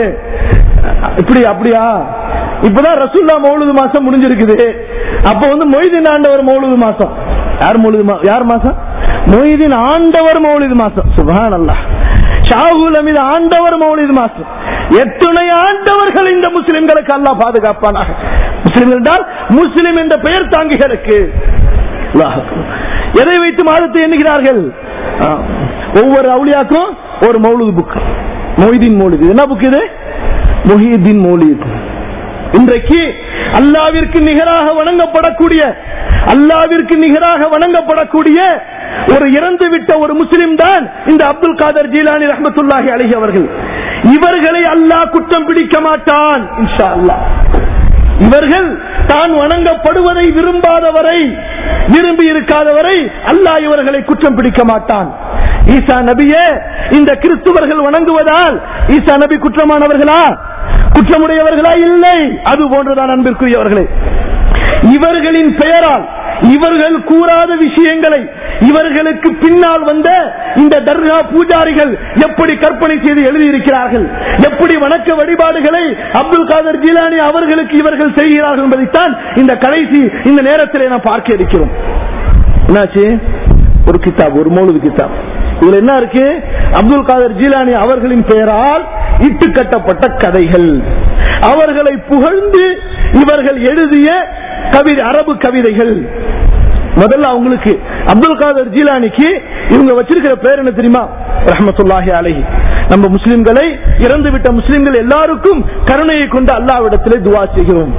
இப்படி அப்படியா இப்பதான் ரசூல்லா மௌலுது மாசம் முடிஞ்சிருக்குது அப்ப வந்து மொய்தீன் ஆண்டவர் மௌலுது மாசம் யார் மௌலுது மா- யார் மாசம் மொய்தீன் ஆண்டவர் மௌலிது மாசம் சுபான் அல்லாஹ் ஷாகுல் அமீது ஆண்டவர் மௌலிது மாசம் எத்துணை ஆண்டவர்கள் இந்த முஸ்லிம்களுக்கு அல்லாஹ் பாதுகாப்பானாக முஸ்லிம் என்றால் முஸ்லிம் என்ற பெயர் தாங்கிகளுக்கு அல்லாஹ் அக்பர். எதை வைத்து மாதத்தை எண்ணுகிறார்கள் ஆ. ஒவ்வொரு அவுளியாக்கும் ஒரு மௌலுது புக் மொய்தீன் மௌலிது என்ன புக் இது மொஹீதீன் மௌலித் இன்றைக்கு அல்லாவிற்கு நிகராக வணங்கப்படக்கூடிய அல்லாவிற்கு நிகராக வணங்கப்படக்கூடிய ஒரு இறந்து விட்ட ஒரு முஸ்லிம் தான் இந்த அப்துல் காதர் ஜீலானி ரஹமத்துல்லாஹி அலைஹி அவர்கள் இவர்களை அல்லாஹ் குற்றம் பிடிக்க மாட்டான் இன்ஷா அல்லாஹ் இவர்கள் தான் வணங்கப்படுவதை விரும்பாதவரை விரும்பி இருக்காதவரை அல்லாஹ் இவர்களை குற்றம் பிடிக்க மாட்டான் ஈசா நபியே இந்த கிறிஸ்துவர்கள் வணங்குவதால் ஈசா நபி குற்றமானவர்களா குற்றமுடையவர்களா இல்லை அது போன்றுதான் அன்பிற்குரியவர்களே இவர்களின் பெயரால் இவர்கள் கூறாத விஷயங்களை இவர்களுக்கு பின்னால் வந்த இந்த தர்கா பூஜாரிகள் எப்படி கற்பனை செய்து எழுதியிருக்கிறார்கள் எப்படி வணக்க வழிபாடுகளை அப்துல் காதர் ஜிலானி அவர்களுக்கு இவர்கள் செய்கிறார்கள் என்பதைத்தான் இந்த கடைசி இந்த நேரத்திலே நாம் பார்க்க இருக்கிறோம் என்னாச்சு ஒரு கிதாப் ஒரு மௌலுது கிதாப் இதுல என்ன இருக்கு அப்துல் காதர் ஜீலானி அவர்களின் பெயரால் இட்டு கட்டப்பட்ட கதைகள் அவர்களை புகழ்ந்து இவர்கள் எழுதிய கவிதை அரபு கவிதைகள் முதல்ல அவங்களுக்கு அப்துல் காதர் ஜீலானிக்கு இவங்க வச்சிருக்கிற பேர் என்ன தெரியுமா ரஹமத்துல்லாஹி அலைஹி நம்ம முஸ்லிம்களை இறந்துவிட்ட முஸ்லிம்கள் எல்லாருக்கும் கருணையை கொண்டு அல்லாவிடத்திலே துவா செய்கிறோம்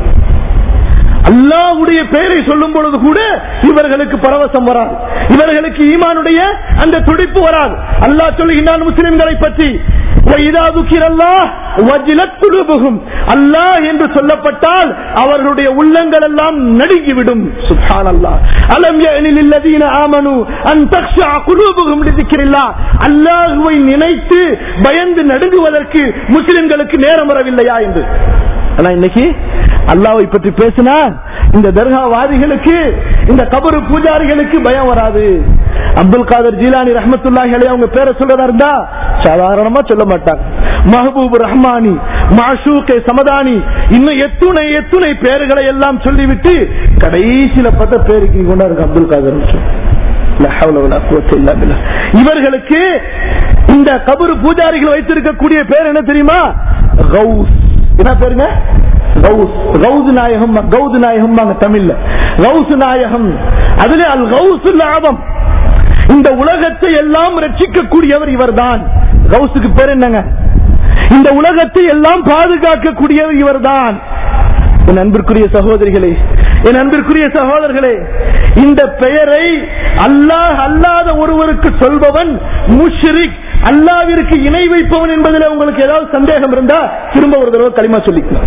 அல்லாஹ்வுடைய பெயரை சொல்லும் பொழுது கூட இவர்களுக்கு பரவசம் வராது இவர்களுக்கு ஈமானுடைய அந்த துடிப்பு வராது அல்லாஹ் சொல்லுகின்றான் முஸ்லிம்களை பற்றி وَإِذَا ذُكِرَ اللَّهُ وَجِلَتْ قُلُوبُهُمْ அல்லாஹ் என்று சொல்லப்பட்டால் அவர்களுடைய உள்ளங்கள் எல்லாம் நடுங்கிவிடும் சுப்ஹானல்லாஹ் அலம் யஅனி லில்லதீன ஆமனு அன் தக்ஷா குலூபுஹும் லிذிக்ரில்லாஹ் அல்லாஹ்வை நினைத்து பயந்து நடுங்குவதற்கு முஸ்லிம்களுக்கு நேரம் வரவில்லையா என்று ஆனா இன்னைக்கு அல்லாவை பற்றி பேசினா இந்த தர்காவாதிகளுக்கு இந்த கபரு பூஜாரிகளுக்கு பயம் வராது அப்துல் காதர் ஜீலானி ரஹமத்துல்லாஹி அலைஹி அவங்க பேரை சொல்றதா இருந்தா சாதாரணமா சொல்ல மாட்டாங்க மஹபூப் ரஹ்மானி மாஷூகே சமதானி இன்னும் எத்துணை எத்துணை பேர்களை எல்லாம் சொல்லிவிட்டு கடைசியில பத்த பேருக்கு கொண்டாரு அப்துல் காதர் லா ஹவ்ல வலா குவத்த இல்லா பில்லாஹ். இவர்களுக்கு இந்த கபரு பூஜாரிகள் வைத்திருக்கக்கூடிய பேர் என்ன தெரியுமா கௌஸ் என்ன பேருங்க கௌஸ் கௌது நாயகம் கௌது நாயகம் தமிழ்ல கௌசு நாயகம் அதுல அல் கௌசு லாபம் இந்த உலகத்தை எல்லாம் ரட்சிக்கக்கூடியவர் இவர்தான் கௌசுக்கு பேர் என்னங்க இந்த உலகத்தை எல்லாம் பாதுகாக்கக்கூடியவர் இவர்தான் என் அன்பிற்குரிய சகோதரிகளே என் அன்பிற்குரிய சகோதரர்களே இந்த பெயரை அல்லாஹ் அல்லாத ஒருவருக்கு சொல்பவன் முஷ்ரிக் அல்லாவிற்கு இணை வைப்பவன் என்பதில் உங்களுக்கு ஏதாவது சந்தேகம் இருந்தா திரும்ப ஒரு தடவை களிமா சொல்லிக்கலாம்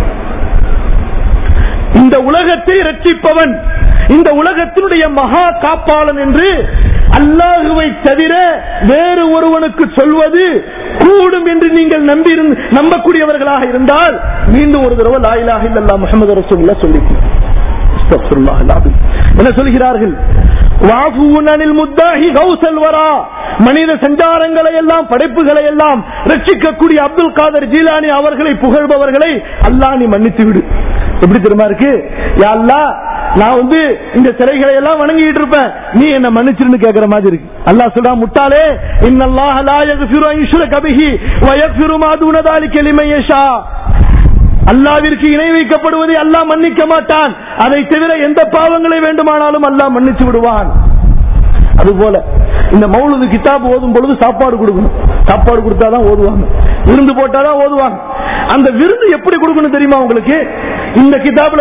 இந்த உலகத்தை ரட்சிப்பவன் இந்த உலகத்தினுடைய மகா காப்பாளன் என்று அல்லாஹுவை தவிர வேறு ஒருவனுக்கு சொல்வது கூடும் என்று நீங்கள் நம்பி நம்பக்கூடியவர்களாக இருந்தால் மீண்டும் ஒரு தடவை லாயிலாக இல்லல்லா முகமது ரசூல்லா சொல்லிக்கலாம் அஸ்தக்ஃபிருல்லாஹ் அல்-அஸீம். என்ன சொல்கிறார்கள் வாஃபூன் அனில் முத்தாஹி கௌசல் வரா மனித சஞ்சாரங்களை எல்லாம் படைப்புகளை எல்லாம் ரட்சிக்கக்கூடிய அப்துல் காதர் ஜீலானி அவர்களை புகழ்பவர்களை அல்லாஹ் நீ மன்னித்து விடு எப்படி தெரியுமா இருக்கு யா அல்லாஹ் நான் வந்து இந்த சிலைகளை எல்லாம் வணங்கிட்டு இருப்பேன் நீ என்ன மன்னிச்சிருன்னு கேக்குற மாதிரி இருக்கு அல்லாஹ் சொல்றா முட்டாளே இன்னல்லாஹ லா யக்ஃபிரு அன் யுஷ்ரக பிஹி வ யக்ஃபிரு மா தூன தாலிக லிமன் யஷா அல்லாவிற்கு இணை வைக்கப்படுவதை அல்லாஹ் மன்னிக்க மாட்டான் அதை தவிர எந்த பாவங்களை வேண்டுமானாலும் அல்லாஹ் மன்னிச்சு விடுவான் அதுபோல இந்த மௌலுது கிதாப் ஓதும் பொழுது சாப்பாடு கொடுக்கணும் சாப்பாடு கொடுத்தாதான் ஓதுவாங்க விருந்து போட்டாதான் ஓதுவாங்க அந்த விருந்து எப்படி கொடுக்கணும் தெரியுமா உங்களுக்கு இந்த கிதாபுல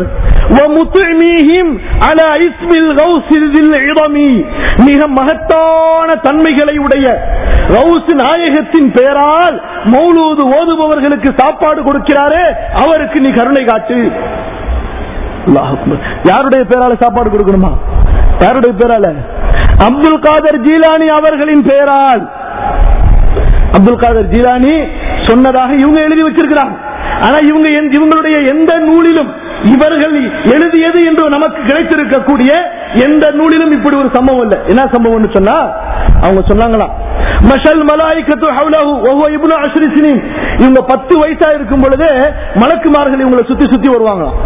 சொல்லப்பட்டிருக்கு மிக மகத்தான தன்மைகளை உடைய ரவுஸ் நாயகத்தின் பெயரால் மௌலூது ஓதுபவர்களுக்கு சாப்பாடு கொடுக்கிறாரே அவருக்கு நீ கருணை காட்டு அல்லாஹ் அக்பர். யாருடைய பேரால சாப்பாடு கொடுக்கணுமா யாருடைய பேரால அப்துல் காதர் ஜீலானி அவர்களின் பெயரால் அப்துல் காதர் ஜீலானி சொன்னதாக இவங்க எழுதி வச்சிருக்கிறாங்க ஆனா இவங்க எந்த- இவங்களுடைய எந்த நூலிலும் இவர்கள் எழுதியது என்று நமக்கு கிடைத்திருக்கக்கூடிய எந்த நூலிலும் இப்படி ஒரு சம்பவம் இல்லை என்ன சம்பவம்னு சொன்னா அவங்க சொன்னாங்களாம் மஷல் மலாய்க்கத்து ஹவுலஹு வஹுவ இப்னு அஷ்ரி சினீன் இவங்க பத்து வயசா இருக்கும் பொழுதே மலக்குமார்கள் இவங்களை சுத்தி சுத்தி வருவாங்களாம்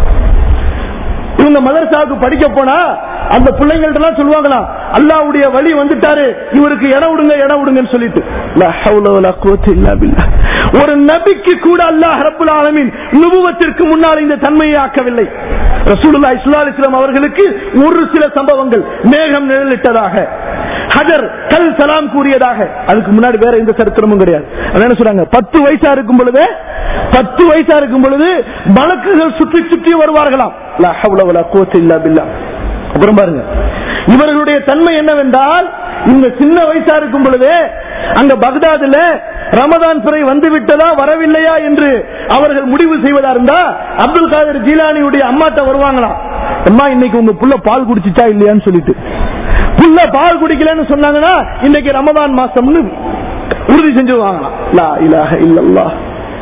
இவங்க மதரசாவுக்கு படிக்க போனா அந்த பிள்ளைங்கள்ட்ட எல்லாம் சொல்லுவாங்களா அல்லாவுடைய வழி வந்துட்டாரு இவருக்கு இடம் விடுங்க இடம் விடுங்கன்னு சொல்லிட்டு லா ஹவ்ல வலா குவத்த இல்லா பில்லாஹ். ஒரு நபிக்கு கூட அல்லாஹ் ரப்புல் ஆலமீன் நுபுவத்திற்கு முன்னால் இந்த தன்மையை ஆக்கவில்லை ரசூலுல்லாஹி ஸல்லல்லாஹு அலைஹி வஸல்லம் அவர்களுக்கு ஒரு சில சம்பவங்கள் மேகம் நிழலிட்டதாக ஹஜர் கல் சலாம் கூறியதாக அதுக்கு முன்னாடி வேற எந்த சரித்திரமும் கிடையாது அதான் என்ன சொல்றாங்க பத்து வயசா இருக்கும் பொழுது பத்து வயசா இருக்கும் பொழுது மலக்குகள் சுற்றி சுற்றி வருவார்களாம் லா ஹவ்ல வலா குவத்த இல்லா பில்லாஹ். அப்புறம் பாருங்க இவர்களுடைய தன்மை என்னவென்றால் இந்த சின்ன வயசா இருக்கும் பொழுதே அங்க பக்தாதுல ரமதான் பிறை வந்து விட்டதா வரவில்லையா என்று அவர்கள் முடிவு செய்வதா இருந்தா அப்துல் காதர் ஜீலானியுடைய அம்மாட்ட வருவாங்களாம் அம்மா இன்னைக்கு உங்க புள்ள பால் குடிச்சிச்சா இல்லையான்னு சொல்லிட்டு புள்ள பால் குடிக்கலன்னு சொன்னாங்கன்னா இன்னைக்கு ரமதான் மாசம்னு உறுதி செஞ்சுவாங்களாம் லா இலாஹ இல்லல்லாஹ்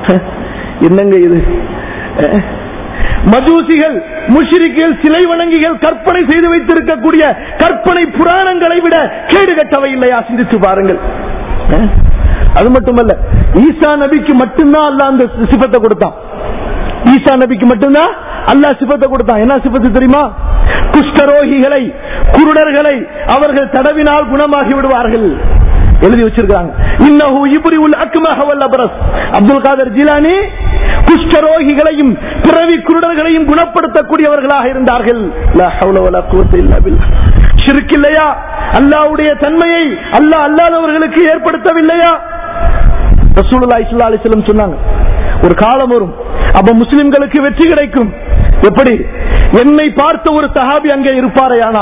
என்னங்க இது அஹ். மஜூசிகள் முஷ்ரிக்குகள் சிலை வணங்கிகள் கற்பனை செய்து வைத்திருக்கக்கூடிய கற்பனை புராணங்களை விட கேடு கட்டவை இல்லையா சிந்தித்து பாருங்கள் அஹ். அது மட்டுமல்ல ஈசா நபிக்கு மட்டும்தான் அல்ல அந்த சிபத்தை கொடுத்தான் ஈசா நபிக்கு மட்டும்தான் அல்லாஹ் சிபத்தை கொடுத்தான் என்ன சிபத்து தெரியுமா குஷ்டரோகிகளை குருடர்களை அவர்கள் தடவினால் குணமாகி விடுவார்கள் எழுதி வச்சிருக்காங்க இன்னஹு இப்ரிவுல் அக்மஹ வல் அப்ரஸ் அப்துல் காதர் ஜிலானி குஷ்டரோகிகளையும் பிறவி குருடர்களையும் குணப்படுத்தக்கூடியவர்களாக இருந்தார்கள் லா ஹவ்ல வலா குவத்த இல்லா பில்லாஹ் ஷிர்க் இல்லையா அல்லாஹ்வுடைய தன்மையை அல்லாஹ் அல்லாதவர்களுக்கு ஏற்படுத்தவில்லையா ரசூலுல்லாஹி ஸல்லல்லாஹு அலைஹி வஸல்லம் சொன்னாங்க ஒரு காலம் வரும் அப்ப முஸ்லிம்களுக்கு வெற்றி கிடைக்கும் எப்படி என்னை பார்த்த ஒரு சஹாபி அங்கே இருப்பாரேயானால்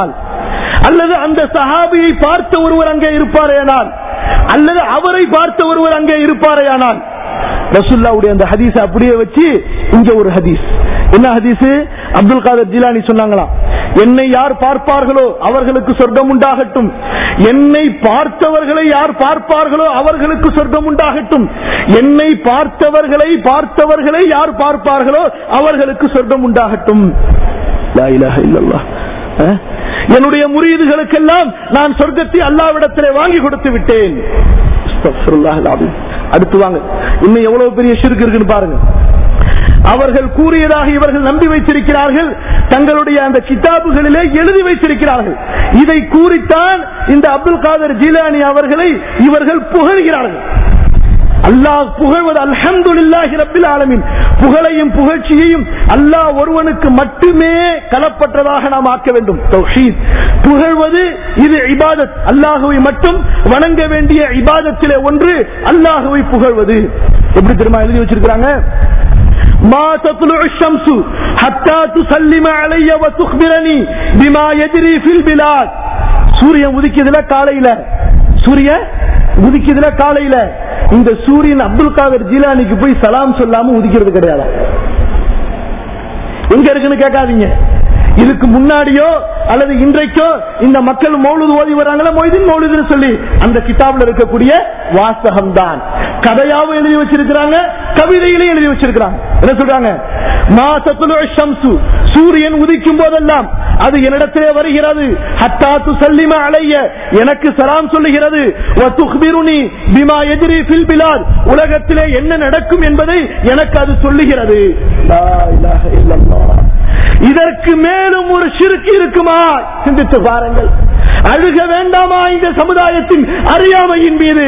அல்லது அந்த சஹாபியை பார்த்த ஒருவர் அங்கே இருப்பாரேயானால் அல்லது அவரை பார்த்த ஒருவர் அங்கே இருப்பாரேயானால் ரசுல்லாவுடைய அந்த ஹதீஸ் அப்படியே வச்சு இங்க ஒரு ஹதீஸ் என்ன ஹதீஸ் அப்துல் காதர் ஜிலானி சொன்னாங்களாம் என்னை யார் பார்ப்பார்களோ அவர்களுக்கு சொர்க்கம் உண்டாகட்டும் என்னை பார்த்தவர்களை யார் பார்ப்பார்களோ அவர்களுக்கு சொர்க்கம் உண்டாகட்டும் என்னை பார்த்தவர்களை பார்த்தவர்களை யார் பார்ப்பார்களோ அவர்களுக்கு சொர்க்கம் உண்டாகட்டும் லா இலாஹ இல்லல்லாஹ். அஹ்? என்னுடைய முறியீடுகளுக்கெல்லாம் நான் சொர்க்கத்தை அல்லாவிடத்திலே வாங்கி கொடுத்து விட்டேன் அஸ்தக்ஃபிருல்லாஹ் அல்-அஸீம். அடுத்து வாங்க இன்னும் எவ்வளவு பெரிய ஷிர்க் இருக்குன்னு பாருங்க அவர்கள் கூறியதாக இவர்கள் நம்பி வைத்திருக்கிறார்கள் தங்களுடைய அந்த கிதாபுகளிலே எழுதி வைத்திருக்கிறார்கள் இதை கூறித்தான் இந்த அப்துல் காதர் ஜீலானி அவர்களை இவர்கள் புகழ்கிறார்கள் அல்லாஹ் புகழ்வது அல்ஹம்துலில்லாஹி ரப்பில் ஆலமீன் புகழையும் புகழ்ச்சியையும் அல்லாஹ் ஒருவனுக்கு மட்டுமே கலப்பற்றதாக நாம் ஆக்க வேண்டும் தௌஹீத் புகழ்வது இது இபாதத் அல்லாஹுவை மட்டும் வணங்க வேண்டிய இபாதத்திலே ஒன்று அல்லாஹுவை புகழ்வது எப்படி தெரியுமா எழுதி வச்சிருக்கிறாங்க ما تطلع الشمس حتى تسلم علي وتخبرني بما يجري في البلاد சூரியன் உதிக்குதுல காலையில சூரியன் உதிக்குதுல காலையில இந்த சூரியன் அப்துல் காதர் ஜீலானிக்கு போய் சலாம் சொல்லாம உதிக்கிறது கிடையாது எங்க இருக்குன்னு கேட்காதீங்க இதுக்கு முன்னாடியோ அல்லது இன்றைக்கோ இந்த மக்கள் மௌலுது ஓதி வராங்களா மொய்தீன் மௌலுதுன்னு சொல்லி அந்த கிதாப்ல இருக்கக்கூடிய வாசகம் தான் கதையாவும் எழுதி வச்சிருக்கிறாங்க கவிதையிலையும் எழுதி வச்சிருக்கிறாங்க என்ன சொல்றாங்க மாசத்துல ஷம்சு சூரியன் உதிக்கும் போதெல்லாம் அது என்னிடத்திலே வருகிறது ஹத்தாத்து சல்லிம அலைய எனக்கு சலாம் சொல்லுகிறது வத்துக்பிருனி பிமா எதிரி ஃபில் பிலாத் உலகத்திலே என்ன நடக்கும் என்பதை எனக்கு அது சொல்லுகிறது லா இலாஹ இல்லல்லாஹ் இதற்கு மேலும் ஒரு சிறுக்கு இருக்குமா சிந்தித்து பாருங்கள் அழுக வேண்டாமா இந்த சமுதாயத்தின் அறியாமையின் மீது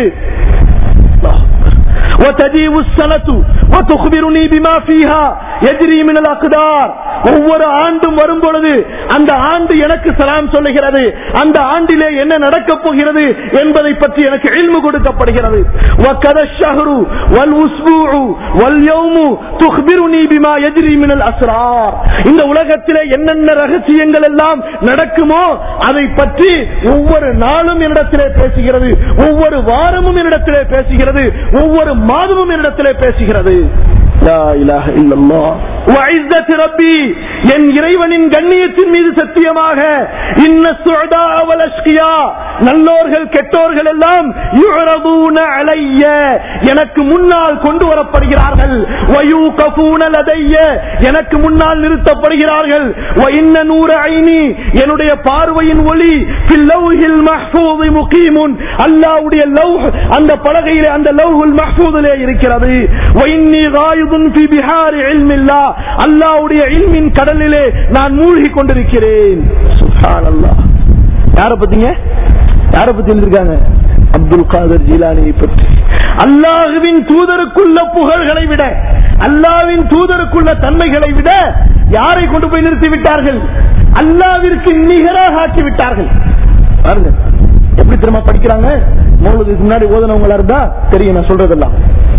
وتجيب السنة وتخبرني بما فيها يجري من الأقدار ஒவ்வொரு ஆண்டும் வரும் பொழுது அந்த ஆண்டு எனக்கு சலாம் சொல்லுகிறது அந்த ஆண்டிலே என்ன நடக்கப் போகிறது என்பதை பற்றி எனக்கு இல்மு கொடுக்கப்படுகிறது وكذا الشهر والأسبوع واليوم تخبرني بما يجري من الأسرار இந்த உலகத்திலே என்னென்ன ரகசியங்கள் எல்லாம் நடக்குமோ அதை பற்றி ஒவ்வொரு நாளும் என்னிடத்திலே பேசுகிறது ஒவ்வொரு வாரமும் என்னிடத்திலே பேசுகிறது ஒவ்வொரு மாதமும் என்னிடத்திலே பேசுகிறது லா இலாஹ இல்லல்லாஹ் وعزة ربي என் இறைவனின் கண்ணியத்தின் மீது சத்தியமாக இன்ன சுஅதா வல் அஷ்கியா நல்லோர்கள் கெட்டோர்கள் எல்லாம் யுரபூன அலைய எனக்கு முன்னால் கொண்டு வரப்படுகிறார்கள் வயூகஃபூன லதைய எனக்கு முன்னால் நிறுத்தப்படுகிறார்கள் வ இன்ன நூர ஐனி என்னுடைய பார்வையின் ஒளி ஃபில் லவ்ஹில் மஹ்ஃபூஸ் முகீமுன் அல்லாஹ்வுடைய லவ்ஹ் அந்த பலகையிலே அந்த லவ்ஹுல் மஹ்ஃபூதிலே இருக்கிறது வ இன்னி காயிதுன் ஃபி பிஹாரி இல்மில்லா அல்லாஹ்வுடைய இல்மின் கடலிலே நான் மூழ்கி கொண்டிருக்கிறேன் சுப்ஹானல்லாஹ் யார பத்திங்க யார பத்தி எழுதிருக்காங்க அப்துல் காதர் ஜீலானியை பற்றி அல்லாஹுவின் தூதருக்குள்ள புகழ்களை விட அல்லாவின் தூதருக்குள்ள தன்மைகளை விட யாரை கொண்டு போய் நிறுத்தி விட்டார்கள் அல்லாவிற்கு நிகராக ஆக்கி விட்டார்கள் பாருங்க எப்படி திரும்ப படிக்கிறாங்க மௌலதுக்கு முன்னாடி ஓதனவங்களா இருந்தா தெரியும் நான் சொல்றதெல்லாம்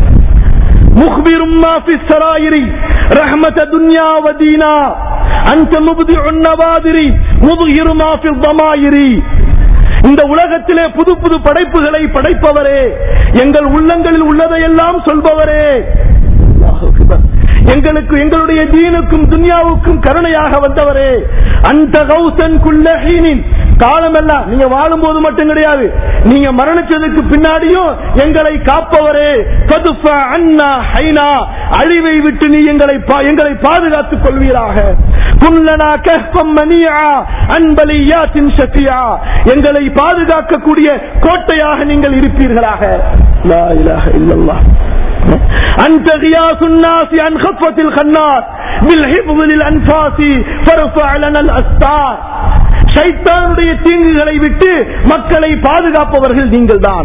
مخبر ما في السرائر رحمة دنيا ودينا أنت مبدع النوادر مظهر ما في الضمائر இந்த உலகத்திலே புது புது படைப்புகளை படைப்பவரே எங்கள் உள்ளங்களில் உள்ளதையெல்லாம் சொல்பவரே அல்லாஹ் அக்பர். எங்களுக்கு எங்களுடைய தீனுக்கும் துன்யாவுக்கும் கருணையாக வந்தவரே அந்த கௌசன் குல்லஹீனின் காலமெல்லாம் நீங்க வாழும்போது மட்டும் கிடையாது நீங்க மரணிச்சதுக்கு பின்னாடியும் எங்களை காப்பவரே கதுஃப அண்ணா ஹைனா அழிவை விட்டு நீ எங்களை பா- எங்களை பாதுகாத்துக் கொள்வீராக குல்லனா கஹ்பம் மனியா அன்பலியாத்தின் ஷஃபியா எங்களை பாதுகாக்கக்கூடிய கோட்டையாக நீங்கள் இருப்பீர்களாக லா இலாஹ இல்லல்லாஹ் أنت غياث الناس عن خطوة الخناس بالحفظ للأنفاس فارفع لنا الأستار ஷைத்தானுடைய தீங்குகளை விட்டு மக்களை பாதுகாப்பவர்கள் நீங்கள் தான்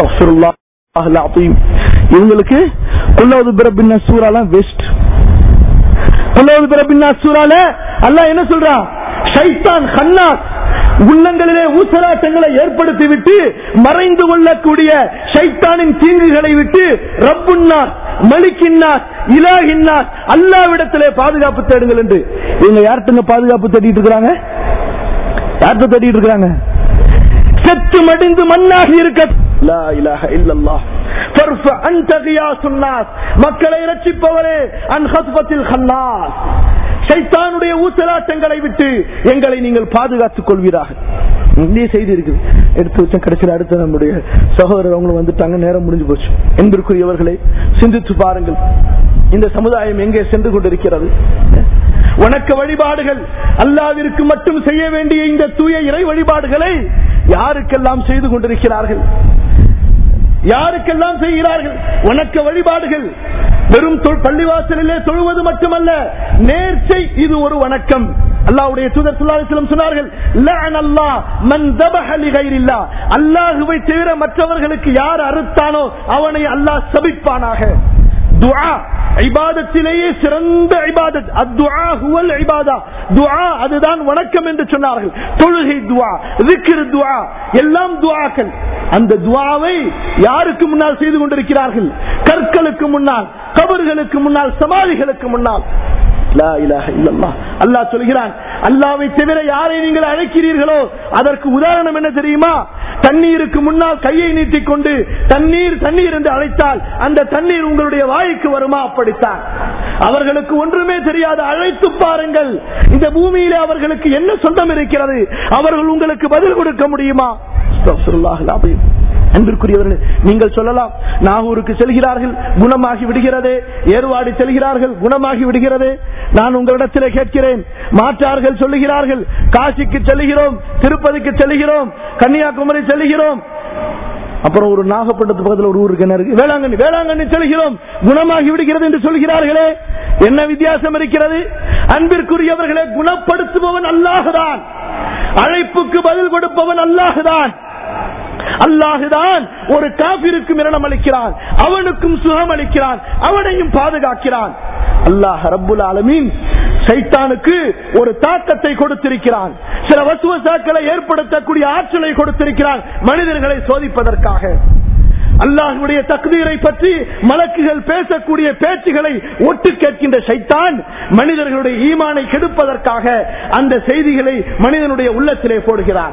இவங்களுக்கு குல்லாவது பிரபின் சூறாலாம் வெஸ்ட் குல்லாவது பிரபின் சூறால அல்லாஹ் என்ன சொல்றான் ஷைத்தான் ஹன்னாஸ் உள்ளங்களிலே ஊசலாட்டங்களை ஏற்படுத்திவிட்டு மறைந்து கொள்ளக்கூடிய ஷைத்தானின் தீங்குகளை விட்டு ரப்புன்னார் மலிக்கின்னார் இலாகின்னார் அல்லாவிடத்திலே பாதுகாப்பு தேடுங்கள் என்று இவங்க யார்கிட்ட பாதுகாப்பு தேடிட்டு இருக்கிறாங்க யார்கிட்ட தேடிட்டு இருக்காங்க செத்து மடிந்து மண்ணாகி இருக்க லா இலாஹ இல்லல்லாஹ் ஃபர்ஃப அன்த கியாசுன் நாஸ் மக்களை ரட்சிப்பவரே அன் ஹஸ்பத்தில் ஹன்னாஸ் சைத்தானுடைய ஊசலாட்டங்களை விட்டு எங்களை நீங்கள் பாதுகாத்துக் கொள்வீராக இந்திய செய்தி இருக்குது எடுத்து வச்ச கடைசியில் அடுத்து நம்முடைய சகோதரர் அவங்களும் வந்துட்டாங்க நேரம் முடிஞ்சு போச்சு என்பதற்குரியவர்களை சிந்தித்து பாருங்கள் இந்த சமுதாயம் எங்கே சென்று கொண்டிருக்கிறது வணக்க வழிபாடுகள் அல்லாவிற்கு மட்டும் செய்ய வேண்டிய இந்த தூய இறை வழிபாடுகளை யாருக்கெல்லாம் செய்து கொண்டிருக்கிறார்கள் யாருக்கெல்லாம் செய்கிறார்கள் வணக்க வழிபாடுகள் வெறும் தொ- பள்ளிவாசலிலே தொழுவது மட்டுமல்ல நேர்ச்சை இது ஒரு வணக்கம் அல்லாஹ்வுடைய தூதர் ஸல்லல்லாஹு அலைஹி வஸல்லம் சொன்னார்கள் லஅன அல்லாஹ் மன் தபஹ லிகைரில்லா அல்லாஹ்வை தவிர மற்றவர்களுக்கு யார் அறுத்தானோ அவனை அல்லாஹ் சபிப்பானாக துஆ இபாதத்திலேயே சிறந்த இபாதத் அத்துஆ ஹுவல் இபாதா துஆ அதுதான் வணக்கம் என்று சொன்னார்கள் தொழுகை துஆ ذிக்ர் துஆ எல்லாம் துஆக்கள் அந்த துஆவை யாருக்கு முன்னால் செய்து கொண்டிருக்கிறார்கள் கற்களுக்கு முன்னால் கபர்களுக்கு முன்னால் சமாதிகளுக்கு முன்னால் லா இலாஹ இல்லல்லாஹ். அல்லாஹ் சொல்கிறான் அல்லாவை தவிர யாரை நீங்கள் அழைக்கிறீர்களோ அதற்கு உதாரணம் என்ன தெரியுமா தண்ணீருக்கு முன்னால் கையை நீட்டிக் கொண்டு தண்ணீர் தண்ணீர் என்று அழைத்தால் அந்த தண்ணீர் உங்களுடைய வாய்க்கு வருமா அப்படித்தான் அவர்களுக்கு ஒன்றுமே தெரியாது அழைத்து பாருங்கள் இந்த பூமியிலே அவர்களுக்கு என்ன சொந்தம் இருக்கிறது அவர்கள் உங்களுக்கு பதில் கொடுக்க முடியுமா அஸ்தக்ஃபிருல்லாஹ் அல்-அஸீம். அன்பிற்குரியவர்களே நீங்கள் சொல்லலாம் நாகூருக்கு செல்கிறார்கள் குணமாகி விடுகிறது ஏர்வாடி செல்கிறார்கள் குணமாகி விடுகிறது நான் உங்களிடத்தில் கேட்கிறேன் மாற்றார்கள் சொல்லுகிறார்கள் காசிக்கு செல்கிறோம் திருப்பதிக்கு செல்கிறோம் கன்னியாகுமரி செல்கிறோம் அப்புறம் ஒரு நாகப்பட்டினத்து பக்கத்தில் ஒரு ஊர் இருக்கு என்ன இருக்கு வேளாங்கண்ணி வேளாங்கண்ணி செல்கிறோம் குணமாகி விடுகிறது என்று சொல்கிறார்களே என்ன வித்தியாசம் இருக்கிறது அன்பிற்குரியவர்களை குணப்படுத்துபவன் அல்லாஹுதான் அழைப்புக்கு பதில் கொடுப்பவன் அல்லாஹுதான் அல்லாஹுதான் ஒரு காபிருக்கு மரணம் அளிக்கிறான் அவனுக்கும் சுகம் அளிக்கிறான் அவனையும் பாதுகாக்கிறான் அல்லாஹ் ரப்புல் ஆலமீன் சைத்தானுக்கு ஒரு தாக்கத்தை கொடுத்திருக்கிறான் சில வசுவசாக்களை ஏற்படுத்தக்கூடிய ஆற்றலை கொடுத்திருக்கிறான் மனிதர்களை சோதிப்பதற்காக அல்லாஹுடைய தக்தீரை பற்றி மலக்குகள் பேசக்கூடிய பேச்சுகளை ஒட்டு கேட்கின்ற சைத்தான் மனிதர்களுடைய ஈமானை கெடுப்பதற்காக அந்த செய்திகளை மனிதனுடைய உள்ளத்திலே போடுகிறான்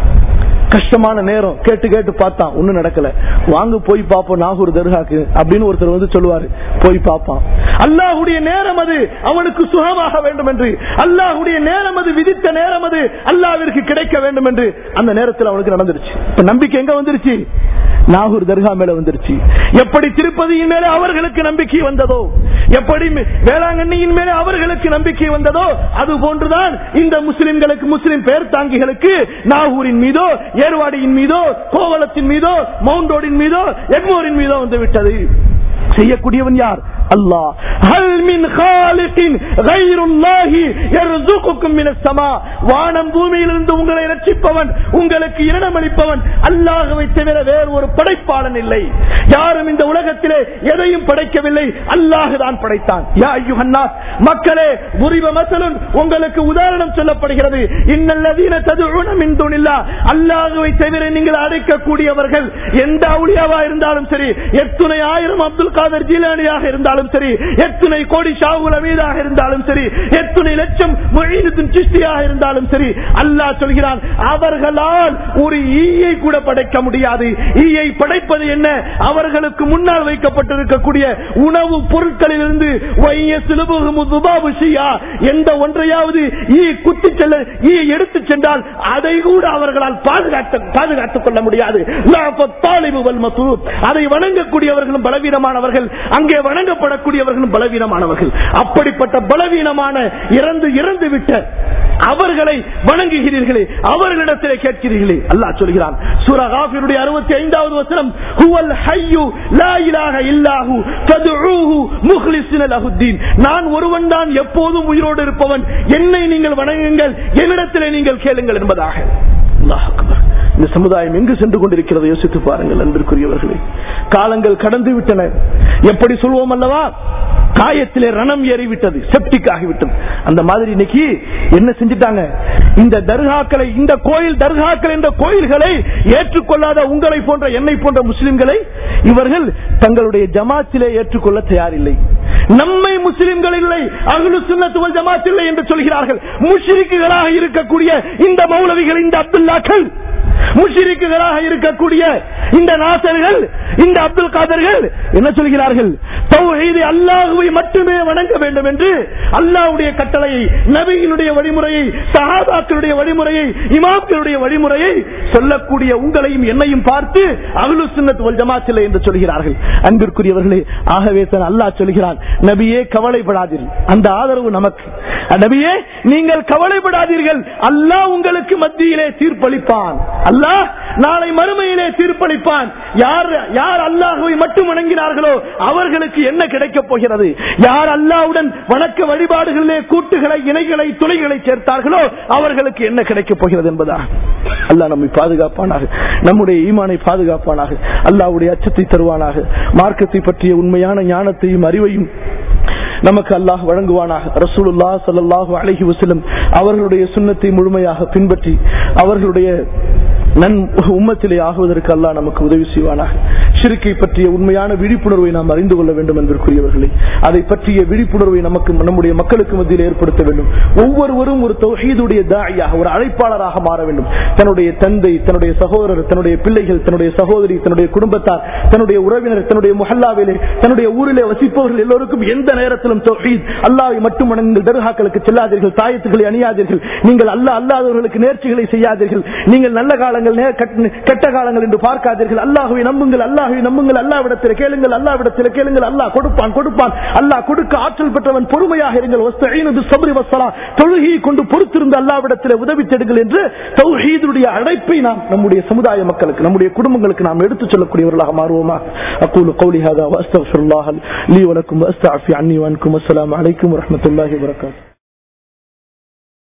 கஷ்டமான நேரம் கேட்டு கேட்டு பார்த்தான் ஒண்ணும் நடக்கல வாங்க போய் பார்ப்போம் நாகூர் தர்காக்கு அப்படின்னு ஒருத்தர் வந்து சொல்லுவாரு போய் பார்ப்பான் அல்லாஹுடைய நேரம் அது அவனுக்கு சுகமாக வேண்டும் என்று அல்லாஹுடைய நேரம் அது விதித்த நேரம் அது அல்லாவிற்கு கிடைக்க வேண்டும் என்று அந்த நேரத்தில் அவனுக்கு நடந்துருச்சு இப்ப நம்பிக்கை எங்க வந்துருச்சு நாகூர் தர்கா மேல வந்துருச்சு எப்படி திருப்பதியின் மேல அவர்களுக்கு நம்பிக்கை வந்ததோ எப்படி வேளாங்கண்ணியின் மேல அவர்களுக்கு நம்பிக்கை வந்ததோ அது போன்றுதான் இந்த முஸ்லிம்களுக்கு முஸ்லிம் பேர் தாங்கிகளுக்கு நாகூரின் மீதோ ஏர்வாடியின் மீதோ கோவலத்தின் மீதோ மவுண்ட் ரோடின் மீதோ எக்மோரின் மீதோ வந்து விட்டது செய்யக்கூடியவன் யார் அல்லாஹ் ஹல் மின் காலிகின் கைருல்லாஹி யர்சுகுக்கும் மினஸ் ஸமா வானம் பூமியிலிருந்து உங்களை ரட்சிப்பவன் உங்களுக்கு இரணமளிப்பவன் அல்லாஹ்வை தவிர வேறு ஒரு படைப்பாளன் இல்லை யாரும் இந்த உலகத்திலே எதையும் படைக்கவில்லை அல்லாஹ் தான் படைத்தான் யா அய்யுஹன்னாஸ் மக்களே புரிவ மசலுன் உங்களுக்கு உதாரணம் சொல்லப்படுகிறது இன்னல்லதீன ததுஉன மின் துனில்லா அல்லாஹ்வை தவிர நீங்கள் அழைக்கக்கூடியவர்கள் எந்த அவுலியாவா இருந்தாலும் சரி எத்துணை ஆயிரம் அப்துல் காதர் ஜீலானியாக இருந்தாலும் சரி எத்துணை கோடி ஷாகுல் அமீதாக இருந்தாலும் சரி எத்துணை லட்சம் மொழினத்தின் சிஷ்டியாக இருந்தாலும் சரி அல்லாஹ் சொல்கிறான் அவர்களால் ஒரு ஈயை கூட படைக்க முடியாது ஈயை படைப்பது என்ன அவர்களுக்கு முன்னால் வைக்கப்பட்டிருக்கக்கூடிய உணவு பொருட்களிலிருந்து வைய சிலுபுகு துபாபு ஷியா எந்த ஒன்றையாவது ஈ குத்தி செல்ல ஈயை எடுத்து சென்றால் அதை கூட அவர்களால் பாதுகாத்து பாதுகாத்துக் கொள்ள முடியாது லா ஃபத்தாலிபு வல் மஸ்ரூத். அதை வணங்கக்கூடியவர்களும் பலவீனமானவர்கள் அங்கே வணங்கப்படக்கூடியவர்களும் பலவீனமானவர்கள் அப்படிப்பட்ட பலவீனமான இறந்து இறந்து விட்ட அவர்களை வணங்குகிறீர்களே அவர்களிடத்திலே கேட்கிறீர்களே அல்லாஹ் சொல்கிறான் சூரா காஃபிருடைய அறுபத்தி ஐந்தாவது வசனம் ஹுவல் ஹய்யு லா இலாஹ இல்லாஹு ஃபதுஊஹு முஹ்லிஸின லஹுத்தீன் நான் ஒருவன் தான் எப்போதும் உயிரோடு இருப்பவன் என்னை நீங்கள் வணங்குங்கள் என்னிடத்திலே நீங்கள் கேளுங்கள் என்பதாக அல்லாஹ் அக்பர். இந்த சமுதாயம் எங்கு சென்று கொண்டிருக்கிறது யோசித்து பாருங்கள் அன்பிற்குரியவர்களே காலங்கள் கடந்து விட்டன எப்படி சொல்வோம் அல்லவா காயத்திலே ரணம் ஏறிவிட்டது செப்டிக் ஆகிவிட்டது அந்த மாதிரி இன்னைக்கு என்ன செஞ்சிட்டாங்க இந்த தர்காக்களை இந்த கோயில் தர்காக்கள் என்ற கோயில்களை ஏற்றுக்கொள்ளாத உங்களை போன்ற என்னை போன்ற முஸ்லிம்களை இவர்கள் தங்களுடைய ஜமாத்திலே ஏற்றுக்கொள்ள தயாரில்லை நம்மை முஸ்லிம்கள் இல்லை அகலு சுன்னத்து வல் ஜமாத் இல்லை என்று சொல்கிறார்கள் முஷ்ரிக்குகளாக இருக்கக்கூடிய இந்த மௌலவிகள் இந்த அப்துல்லாக்கள் முஷிரிக்குகளாக இருக்கக்கூடிய இந்த நாசர்கள் இந்த அப்துல் காதர்கள் என்ன சொல்கிறார்கள் தௌஹீது அல்லாஹுவை மட்டுமே வணங்க வேண்டும் என்று அல்லாஹ்வுடைய கட்டளையை நபியினுடைய வழிமுறையை சஹாபாக்களுடைய வழிமுறையை இமாம்களுடைய வழிமுறையை சொல்லக்கூடிய உங்களையும் என்னையும் பார்த்து அகலு சுன்னத் வல் ஜமாத் இல்லை என்று சொல்கிறார்கள் அன்பிற்குரியவர்களே ஆகவே தான் அல்லாஹ் சொல்கிறான் நபியே கவலைப்படாதீர்கள் அந்த ஆதரவு நமக்கு நபியே நீங்கள் கவலைப்படாதீர்கள் அல்லாஹ் உங்களுக்கு மத்தியிலே தீர்ப்பளிப்பான் அல்லாஹ் நாளை மறுமையிலே தீர்ப்பளிப்பான் யார் யார் அல்லாஹுவை மட்டும் வணங்கினார்களோ அவர்களுக்கு என்ன கிடைக்கப் போகிறது யார் அல்லாஹ்வுடன் வணக்க வழிபாடுகளிலே கூட்டுகளை இணைகளை துளைகளை சேர்த்தார்களோ அவர்களுக்கு என்ன கிடைக்கப் போகிறது என்பதா அல்லாஹ் நம்மை பாதுகாப்பானாக நம்முடைய ஈமானை பாதுகாப்பானாக அல்லாஹ்வுடைய அச்சத்தை தருவானாக மார்க்கத்தை பற்றிய உண்மையான ஞானத்தையும் அறிவையும் நமக்கு அல்லாஹ் வழங்குவானாக ரசூலுல்லா ஸல்லல்லாஹு அலைஹி வஸல்லம் அவர்களுடைய சுன்னத்தை முழுமையாக பின்பற்றி அவர்களுடைய நன் உம்மத்திலே ஆகுவதற்கு அல்லாஹ் நமக்கு உதவி செய்வானாக ஷிருக்கை பற்றிய உண்மையான விழிப்புணர்வை நாம் அறிந்து கொள்ள வேண்டும் என்பதற்குரியவர்களே அதை பற்றிய விழிப்புணர்வை நமக்கு நம்முடைய மக்களுக்கு மத்தியில் ஏற்படுத்த வேண்டும் ஒவ்வொருவரும் ஒரு தௌஹீதுடைய தாயாக ஒரு அழைப்பாளராக மாற வேண்டும் தன்னுடைய தந்தை தன்னுடைய சகோதரர் தன்னுடைய பிள்ளைகள் தன்னுடைய சகோதரி தன்னுடைய குடும்பத்தார் தன்னுடைய உறவினர் தன்னுடைய முஹல்லாவிலே தன்னுடைய ஊரிலே வசிப்பவர்கள் எல்லோருக்கும் எந்த நேரத்திலும் தௌஹீத் அல்லாஹ்வை மட்டும் வணங்குங்கள் தர்காக்களுக்கு செல்லாதீர்கள் தாயத்துக்களை அணியாதீர்கள் நீங்கள் அல்ல அல்லாதவர்களுக்கு நேர்ச்சிகளை செய்யாதீர்கள் நீங்கள் நல்ல காலங்கள் நே- கெட்ட- கெட்ட காலங்கள் என்று பார்க்காதீர்கள் அல்லாஹுவை நம்புங்கள் அல்லாஹுவை நம்புங்கள் அல்லாவிடத்தில் கேளுங்கள் அல்லாவிடத்தில் கேளுங்கள் அல்லாஹ் கொடுப்பான் கொடுப்பான் அல்லாஹ் கொடுக்க ஆற்றல் பெற்றவன் பொறுமையாக இருங்கள் வஸ்தஈனு பிஸ்ஸப்ரி வஸ்ஸலா. தொழுகையை கொண்டு பொறுத்திருந்து அல்லாவிடத்தில் உதவி தேடுங்கள் என்று தௌஹீதுடைய அழைப்பை நாம் நம்முடைய சமுதாய மக்களுக்கு நம்முடைய குடும்பங்களுக்கு நாம் எடுத்துச் சொல்லக்கூடியவர்களாக மாறுவோமா அக்கூலு قولي هذا واستغفر الله لي ولكم واستعفي عني وعنكم والسلام عليكم ورحمه الله وبركاته